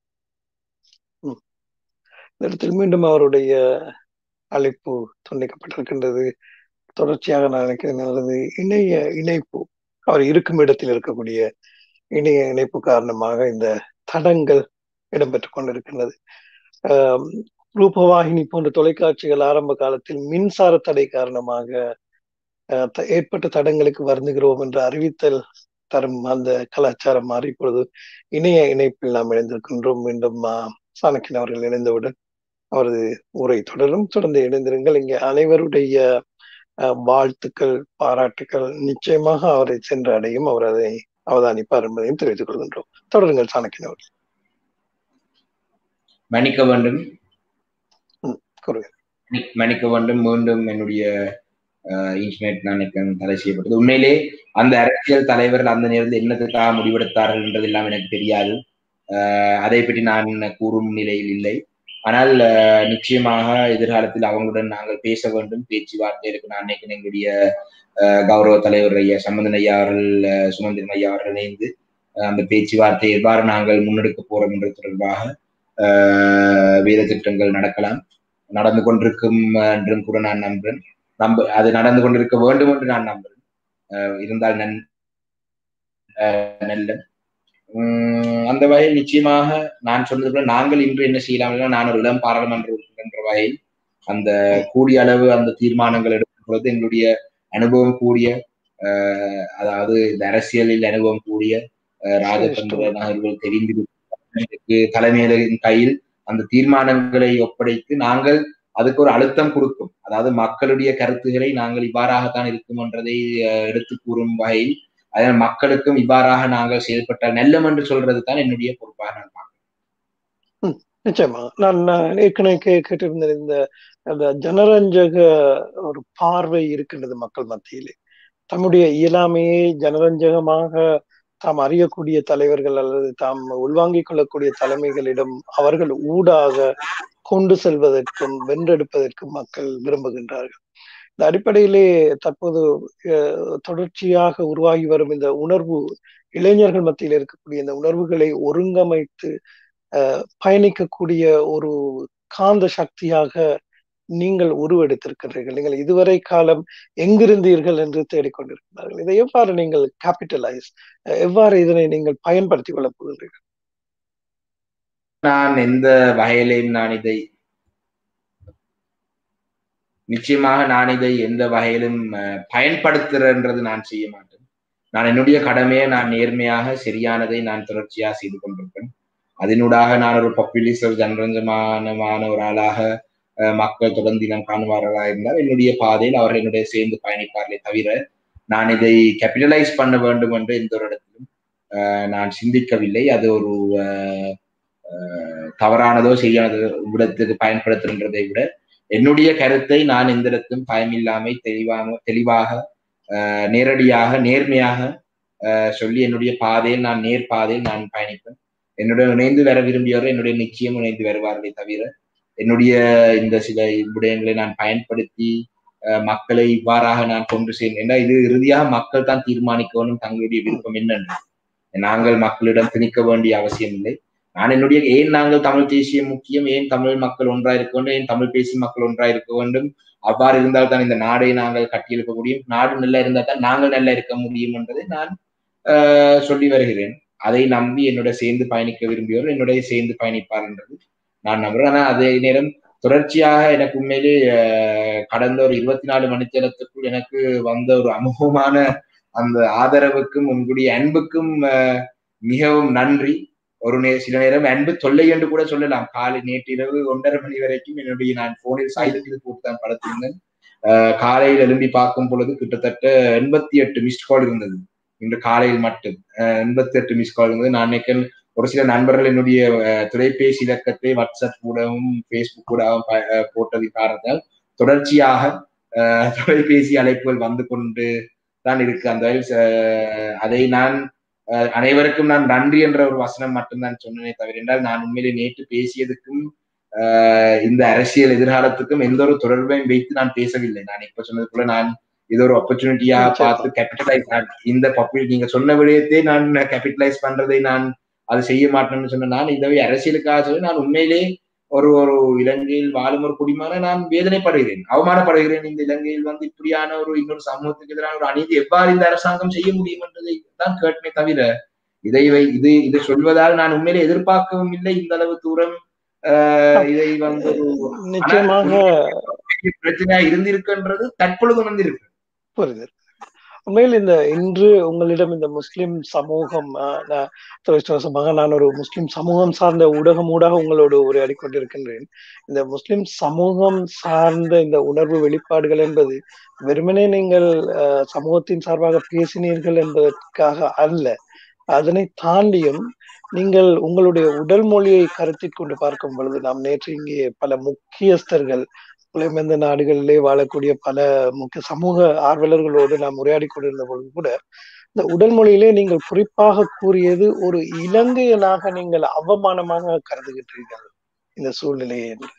இந்த இடத்தில் மீண்டும் அவருடைய அழைப்பு துண்டிக்கப்பட்டிருக்கின்றது தொடர்ச்சியாக நான் நினைக்கிறேன் அவரது இணைய இணைப்பு அவர் இருக்கும் இடத்தில் இருக்கக்கூடிய இணைய இணைப்பு காரணமாக இந்த தடங்கள் இடம்பெற்றுக் கொண்டிருக்கின்றது ஆம், ரூபவாகினி போன்ற தொலைக்காட்சிகள் ஆரம்ப காலத்தில் மின்சார தடை காரணமாக அஹ், த- ஏற்பட்ட தடங்களுக்கு வருந்துகிறோம் என்ற அறிவித்தல் தரும் அந்த கலாச்சாரம் மாறி இப்பொழுது இணைய இணைப்பில் நாம் இணைந்திருக்கின்றோம் மீண்டும் ஆஹ், சாணக்கியன் அவர்கள் இணைந்தவுடன் அவரது உரை தொடரும் தொடர்ந்து இணைந்திருங்கள் இங்கே அனைவருடைய அஹ், வாழ்த்துக்கள் பாராட்டுக்கள் நிச்சயமாக அவரை சென்று அடையும் அவர் அதை அவதானிப்பார் என்பதையும் தெரிவித்துக் கொள்கின்றோம் தொடருங்கள் சாணக்கியன் அவர்கள் மன்னிக்க வேண்டும் கூறுங்கள் மன்னி- மன்னிக்க வேண்டும் மீண்டும் என்னுடைய அஹ், இன்டர்நெட் நான் நினைக்கிறேன் தடை செய்யப்பட்டது உண்மையிலே அந்த அரசியல் தலைவர்கள் அந்த நேரத்தில் என்னத்துக்காக முடிவெடுத்தார்கள் என்றதெல்லாம் எனக்கு தெரியாது அஹ், அதை பற்றி நான் கூறும் நிலையில் இல்லை ஆனால் அஹ், நிச்சயமாக எதிர்காலத்தில் அவங்களுடன் நாங்கள் பேச வேண்டும் பேச்சுவார்த்தைகளுக்கு நான் நினைக்கிறேன் எங்களுடைய அஹ், கௌரவ தலைவர் ஐயா சம்பந்தன் ஐயா அவர்கள் அஹ், சுமந்திரன் ஐயா அவர்கள் இணைந்து அஹ், அந்த பேச்சுவார்த்தை எவ்வாறு நாங்கள் முன்னெடுக்க போறோம் என்பது தொடர்பாக அஹ், வேலை திட்டங்கள் நடக்கலாம் நடந்து கொண்டிருக்கும் அஹ், என்றும் கூட நான் நம்புறேன் நம்ப அது நடந்து கொண்டிருக்க வேண்டும் என்று நான் நம்புறேன் அஹ், இருந்தால் நன் அஹ், நல்ல உம், அந்த வகையில் நிச்சயமாக நான் சொன்னது போல நாங்கள் இன்று என்ன செய்யலாம் என்றால் நான் ஒரு இளம் பாராளுமன்ற உறுப்பினர் என்ற வகையில் அந்த கூடிய அளவு அந்த தீர்மானங்கள் எடுக்கும் பொழுது எங்களுடைய அனுபவம் கூடிய அஹ், அதாவது இந்த அரசியலில் அனுபவம் கூடிய அஹ், ராஜதந்திர நகர்வுகள் தெரிந்து தலைமையின் கையில் அந்த தீர்மானங்களை ஒப்படைத்து நாங்கள் அதுக்கு ஒரு அழுத்தம் கொடுக்கும் அதாவது மக்களுடைய கருத்துக்களை நாங்கள் இவ்வாறாகத்தான் இருக்கும் என்றதை அஹ், எடுத்து கூறும் வகையில் அதனால் மக்களுக்கும் இவ்வாறாக நாங்கள் செயல்பட்டால் நல்லம் என்று சொல்றது தான் என்னுடைய பொறுப்பாக நான் பார்க்கிறேன். நிச்சயமா நான் நான் ஏற்கனவே கே- கேட்டிருந்த இந்த அந்த ஜனரஞ்சக ஒரு பார்வை இருக்கின்றது மக்கள் மத்தியிலே தம்முடைய இயலாமையை ஜனரஞ்சகமாக தாம் அறியக்கூடிய தலைவர்கள் அல்லது தாம் உள்வாங்கிக் கொள்ளக்கூடிய தலைமைகளிடம் அவர்கள் ஊடாக கொண்டு செல்வதற்கும் வென்றெடுப்பதற்கும் மக்கள் விரும்புகின்றார்கள் இந்த அடிப்படையிலே தற்போது அஹ், தொடர்ச்சியாக உருவாகி வரும் இந்த உணர்வு இளைஞர்கள் மத்தியில் இருக்கக்கூடிய இந்த உணர்வுகளை ஒருங்கமைத்து அஹ், பயணிக்கக்கூடிய ஒரு காந்த சக்தியாக நீங்கள் உருவெடுத்திருக்கிறீர்கள் நீங்கள் இதுவரை காலம் எங்கிருந்தீர்கள் என்று தேடிக்கொண்டிருக்கிறார்கள் இதை எவ்வாறு நீங்கள் கேபிட்டலைஸ் எவ்வாறு இதனை நீங்கள் பயன்படுத்திக் கொள்ளப் போகிறீர்கள் நான் எந்த வகையிலையும் நான் இதை நிச்சயமாக நான் இதை எந்த வகையிலும் அஹ், பயன்படுத்துறன்றது நான் செய்ய மாட்டேன் நான் என்னுடைய கடமையை நான் நேர்மையாக சரியானதை நான் தொடர்ச்சியாக செய்து கொண்டிருப்பேன் அதனூடாக நான் ஒரு பாப்புலிஸ்ட் ஜனரஞ்சமானமான ஒரு ஆளாக அஹ், மக்கள் தொடர்ந்து இனம் காணுவார்களாக இருந்தால் என்னுடைய பாதையில் அவர்கள் என்னுடைய சேர்ந்து பயணிப்பார்களே தவிர நான் இதை கேபிட்டலைஸ் பண்ண வேண்டும் என்று எந்த ஒரு இடத்திலும் அஹ், நான் சிந்திக்கவில்லை அது ஒரு அஹ், அஹ், தவறானதோ சரியானதோ விடத்துக்கு பயன்படுத்துகின்றதை விட என்னுடைய கருத்தை நான் எந்த இடத்திலும் பயமில்லாமை தெளிவாக தெளிவாக அஹ், நேரடியாக நேர்மையாக அஹ், சொல்லி என்னுடைய பாதையில் நான் நேர் பாதையில் நான் பயணிப்பேன் என்னுடன் இணைந்து வர விரும்பியவர்கள் என்னுடைய நிச்சயம் இணைந்து வருவார்களே தவிர என்னுடைய இந்த சில விடயங்களை நான் பயன்படுத்தி அஹ், மக்களை இவ்வாறாக நான் கொண்டு சேர்ந்தேன் இது இறுதியாக மக்கள் தான் தீர்மானிக்கணும் தங்களுடைய விருப்பம் என்னென்று நாங்கள் மக்களிடம் திணிக்க வேண்டிய அவசியம் இல்லை நான் என்னுடைய ஏன் நாங்கள் தமிழ் தேசியம் முக்கியம் ஏன் தமிழ் மக்கள் ஒன்றா இருக்க வேண்டும் ஏன் தமிழ் பேசும் மக்கள் ஒன்றா இருக்க வேண்டும் அவ்வாறு இருந்தால் தான் இந்த நாடை நாங்கள் கட்டியெழுப்ப முடியும் நாடு நல்லா இருந்தால் தான் நாங்கள் நல்லா இருக்க முடியும் என்பதை நான் ஆஹ், சொல்லி வருகிறேன் அதை நம்பி என்னோட சேர்ந்து பயணிக்க விரும்பியவர் என்னுடைய சேர்ந்து பயணிப்பார் என்றது நான் நம்புறேன் ஆனா அதே நேரம் தொடர்ச்சியாக எனக்கு உண்மையிலே ஆஹ், கடந்த ஒரு இருபத்தி நாலு மணித்தேரத்துக்குள் எனக்கு வந்த ஒரு அனுபவமான அந்த ஆதரவுக்கும் உங்களுடைய அன்புக்கும் ஆஹ், மிகவும் நன்றி ஒரு நே சில நேரம் அன்பு தொல்லை என்று கூட சொல்லலாம் காலை நேற்று இரவு ஒன்றரை மணி வரைக்கும் என்னுடைய நான் போனில் சைலண்டில் போட்டு தான் படுத்திருந்தேன் ஆஹ், காலையில் எழும்பி பார்க்கும் பொழுது கிட்டத்தட்ட எண்பத்தி எட்டு மிஸ்ட் கால் இருந்தது இன்று காலையில் மட்டும் எண்பத்தி எட்டு மிஸ் கால் இருந்தது நான் நினைக்கிறேன் ஒரு சில நண்பர்கள் என்னுடைய ஆஹ், தொலைபேசி இலக்கத்தை வாட்ஸ்அப் கூடவும் ஃபேஸ்புக் கூடவும் ப- ஆஹ், போட்டது காரணத்தால் தொடர்ச்சியாக ஆஹ், தொலைபேசி அழைப்புகள் வந்து கொண்டு தான் இருக்கு அந்த வகையில், ஆஹ், அதை நான் ஆஹ், அனைவருக்கும் நான் நன்றி என்ற ஒரு வசனம் மட்டும்தான் சொன்னேனே தவிர என்றால் நான் உண்மையிலே நேற்று பேசியதுக்கும் ஆஹ், இந்த அரசியல் எதிர்காலத்துக்கும் எந்த ஒரு தொடர்பையும் வைத்து நான் பேசவில்லை நான் இப்ப சொன்னது போல நான் இது ஒரு ஆப்பர்ச்சுனிட்டியா நிச்சயமா. பார்த்து கேபிட்டலைஸ் இந்த பப்ளிக் நீங்க சொன்ன விடயத்தை நான் கேபிட்டலைஸ் பண்றதை நான் அது செய்ய மாட்டேன்னு சொன்ன நான் இதை அரசியலுக்காக சொல்லி நான் உண்மையிலே ஒரு ஒரு இலங்கையில் வாழும் ஒரு குடிமான நான் வேதனைப்படுகிறேன் அவமானப்படுகிறேன் இந்த இலங்கையில் வந்து இப்படியான ஒரு இன்னொரு சமூகத்துக்கு எதிரான ஒரு அநீதி எவ்வாறு இந்த அரசாங்கம் செய்ய முடியும் என்பதை தான் கேட்டனே தவிர இதை வை இது இதை சொல்வதால் நான் உண்மையிலே எதிர்பார்க்கவும் இல்லை இந்த அளவு தூரம் ஆஹ், இதை வந்து ஒரு நிச்சயமாக பெரிய பிரச்சனையா இருந்திருக்குன்றது தற்பொழுது வந்திருக்கு புரியுது உண்மையில் இந்த இன்று உங்களிடம் இந்த முஸ்லிம் சமூகம் ஆஹ், நான் துரதிர்ஷ்டவசமாக நான் ஒரு முஸ்லிம் சமூகம் சார்ந்த ஊடகம் ஊடாக உங்களோடு உரையாடி கொண்டிருக்கின்றேன் இந்த முஸ்லிம் சமூகம் சார்ந்த இந்த உணர்வு வெளிப்பாடுகள் என்பது வெறுமனே நீங்கள் ஆஹ், சமூகத்தின் சார்பாக பேசினீர்கள் என்பதற்காக அல்ல அதனை தாண்டியும் நீங்கள் உங்களுடைய உடல் மொழியை கருத்தில் கொண்டு பார்க்கும் பொழுது நாம் நேற்று இங்கே பல முக்கியஸ்தர்கள் புலம்பெயர்ந்த நாடுகளிலே வாழக்கூடிய பல முக்கிய சமூக ஆர்வலர்களோடு நாம் உரையாடி கொண்டிருந்த பொழுது கூட இந்த உடல் மொழியிலே நீங்கள் குறிப்பாக கூறியது ஒரு இலங்கையனாக நீங்கள் அவமானமாக கருதுகின்றீர்கள் இந்த சூழ்நிலையை என்று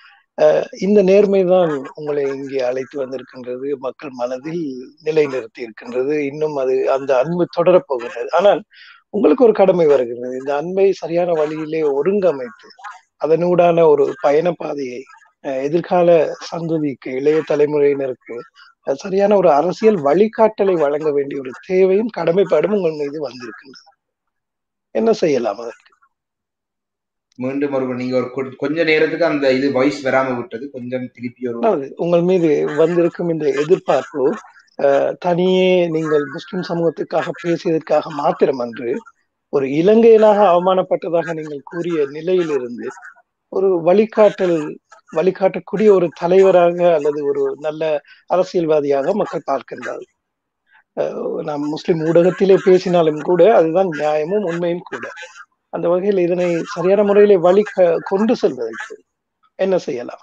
அஹ் இந்த நேர்மைதான் உங்களை இங்கே அழைத்து வந்திருக்கின்றது மக்கள் மனதில் நிலைநிறுத்தி இருக்கின்றது இன்னும் அது அந்த அன்பு தொடரப் போகின்றது ஆனால் உங்களுக்கு ஒரு கடமை வருகிறது இந்த அன்பை சரியான வழியிலே ஒருங்கமைத்து அதனூடான ஒரு பயண பாதையை அஹ் எதிர்கால சந்ததிக்கு இளைய தலைமுறையினருக்கு அஹ் சரியான ஒரு அரசியல் வழிகாட்டலை வழங்க வேண்டிய ஒரு தேவையும் கடமைப்பாடும் உங்கள் மீது வந்திருக்கின்றது என்ன செய்யலாம் அதற்கு மீண்டும் ஒரு நீங்க ஒரு கொ- கொஞ்ச நேரத்துக்கு அந்த இது வாய்ஸ் வராம விட்டது கொஞ்சம் திருப்பி ஒரு அதாவது உங்கள் மீது வந்திருக்கும் இந்த எதிர்பார்ப்பு அஹ், தனியே நீங்கள் முஸ்லிம் சமூகத்துக்காக பேசியதற்காக மாத்திரமன்று ஒரு இலங்கையனாக அவமானப்பட்டதாக நீங்கள் கூறிய நிலையிலிருந்து ஒரு வழிகாட்டல் வழிகாட்டக்கூடிய ஒரு தலைவராக அல்லது ஒரு நல்ல அரசியல்வாதியாக மக்கள் பார்க்கின்றார்கள் அஹ், நாம் முஸ்லிம் ஊடகத்திலே பேசினாலும் கூட அதுதான் நியாயமும் உண்மையும் கூட அந்த வகையில் இதனை சரியான முறையிலே வழி க- கொண்டு செல்வதற்கு என்ன செய்யலாம்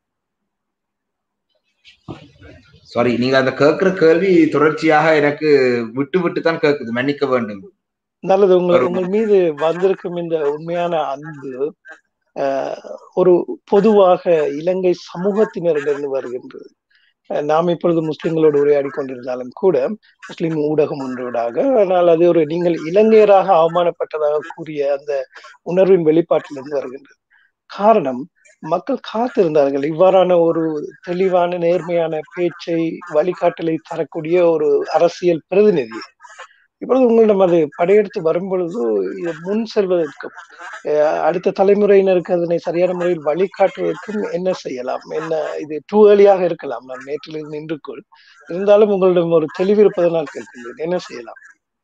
சாரி நீங்க அந்த கேட்கிற கேள்வி தொடர்ச்சியாக எனக்கு விட்டு விட்டு தான் கேட்குது மன்னிக்க வேண்டும் நல்லது உங்கள் வரும். உங்கள் மீது வந்திருக்கும் இந்த உண்மையான அன்பு அஹ், ஒரு பொதுவாக இலங்கை சமூகத்தினரிடம் வருகின்றது அஹ், நாம் இப்பொழுது முஸ்லிம்களோடு உரையாடி கொண்டிருந்தாலும் கூட முஸ்லிம் ஊடகம் ஒன்றோடாக ஆனால் அது ஒரு நீங்கள் இலங்கையராக அவமானப்பட்டதாக கூறிய அந்த உணர்வின் வெளிப்பாட்டிலிருந்து வருகின்றது காரணம் மக்கள் காத்திருந்தார்கள் இவ்வாறான ஒரு தெளிவான நேர்மையான பேச்சை வழிகாட்டலை தரக்கூடிய ஒரு அரசியல் பிரதிநிதி இப்பொழுது உங்களிடம் அது படையெடுத்து வரும் பொழுது இது முன் செல்வதற்கும் அஹ் அடுத்த தலைமுறையினருக்கு அதனை சரியான முறையில் வழிகாட்டுவதற்கும் என்ன செய்யலாம் என்ன இது டூ ஏர்லியாக இருக்கலாம் நான் நேற்றிலிருந்து நின்றுக்குள் இருந்தாலும் உங்களிடம் ஒரு தெளிவு இருப்பதனால் கேட்கின்றேன் என்ன செய்யலாம்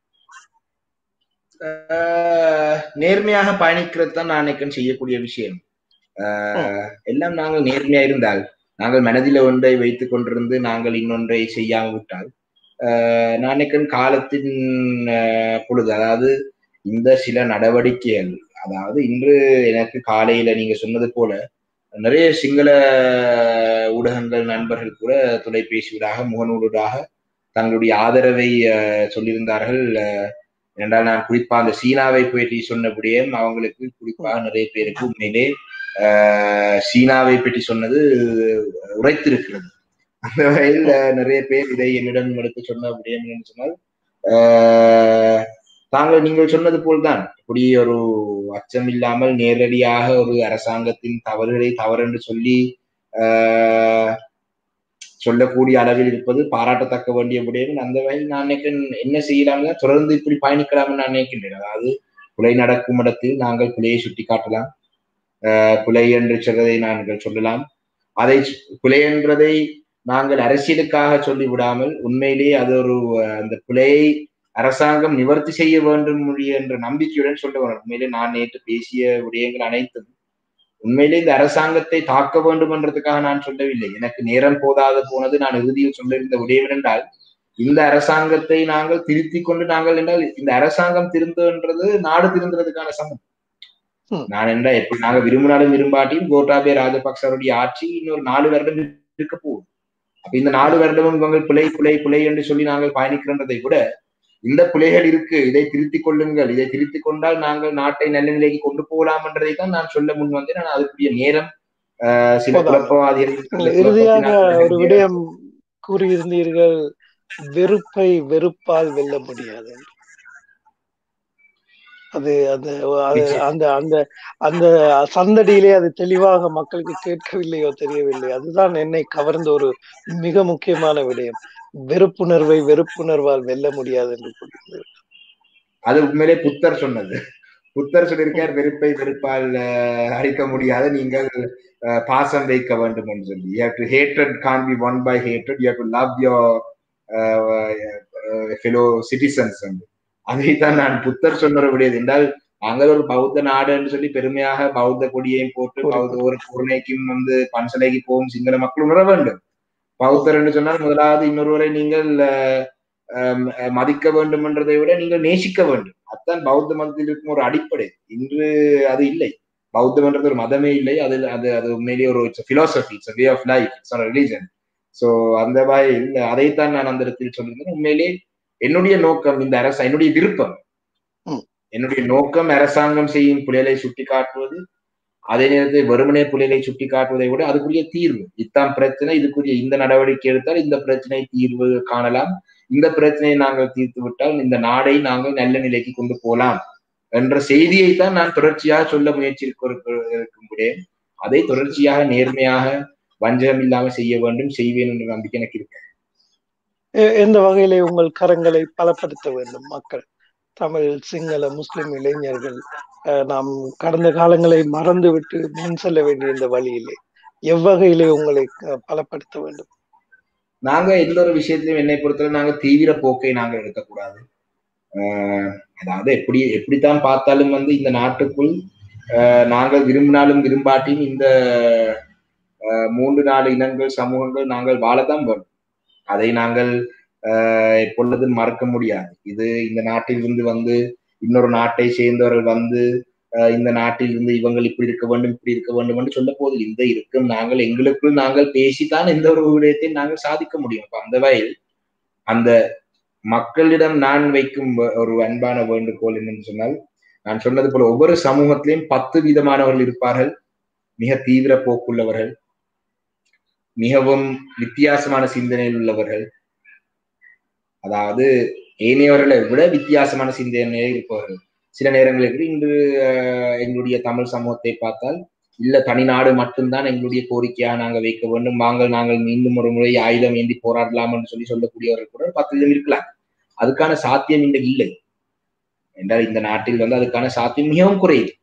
ஆஹ் நேர்மையாக பயணிக்கிறது தான் நான் நினைக்கிறேன் செய்யக்கூடிய விஷயம் ஆஹ் எல்லாம் நாங்கள் நேர்மையா இருந்தால் நாங்கள் மனதில் ஒன்றை வைத்துக் கொண்டிருந்து நாங்கள் இன்னொன்றை செய்யாமல் விட்டால் ஆஹ் நான் நினைக்கிறேன் காலத்தின் ஆஹ் பொழுது அதாவது இந்த சில நடவடிக்கைகள் அதாவது இன்று எனக்கு காலையில நீங்க சொன்னது போல நிறைய சிங்கள ஊடகங்கள் நண்பர்கள் கூட தொலைபேசியூடாக முகநூலூடாக தங்களுடைய ஆதரவை ஆஹ் சொல்லியிருந்தார்கள் ஆஹ் என்றால் நான் குறிப்பா அந்த சீனாவை பற்றி சொன்னபடியே அவங்களுக்கு குறிப்பாக நிறைய பேருக்கு உண்மையிலே ஆஹ் சீனாவை பற்றி சொன்னது உரைத்திருக்கிறது அந்த வகையில் நிறைய பேர் இதை என்னிடம் எடுத்து சொன்ன விடயம் என்னன்னு சொன்னால் ஆஹ், தாங்கள் நீங்கள் சொன்னது போல்தான் இப்படி ஒரு அச்சம் இல்லாமல் நேரடியாக ஒரு அரசாங்கத்தின் தவறுகளை தவறு என்று சொல்லி ஆஹ், சொல்லக்கூடிய அளவில் இருப்பது பாராட்டத்தக்க வேண்டிய விடயம் அந்த வகையில் நான் நினைக்கிறேன் என்ன செய்யலாம்னா தொடர்ந்து இப்படி பயணிக்கலாம்னு நான் நினைக்கின்றேன் அதாவது பிழை நடக்கும் இடத்தில் நாங்கள் பிழையை சுட்டி காட்டலாம் ஆஹ், பிழை என்று சொல்வதை நாங்கள் சொல்லலாம் அதை பிழை என்றதை நாங்கள் அரசியலுக்காக சொல்லி விடாமல் உண்மையிலேயே அது ஒரு அஹ், அந்த பிழையை அரசாங்கம் நிவர்த்தி செய்ய வேண்டும் என்ற நம்பிக்கையுடன் சொல்ல வேண்டும் உண்மையிலே நான் நேற்று பேசிய விடயங்கள் அனைத்தும் உண்மையிலே இந்த அரசாங்கத்தை தாக்க வேண்டும் என்றதுக்காக நான் சொல்லவில்லை எனக்கு நேரம் போதாது போனது நான் இறுதியில் சொல்லியிருந்த விடயம் என்றால் இந்த அரசாங்கத்தை நாங்கள் திருத்திக் கொண்டு நாங்கள் என்றால் இந்த அரசாங்கம் திருந்துன்றது நாடு திருந்துறதுக்கான சமம் ம். நான் என்றால் எப்படி நாங்க விரும்பினாலும் விரும்பாட்டியும் கோட்டாபே ராஜபக்சருடைய ஆட்சி இன்னொரு நாலு வருடம் இருக்க போகுது அப்ப இந்த நாலு வருடமும் இவங்க பிழை பிழை பிழை என்று சொல்லி நாங்கள் பயணிக்கின்றதை விட இந்த பிழைகள் இருக்கு இதை திருத்திக் கொள்ளுங்கள் இதை திருத்திக் கொண்டால் நாங்கள் நாட்டை நல்ல நிலைக்கு கொண்டு போகலாம் என்றதை தான் நான் சொல்ல முன் வந்தேன் நான் அதுக்குரிய நேரம் ஆஹ், சில போதாது. குழப்பவாதிகள் இல்லை, இறுதியாக ஒரு விடயம் கூறியிருந்தீர்கள் வெறுப்பை வெறுப்பால் வெல்ல முடியாது அது அந்த அது அந்த அந்த அந்த சந்தடியிலே அது தெளிவாக மக்களுக்கு கேட்கவில்லையோ தெரியவில்லை அதுதான் என்னை கவர்ந்த ஒரு மிக முக்கியமான விடயம் வெறுப்புணர்வை வெறுப்புணர்வால் வெல்ல முடியாது என்று கூறியிருந்தீர்கள். அது உண்மையிலே புத்தர் சொன்னது புத்தர் சொல்லியிருக்கார் வெறுப்பை வெறுப்பால் ஆஹ், அழிக்க முடியாத நீங்கள் ஆஹ், பாசம் வைக்க வேண்டும் என்று சொல்லி you have to hatred can be won by hatred you have to love your fellow citizens என்று அதைத்தான் நான் புத்தர் சொன்ன விடையது என்றால் நாங்கள் ஒரு பௌத்த நாடு என்று சொல்லி பெருமையாக பௌத்த கொடியையும் போட்டு பௌத்த ஒரு பூர்ணைக்கும் வந்து பன்சலைக்கு போகும் சிங்கள மக்கள் உணர வேண்டும் பௌத்தர் என்று சொன்னால் முதலாவது இன்னொருவரை நீங்கள் ஆஹ், ஆஹ், மதிக்க வேண்டும் என்றதை விட நீங்கள் நேசிக்க வேண்டும் அதுதான் பௌத்த மதத்தில் இருக்கும் ஒரு அடிப்படை இன்று அது இல்லை பௌத்தம் என்றது ஒரு மதமே இல்லை அது அது அது உண்மையிலேயே ஒரு it's philosophy it's way of life it's religion so அந்த வகையில் அதைத்தான் நான் அந்த இடத்தில் சொல்லியிருந்தேன் உண்மையிலே என்னுடைய நோக்கம் இந்த அரசு என்னுடைய விருப்பம் ம். என்னுடைய நோக்கம் அரசாங்கம் செய்யும் புயலை சுட்டி காட்டுவது அதே நேரத்தில் வெறுமனே புயலை சுட்டி காட்டுவதை விட அதுக்குரிய தீர்வு இத்தான் பிரச்சனை இதுக்குரிய இந்த நடவடிக்கை எடுத்தால் இந்த பிரச்சனை தீர்வு காணலாம் இந்த பிரச்சனையை நாங்கள் தீர்த்து விட்டால் இந்த நாடை நாங்கள் நல்ல நிலைக்கு கொண்டு போகலாம் என்ற செய்தியை தான் நான் தொடர்ச்சியாக சொல்ல முயற்சி இருக்கும்போதே அதை தொடர்ச்சியாக நேர்மையாக வஞ்சகம் இல்லாம செய்ய வேண்டும் செய்வேன் என்ற நம்பிக்கை எனக்கு இருக்கு எ- எந்த வகையிலே உங்கள் கரங்களை பலப்படுத்த வேண்டும் மக்கள் தமிழ் சிங்கள முஸ்லிம் இளைஞர்கள் அஹ், நாம் கடந்த காலங்களை மறந்துவிட்டு முன் செல்ல வேண்டிய இந்த வழியிலே எவ்வகையிலே உங்களை அஹ், பலப்படுத்த வேண்டும் நாங்க எந்த ஒரு விஷயத்திலும் என்னை பொறுத்தவரை நாங்க தீவிர போக்கை நாங்க எடுக்கக்கூடாது ஆஹ் அதாவது எப்படி எப்படித்தான் பார்த்தாலும் வந்து இந்த நாட்டுக்குள் ஆஹ் நாங்கள் விரும்பினாலும் விரும்பாட்டியும் இந்த ஆஹ் மூன்று நாலு இனங்கள் சமூகங்கள் நாங்கள் வாழத்தான் வேண்டும் அதை நாங்கள் ஆஹ் எப்பொழுதும் மறக்க முடியாது இது இந்த நாட்டிலிருந்து வந்து இன்னொரு நாட்டை சேர்ந்தவர்கள் வந்து ஆஹ் இந்த நாட்டில் இருந்து இவங்கள் இப்படி இருக்க வேண்டும் இப்படி இருக்க வேண்டும் என்று சொல்ல போது இந்த இருக்கும் நாங்கள் எங்களுக்குள் நாங்கள் பேசித்தான் எந்த ஒரு விடயத்தை நாங்கள் சாதிக்க முடியும் அப்ப அந்த வகையில் அந்த மக்களிடம் நான் வைக்கும் வ- ஒரு அன்பான வேண்டுகோள் என்னன்னு சொன்னால் நான் சொன்னது போல ஒவ்வொரு சமூகத்திலையும் பத்து விதமானவர்கள் இருப்பார்கள் மிக தீவிர போக்குள்ளவர்கள் மிகவும் வித்தியாசமான சிந்தனையில் உள்ளவர்கள் அதாவது ஏனையவர்களை விட வித்தியாசமான சிந்தனையில் இருப்பவர்கள் சில நேரங்களில் இன்று அஹ், எங்களுடைய தமிழ் சமூகத்தை பார்த்தால் இல்ல தனிநாடு மட்டும்தான் எங்களுடைய கோரிக்கையாக நாங்க வைக்க வேண்டும் வாங்கள் நாங்கள் மீண்டும் ஒரு முறை ஆயுதம் ஏந்தி போராடலாம் என்று சொல்லி சொல்லக்கூடியவர்கள் கூட ஒரு பத்து விதம் இருக்கலாம் அதுக்கான சாத்தியம் இன்று இல்லை என்றால் இந்த நாட்டில் வந்து அதுக்கான சாத்தியம் மிகவும் குறைவு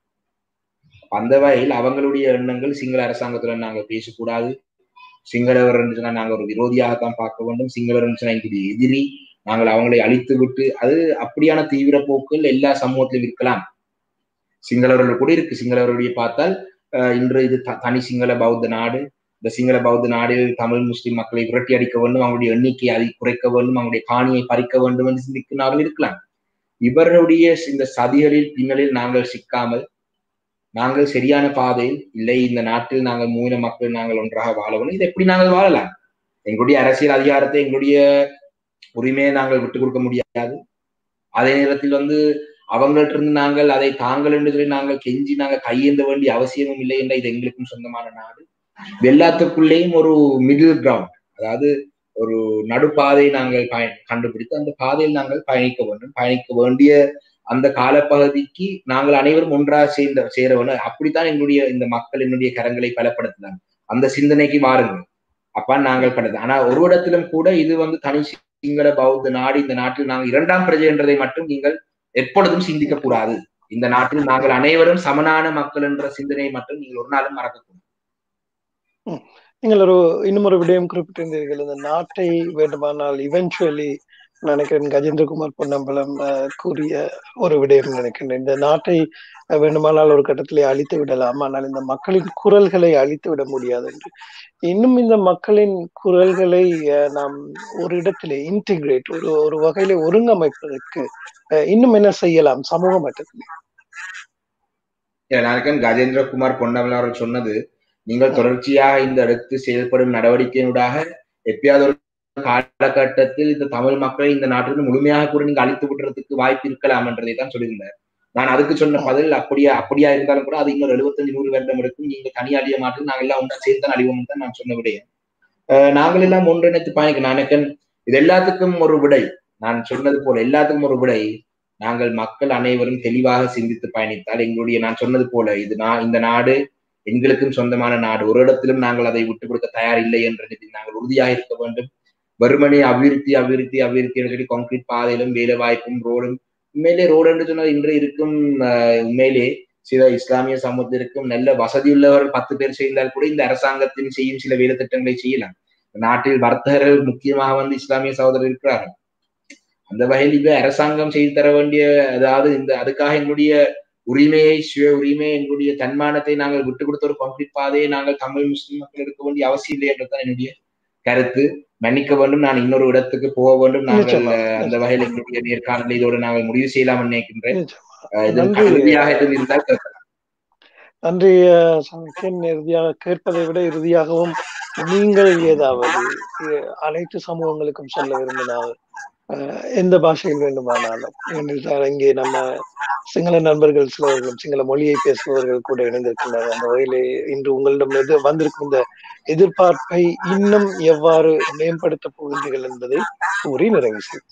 அந்த வகையில் அவங்களுடைய எண்ணங்கள் சிங்கள அரசாங்கத்துடன் நாங்கள் பேசக்கூடாது சிங்களவர் என்று சொன்னா நாங்கள் ஒரு விரோதியாகத்தான் பார்க்க வேண்டும் சிங்களவர் என்று சொன்னா எங்களுடைய எதிரி நாங்கள் அவங்களை அழித்து விட்டு அது அப்படியான தீவிர போக்குகள் எல்லா சமூகத்திலும் இருக்கலாம் சிங்களவர்கள் கூட இருக்கு சிங்களவர்களுடைய பார்த்தால் அஹ், இன்று இது த- தனி சிங்கள பௌத்த நாடு இந்த சிங்கள பௌத்த நாடில் தமிழ் முஸ்லிம் மக்களை விரட்டி அடிக்க வேண்டும் அவங்களுடைய எண்ணிக்கையை அதை குறைக்க வேண்டும் அவங்களுடைய காணியை பறிக்க வேண்டும் என்று சிந்திக்கிறார்கள் இருக்கலாம் இவர்களுடைய இந்த சதிகளில் பின்னலில் நாங்கள் சிக்காமல் நாங்கள் சரியான பாதையில் இல்லை இந்த நாட்டில் நாங்கள் மூல மக்கள் நாங்கள் ஒன்றாக வாழ வேண்டும் இது எப்படி நாங்கள் வாழலாம் எங்களுடைய அரசியல் அதிகாரத்தை எங்களுடைய உரிமையை நாங்கள் விட்டுக் கொடுக்க முடியாது அதே நேரத்தில் வந்து அவங்கள்ட்ட இருந்து நாங்கள் அதை தாங்கள் என்று சொல்லி நாங்கள் கெஞ்சி நாங்கள் கையேந்த வேண்டிய அவசியமும் இல்லை என்ற இது எங்களுக்கும் சொந்தமான நாடு எல்லாத்துக்குள்ளேயும் ஒரு மிடில் கிரவுண்ட் அதாவது ஒரு நடுப்பாதை நாங்கள் பய கண்டுபிடித்து அந்த பாதையில் நாங்கள் பயணிக்க வேண்டும் பயணிக்க வேண்டிய அந்த காலப்பகுதிக்கு நாங்கள் அனைவரும் ஒன்றாக சேர்ந்த சேர வேண்டும் அப்படித்தான் எங்களுடைய இந்த மக்கள் என்னுடைய கரங்களை பலப்படுத்தினாங்க அந்த சிந்தனைக்கு வாருங்கள் அப்ப நாங்கள் படுது ஆனா ஒரு இடத்திலும் கூட இது வந்து தனி சிங்கள பௌத்த நாடு இந்த நாட்டில் நாங்கள் இரண்டாம் பிரஜை என்றதை மட்டும் நீங்கள் எப்பொழுதும் சிந்திக்க கூடாது இந்த நாட்டில் நாங்கள் அனைவரும் சமனான மக்கள் என்ற சிந்தனையை மட்டும் நீங்கள் ஒரு நாளும் மறக்கக்கூடாது நீங்கள் ஒரு இன்னும் ஒரு விடயம் குறிப்பிட்டிருந்தீர்கள் இந்த நாட்டை வேண்டுமானால் இவென்ச்சுவலி நினைக்கிறேன் கஜேந்திரகுமார் பொன்னம்பலம் கூறிய ஒரு விடயம் நினைக்கிறேன் இந்த நாட்டை வேண்டுமானால் ஒரு கட்டத்திலே அழித்து விடலாம் ஆனால் இந்த மக்களின் குரல்களை அழித்து விட முடியாது என்று இன்னும் இந்த மக்களின் குரல்களை நாம் ஒரு இடத்திலே இன்டிகிரேட் ஒரு ஒரு வகையில ஒருங்கமைப்பதற்கு இன்னும் என்ன செய்யலாம் சமூக மட்டத்திலே நினைக்கிறேன் கஜேந்திரகுமார் பொன்னம்பலம் அவர்கள் சொன்னது நீங்கள் தொடர்ச்சியாக இந்த அடுத்து செயல்படும் நடவடிக்கையினூடாக எப்பயாவது ஒரு காலகட்டத்தில் இந்த தமிழ் மக்களை இந்த நாட்டிலிருந்து முழுமையாக கூட நீங்க அழித்து விடுறதுக்கு வாய்ப்பு இருக்கலாம் என்றதை தான் சொல்லியிருந்தார் நான் அதுக்கு சொன்ன பதில் அப்படியா அப்படியா இருந்தாலும் கூட அது இன்னொரு எழுபத்தஞ்சு நூறு வருடம் எடுக்கும் நீங்க தனி அழிய மாட்டோம் நாங்கள் எல்லாம் ஒன்றா சேர்த்து தான் அழிவோம் தான் நான் சொன்ன விடயம் நாங்கள் எல்லாம் ஒன்றிணைத்து பயணிக்க நானக்கன் இது எல்லாத்துக்கும் ஒரு விடை நான் சொன்னது போல எல்லாத்துக்கும் ஒரு விடை நாங்கள் மக்கள் அனைவரும் தெளிவாக சிந்தித்து பயணித்தால் எங்களுடைய நான் சொன்னது போல இது நான் இந்த நாடு எங்களுக்கும் சொந்தமான நாடு ஒரு இடத்திலும் நாங்கள் அதை விட்டுக் கொடுக்க தயார் இல்லை என்ற நாங்கள் உறுதியாக இருக்க வேண்டும் வெறுமனே அபிவிருத்தி அபிவிருத்தி அபிவிருத்தி என்று சொல்லி கான்கிரீட் பாதையிலும் வேலை வாய்ப்பும் ரோடும் உண்மையிலே ரோடு என்று சொன்னால் இன்று இருக்கும் உண்மையிலே சில இஸ்லாமிய சமூகத்திற்கும் நல்ல வசதியுள்ளவர்கள் பத்து பேர் செய்தால் கூட இந்த அரசாங்கத்தின் செய்யும் சில வேலை திட்டங்களை செய்யலாம் நாட்டில் வர்த்தகர்கள் முக்கியமாக வந்து இஸ்லாமிய சகோதரர் இருக்கிறார்கள் அந்த வகையில் இது அரசாங்கம் செய்து தர வேண்டிய அதாவது இந்த அதுக்காக எங்களுடைய உரிமையை சுய உரிமை எங்களுடைய தன்மானத்தை நாங்கள் விட்டு கொடுத்த ஒரு கான்கிரீட் பாதையை நாங்கள் தமிழ் முஸ்லிம் மக்கள் எடுக்க வேண்டிய அவசியம் இல்லை என்றுதான் என்னுடைய கருத்து மன்னிக்க வேண்டும் நான் இன்னொரு இடத்துக்கு போக வேண்டும் நாங்கள் அந்த வகையில் எங்களுடைய நேர்காணலை இதோடு நாங்கள் முடிவு செய்யலாம் நினைக்கின்றேன் இறுதியாக எதுவும் இருந்தால் கேட்கலாம் நன்றி சமைக்கன் இறுதியாக கேட்பதை விட இறுதியாகவும் நீங்கள் ஏதாவது அனைத்து சமூகங்களுக்கும் சொல்ல விரும்பினால் எந்த பாஷையில் வேண்டுமானாலும் இங்கே நம்ம சிங்கள நண்பர்கள் சிலவர்களும் சிங்கள மொழியை பேசுபவர்கள் கூட இணைந்திருக்கின்றனர் அந்த வகையிலே இன்று உங்களிடம் எது வந்திருக்கும் இந்த எதிர்பார்ப்பை இன்னும் எவ்வாறு மேம்படுத்த போகின்றீர்கள் என்பதை கூறி நிறைவு செய்யும்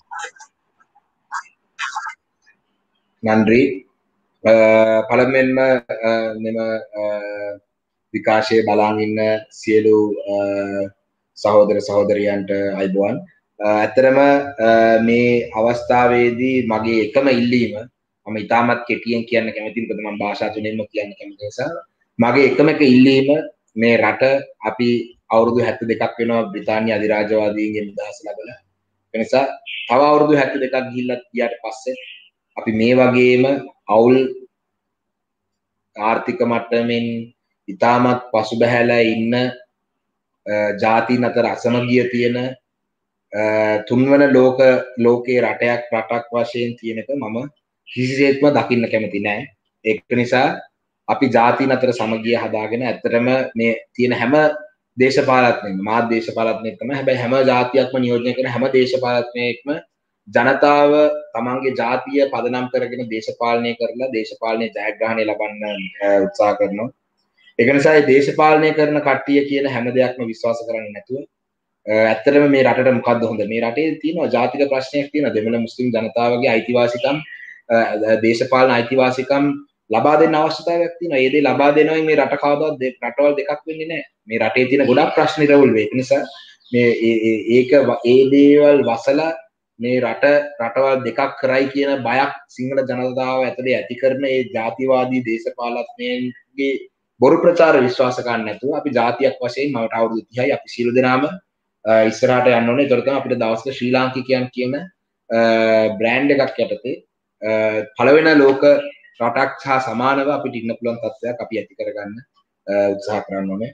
நன்றி පළමෙන්ම මෙම විකාශය බලාන් ඉන්න සියලු සහෝදර සහෝදරයන්ට අයිබුවන් ඇත්තරම මේ අවස්ථාවේදී මගේ එකම ඉල්ලීම මම ඉතාමත් කෙටියෙන් කියන්න කැමති මොකද මම භාෂා තුනෙන්ම කියන්න කැමති නිසා මගේ එකම එක ඉල්ලීම මේ රට අපි අවුරුදු 72ක් වෙනවා බ්‍රිතාන්‍ය අධිරාජ්‍යවාදීන්ගෙන් නිදහස ලැබලා ඒ නිසා තව අවුරුදු 72ක් ගිහිල්ලා ගියාට පස්සේ අපි මේ වගේම අවුල් ආර්ථික මට්ටමින් ඉතාමත් පසුබැහැලා ඉන්න ජාතීන් අතර අසමගිය තියෙන තුන්වන ලෝක ලෝකයේ රටයක් රටක් වශයෙන් තියෙනක මම කිසිසේත්ම දකින්න කැමති නෑ ඒක නිසා අපි ජාතීන් අතර සමගිය හදාගෙන ඇත්තටම මේ තියෙන හැම දේශපාලත්නයෙක්ම මාත් දේශපාලත්නයෙක්ම හැබැයි හැම ජාතියක්ම නියෝජනය කරන හැම දේශපාලත්නයෙක්ම ජනතාව තමන්ගේ ජාතිය පදනම් කරගෙන දේශපාලනය කරලා දේශපාලනය ජයග්‍රහණය ලබන්න උත්සාහ කරනවා ඒක නිසා දේශපාලනය කරන කට්ටිය කියන හැම දෙයක්ම විශ්වාස කරන්නේ නැතුව ඇත්තටම මේ රටට මොකක්ද හොඳ මේ රටේ තියෙනවා ජාතික ප්‍රශ්නයක් තියෙනවා දෙමළ මුස්ලිම් ජනතාවගේ අයිතිවාසිකම් දේශපාලන අයිතිවාසිකම් ලබා දෙන්න අවශ්‍යතාවයක් තියෙනවා ඒ දේ ලබා දෙනවා මේ රට කවදාවත් රටවල් දෙකක් වෙන්නේ නැහැ මේ රටේ තියෙන ගොඩක් ප්‍රශ්න ඉරවුල් වේ ඒ නිසා මේ ඒක ඒ දේවල් වසලා මේ රට රටවල් දෙකක් කරයි කියන බයක් සිංහල ජනතාව ඇතුලේ ඇති කරන ඒ ජාතිවාදී දේශපාලනඥයන්ගේ බොරු ප්‍රචාර විශ්වාස ගන්න නැතුව අපි ජාතියක් වශයෙන් මට අවුරුදු 30යි අපි සියලු දෙනාම ඉස්සරහට යන්න ඕනේ ඒතර තමයි අපිට දවසක ශ්‍රී ලාංකිකයන් කියන බ්‍රෑන්ඩ් එකක් යටතේ පළවෙන ලෝක රටක් සහ සමානව අපිට ඉන්න පුළුවන් තත්ත්වයක් අපි ඇති කරගන්න උත්සාහ කරන්න ඕනේ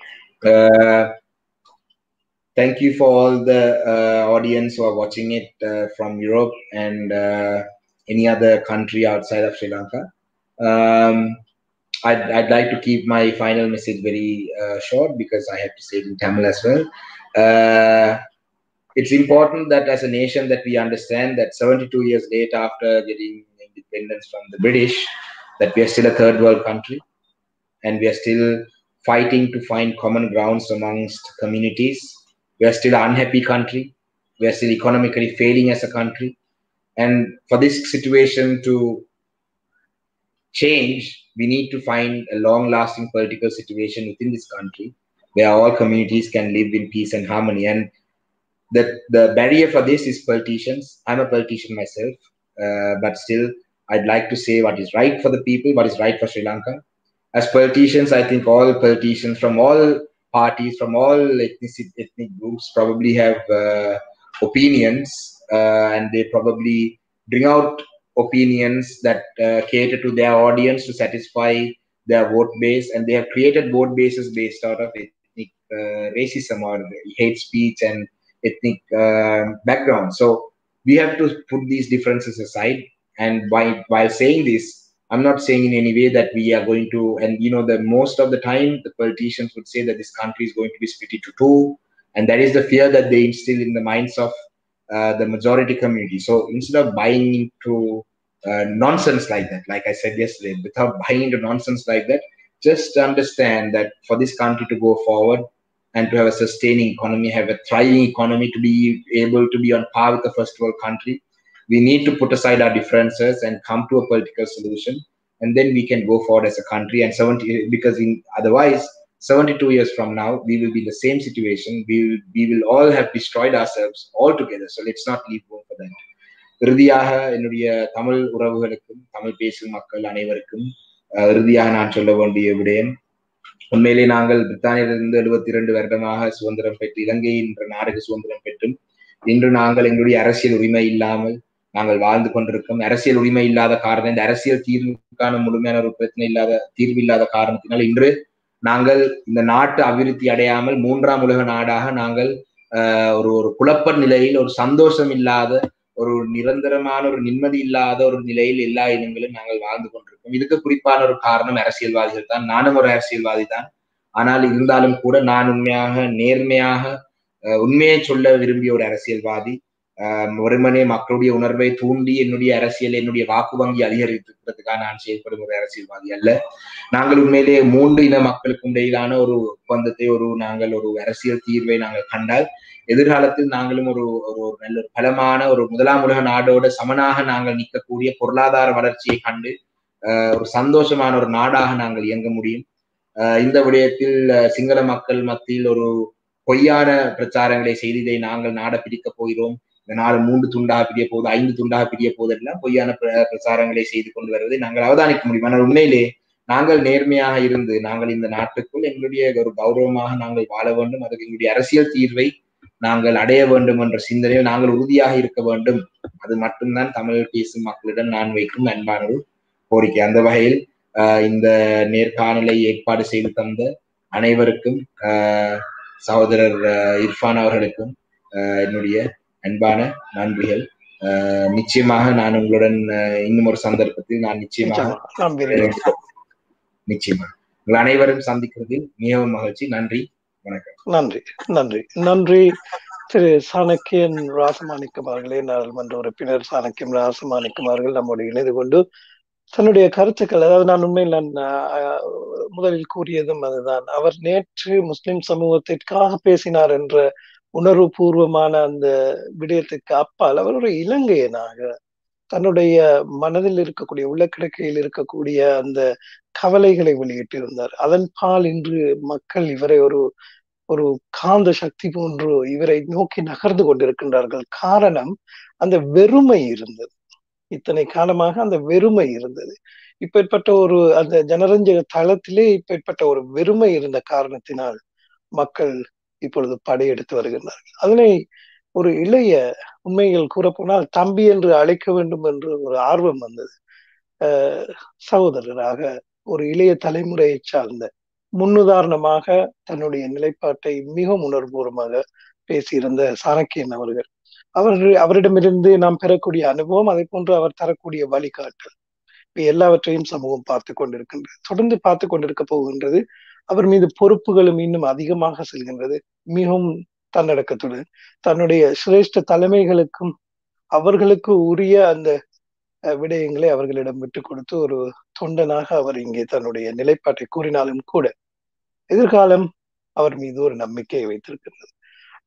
thank you for all the uh, audience who are watching it uh, from Europe and uh, any other country outside of Sri Lanka. Um, I'd, I'd like to keep my final message very short because I have to say it in Tamil as well. it's important that as a nation that we understand that 72 years later after getting independence from the British, that we are still a third world country and we are still fighting to find common grounds amongst communities We are still an unhappy country. We are still economically failing as a country. And for this situation to change, we need to find a long lasting political situation within this country where all communities can live in peace and harmony. And the, the barrier for this is politicians. I'm a politician myself, uh, but still, I'd like to say what is right for the people, what is right for Sri Lanka. As politicians, I think all politicians from all parties, from all ethnic, ethnic groups, probably have uh, opinions uh, and they probably bring out opinions that uh, cater to their audience to satisfy their vote base. And they have created vote bases based out of ethnic uh, racism or hate speech and ethnic background. So we have to put these differences aside. And by, while saying this, I'm not saying in any way that we are going to, and you know, the most of the time the politicians would say that this country is going to be split into two, and that is the fear that they instill in the minds of uh, the majority community. So instead of buying into uh, nonsense like that, like I said yesterday, without buying into nonsense like that, just understand that for this country to go forward and to have a sustaining economy, have a thriving economy, to be able to be on par with the first world country, we need to put aside our differences and come to a political solution and then we can go forward as a country and 70 because in otherwise 72 years from now we will be in the same situation we will, we will all have destroyed ourselves altogether so let's not leave room for that இறுதியாக என்னுடைய தமிழ் உறவுகளுக்கும் தமிழ் பேசும் மக்கள் அனைவருக்கும் இறுதியாக நான் சொல்ல வேண்டிய விடயம் உண்மையிலே நாங்கள் பிரித்தானியிலிருந்து எழுபத்தி இரண்டு வருடமாக சுதந்திரம் பெற்று இலங்கை என்ற நாடுக்கு சுதந்திரம் பெற்றும் இன்று நாங்கள் எங்களுடைய அரசியல் உரிமை இல்லாமல் நாங்கள் வாழ்ந்து கொண்டிருக்கோம் அரசியல் உரிமை இல்லாத காரணம் இந்த அரசியல் தீர்வுக்கான முழுமையான ஒரு பிரச்சனை இல்லாத தீர்வு இல்லாத காரணத்தினால் இன்று நாங்கள் இந்த நாட்டு அபிவிருத்தி அடையாமல் மூன்றாம் உலக நாடாக நாங்கள் ஒரு ஒரு குழப்ப நிலையில் ஒரு சந்தோஷம் இல்லாத ஒரு நிரந்தரமான ஒரு நிம்மதி இல்லாத ஒரு நிலையில் எல்லா இனங்களும் நாங்கள் வாழ்ந்து கொண்டிருக்கோம் இதுக்கு குறிப்பான ஒரு காரணம் அரசியல்வாதிகள் தான் நானும் ஒரு அரசியல்வாதி தான் ஆனால் இருந்தாலும் கூட நான் உண்மையாக நேர்மையாக உண்மையை சொல்ல விரும்பிய ஒரு அரசியல்வாதி வெறுமனே மக்களுடைய உணர்வை தூண்டி என்னுடைய அரசியல் என்னுடைய வாக்கு வங்கி அதிகரித்துக்கிறதுக்காக நான் செயல்படும் ஒரு அரசியல்வாதி அல்ல நாங்கள் உண்மையிலே மூன்று இன மக்களுக்கும் இடையிலான ஒரு ஒப்பந்தத்தை ஒரு நாங்கள் ஒரு அரசியல் தீர்வை நாங்கள் கண்டால் எதிர்காலத்தில் நாங்களும் ஒரு ஒரு நல்ல ஒரு பலமான ஒரு முதலாம் உலக நாடோட சமனாக நாங்கள் நிற்கக்கூடிய பொருளாதார வளர்ச்சியை கண்டு ஒரு சந்தோஷமான ஒரு நாடாக நாங்கள் இயங்க முடியும் இந்த விடயத்தில் சிங்கள மக்கள் மத்தியில் ஒரு பொய்யான பிரச்சாரங்களை செய்து இதை நாங்கள் நாட பிடிக்க போகிறோம் இந்த நாடு மூன்று துண்டாக பிரிய போகுது ஐந்து துண்டாக பிரிய போதெல்லாம் பொய்யான பிரச்சாரங்களை செய்து கொண்டு வருவதை நாங்கள் அவதானிக்க முடியும் ஆனால் உண்மையிலே நாங்கள் நேர்மையாக இருந்து நாங்கள் இந்த நாட்டுக்குள் எங்களுடைய ஒரு கௌரவமாக நாங்கள் வாழ வேண்டும் அதுக்கு எங்களுடைய அரசியல் தீர்வை நாங்கள் அடைய வேண்டும் என்ற சிந்தனையில் நாங்கள் உறுதியாக இருக்க வேண்டும் அது மட்டும்தான் தமிழ் பேசும் மக்களிடம் நான் வைக்கும் அன்பான ஒரு கோரிக்கை அந்த வகையில் இந்த நேர்காணலை ஏற்பாடு செய்து தந்த அனைவருக்கும் சகோதரர் இர்ஃபான் அவர்களுக்கும் என்னுடைய அன்பான நன்றிகள் நிச்சயமாக நான் உங்களுடன் இன்னும் ஒரு சந்தர்ப்பத்தில் நான் நிச்சயமாக நிச்சயமாக உங்கள் அனைவரும் சந்திக்கிறதில் மிகவும் மகிழ்ச்சி நன்றி வணக்கம் நன்றி நன்றி நன்றி திரு சாணக்கியன் ராசமாணிக்கம் அவர்களே நாடாளுமன்ற உறுப்பினர் சாணக்கியம் ராசமாணிக்கம் அவர்கள் நம்மோடு இணைந்து கொண்டு தன்னுடைய கருத்துக்கள் அதாவது நான் உண்மையில் நான் முதலில் கூறியதும் அதுதான் அவர் நேற்று முஸ்லிம் சமூகத்திற்காக பேசினார் என்ற உணர்வு பூர்வமான அந்த விடயத்துக்கு அப்பால் அவர் ஒரு இலங்கையனாக தன்னுடைய மனதில் இருக்கக்கூடிய உள்ளக்கிடக்கையில் இருக்கக்கூடிய அந்த கவலைகளை வெளியிட்டிருந்தார் அதன் பால் இன்று மக்கள் இவரை ஒரு ஒரு காந்த சக்தி போன்று இவரை நோக்கி நகர்ந்து கொண்டிருக்கின்றார்கள் காரணம் அந்த வெறுமை இருந்தது இத்தனை காலமாக அந்த வெறுமை இருந்தது இப்பேற்பட்ட ஒரு அந்த ஜனரஞ்சக தளத்திலே இப்பேற்பட்ட ஒரு வெறுமை இருந்த காரணத்தினால் மக்கள் இப்பொழுது படையெடுத்து வருகின்றார்கள் அதனை ஒரு இளைய உண்மைகள் கூறப்போனால் தம்பி என்று அழைக்க வேண்டும் என்று ஒரு ஆர்வம் வந்தது சகோதரராக ஒரு இளைய தலைமுறையை சார்ந்த முன்னுதாரணமாக தன்னுடைய நிலைப்பாட்டை மிக உணர்வுபூர்வமாக பேசியிருந்த சாணக்கியன் அவர்கள் அவர் அவரிடமிருந்து நாம் பெறக்கூடிய அனுபவம் அதை போன்று அவர் தரக்கூடிய வழிகாட்டல் எல்லாவற்றையும் சமூகம் பார்த்து கொண்டிருக்கின்றது தொடர்ந்து பார்த்து கொண்டிருக்க போகின்றது அவர் மீது பொறுப்புகளும் இன்னும் அதிகமாக செல்கின்றது மிகவும் தன்னடக்கத்துடன் தன்னுடைய சிரேஷ்ட தலைமைகளுக்கும் அவர்களுக்கு உரிய அந்த விடயங்களை அவர்களிடம் விட்டு கொடுத்து ஒரு தொண்டனாக அவர் இங்கே தன்னுடைய நிலைப்பாட்டை கூறினாலும் கூட எதிர்காலம் அவர் மீது ஒரு நம்பிக்கையை வைத்திருக்கின்றது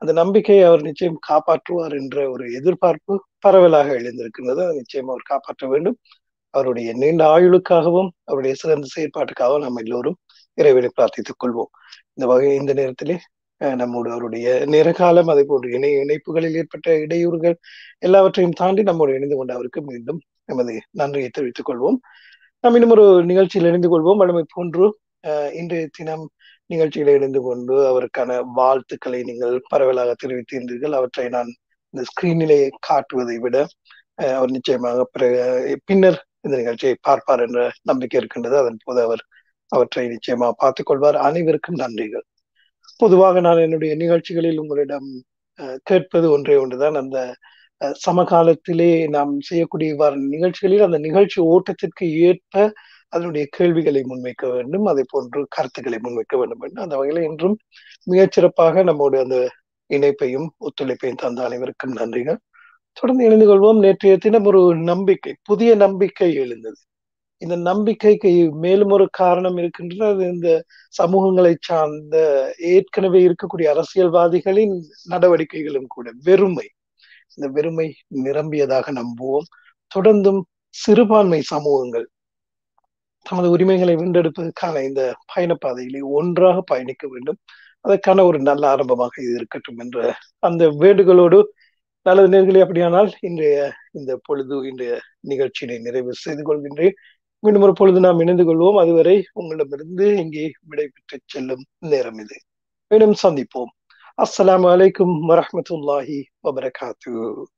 அந்த நம்பிக்கையை அவர் நிச்சயம் காப்பாற்றுவார் என்ற ஒரு எதிர்பார்ப்பு பரவலாக எழுந்திருக்கின்றது அதை நிச்சயம் அவர் காப்பாற்ற வேண்டும் அவருடைய நீண்ட ஆயுளுக்காகவும் அவருடைய சிறந்த செயற்பாட்டுக்காகவும் நாம் எல்லோரும் இறைவனை பிரார்த்தித்துக் கொள்வோம் இந்த வகை இந்த நேரத்திலே நம்மோடு அவருடைய நேர காலம் அதே போன்று இணைய இணைப்புகளில் ஏற்பட்ட இடையூறுகள் எல்லாவற்றையும் தாண்டி நம்மோடு இணைந்து கொண்டு அவருக்கு மீண்டும் எமது நன்றியை தெரிவித்துக் கொள்வோம் நாம் இன்னும் ஒரு நிகழ்ச்சியில் இணைந்து கொள்வோம் வழமை போன்று இன்றைய தினம் நிகழ்ச்சியில் இணைந்து கொண்டு அவருக்கான வாழ்த்துக்களை நீங்கள் பரவலாக தெரிவித்திருந்தீர்கள் அவற்றை நான் இந்த ஸ்கிரீனிலே காட்டுவதை விட அவர் நிச்சயமாக பின்னர் இந்த நிகழ்ச்சியை பார்ப்பார் என்ற நம்பிக்கை இருக்கின்றது அதன் போது அவர் அவற்றை நிச்சயமாக பார்த்துக் கொள்வார் அனைவருக்கும் நன்றிகள் பொதுவாக நான் என்னுடைய நிகழ்ச்சிகளில் உங்களிடம் கேட்பது ஒன்றே ஒன்றுதான் அந்த சமகாலத்திலே நாம் செய்யக்கூடிய இவ்வாறு நிகழ்ச்சிகளில் அந்த நிகழ்ச்சி ஓட்டத்திற்கு ஏற்ப அதனுடைய கேள்விகளை முன்வைக்க வேண்டும் அதே போன்று கருத்துக்களை முன்வைக்க வேண்டும் என்று அந்த வகையில் இன்றும் மிகச்சிறப்பாக நம்மோடு அந்த இணைப்பையும் ஒத்துழைப்பையும் தந்த அனைவருக்கும் நன்றிகள் தொடர்ந்து இணைந்து கொள்வோம் நேற்றைய தினம் ஒரு நம்பிக்கை புதிய நம்பிக்கை எழுந்தது இந்த நம்பிக்கைக்கு மேலும் ஒரு காரணம் இருக்கின்றது அது இந்த சமூகங்களை சார்ந்த ஏற்கனவே இருக்கக்கூடிய அரசியல்வாதிகளின் நடவடிக்கைகளும் கூட வெறுமை இந்த வெறுமை நிரம்பியதாக நம்புவோம் தொடர்ந்தும் சிறுபான்மை சமூகங்கள் தமது உரிமைகளை வீண்டெடுப்பதற்கான இந்த பயணப்பாதையிலே ஒன்றாக பயணிக்க வேண்டும் அதற்கான ஒரு நல்ல ஆரம்பமாக இது இருக்கட்டும் என்ற அந்த வேண்டுகளோடு நல்லது நேர்களே அப்படியானால் இன்றைய இந்த பொழுது இன்றைய நிகழ்ச்சியினை நிறைவு செய்து கொள்கின்றேன் மீண்டும் ஒரு பொழுது நாம் இணைந்து கொள்வோம் அதுவரை உங்களிடமிருந்து இங்கே விடைபெற்று செல்லும் நேரம் இது மீண்டும் சந்திப்போம் அஸ்ஸலாமு அலைக்கும் வரஹமத்துல்லாஹி வபரகாத்து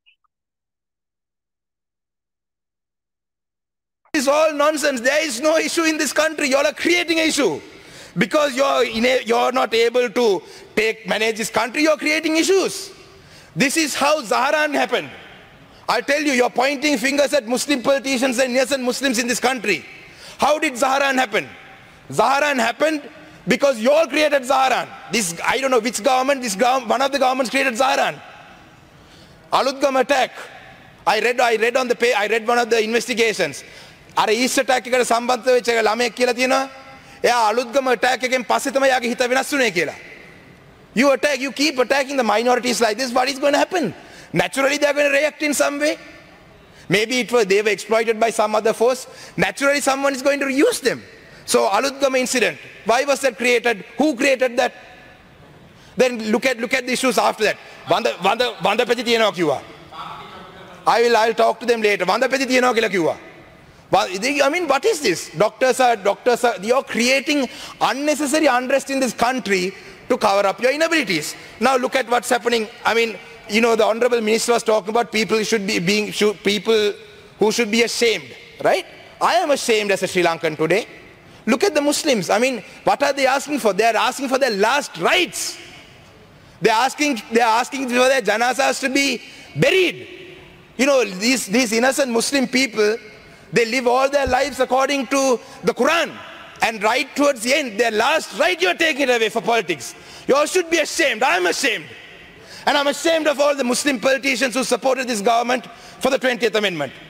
is all nonsense. There is no issue in this country. You all are creating an issue. Because you're, you're not able to take, manage this country, you're creating issues. This is how Zaharan happened. I tell you, you're pointing fingers at Muslim politicians and innocent Muslims in this country. How did Zaharan happen? Zaharan happened because you all created Zaharan. This, I don't know which government, this government, one of the governments created Zaharan. Aludgam attack. I read, I read on the pay, I read one of the investigations. අර Easter attack එකට සම්බන්ධ වෙච්ච එක ළමයෙක් කියලා තියෙනවා එයා අලුත්ගම ටැක් එකෙන් පස්සේ තමයි යාගේ හිත වෙනස් වුනේ කියලා you attack you keep attacking the minorities like this what is going to happen naturally they are going to react in some way maybe it was they were exploited by some other force naturally someone is going to use them so alutgama incident why was that created who created that then look at look at the issues after that වඳ වඳ වඳ පැති තියෙනවා කිව්වා I will I'll talk to them later වඳ පැති තියෙනවා කියලා කිව්වා I mean, what is this? Doctors are, doctors are, you're creating unnecessary unrest in this country to cover up your inabilities. Now look at what's happening. I mean, you know, the Honorable Minister was talking about people should be being, should, people who should be ashamed, right? I am ashamed as a Sri Lankan today. Look at the Muslims. I mean, what are they asking for? They are asking for their last rights. They're asking, they're asking for their janazas to be buried. You know, these, these innocent Muslim people, they live all their lives according to the Quran. And right towards the end, their last right, you're taking it away for politics. You all should be ashamed. I'm ashamed. And I'm ashamed of all the Muslim politicians who supported this government for the 20th Amendment.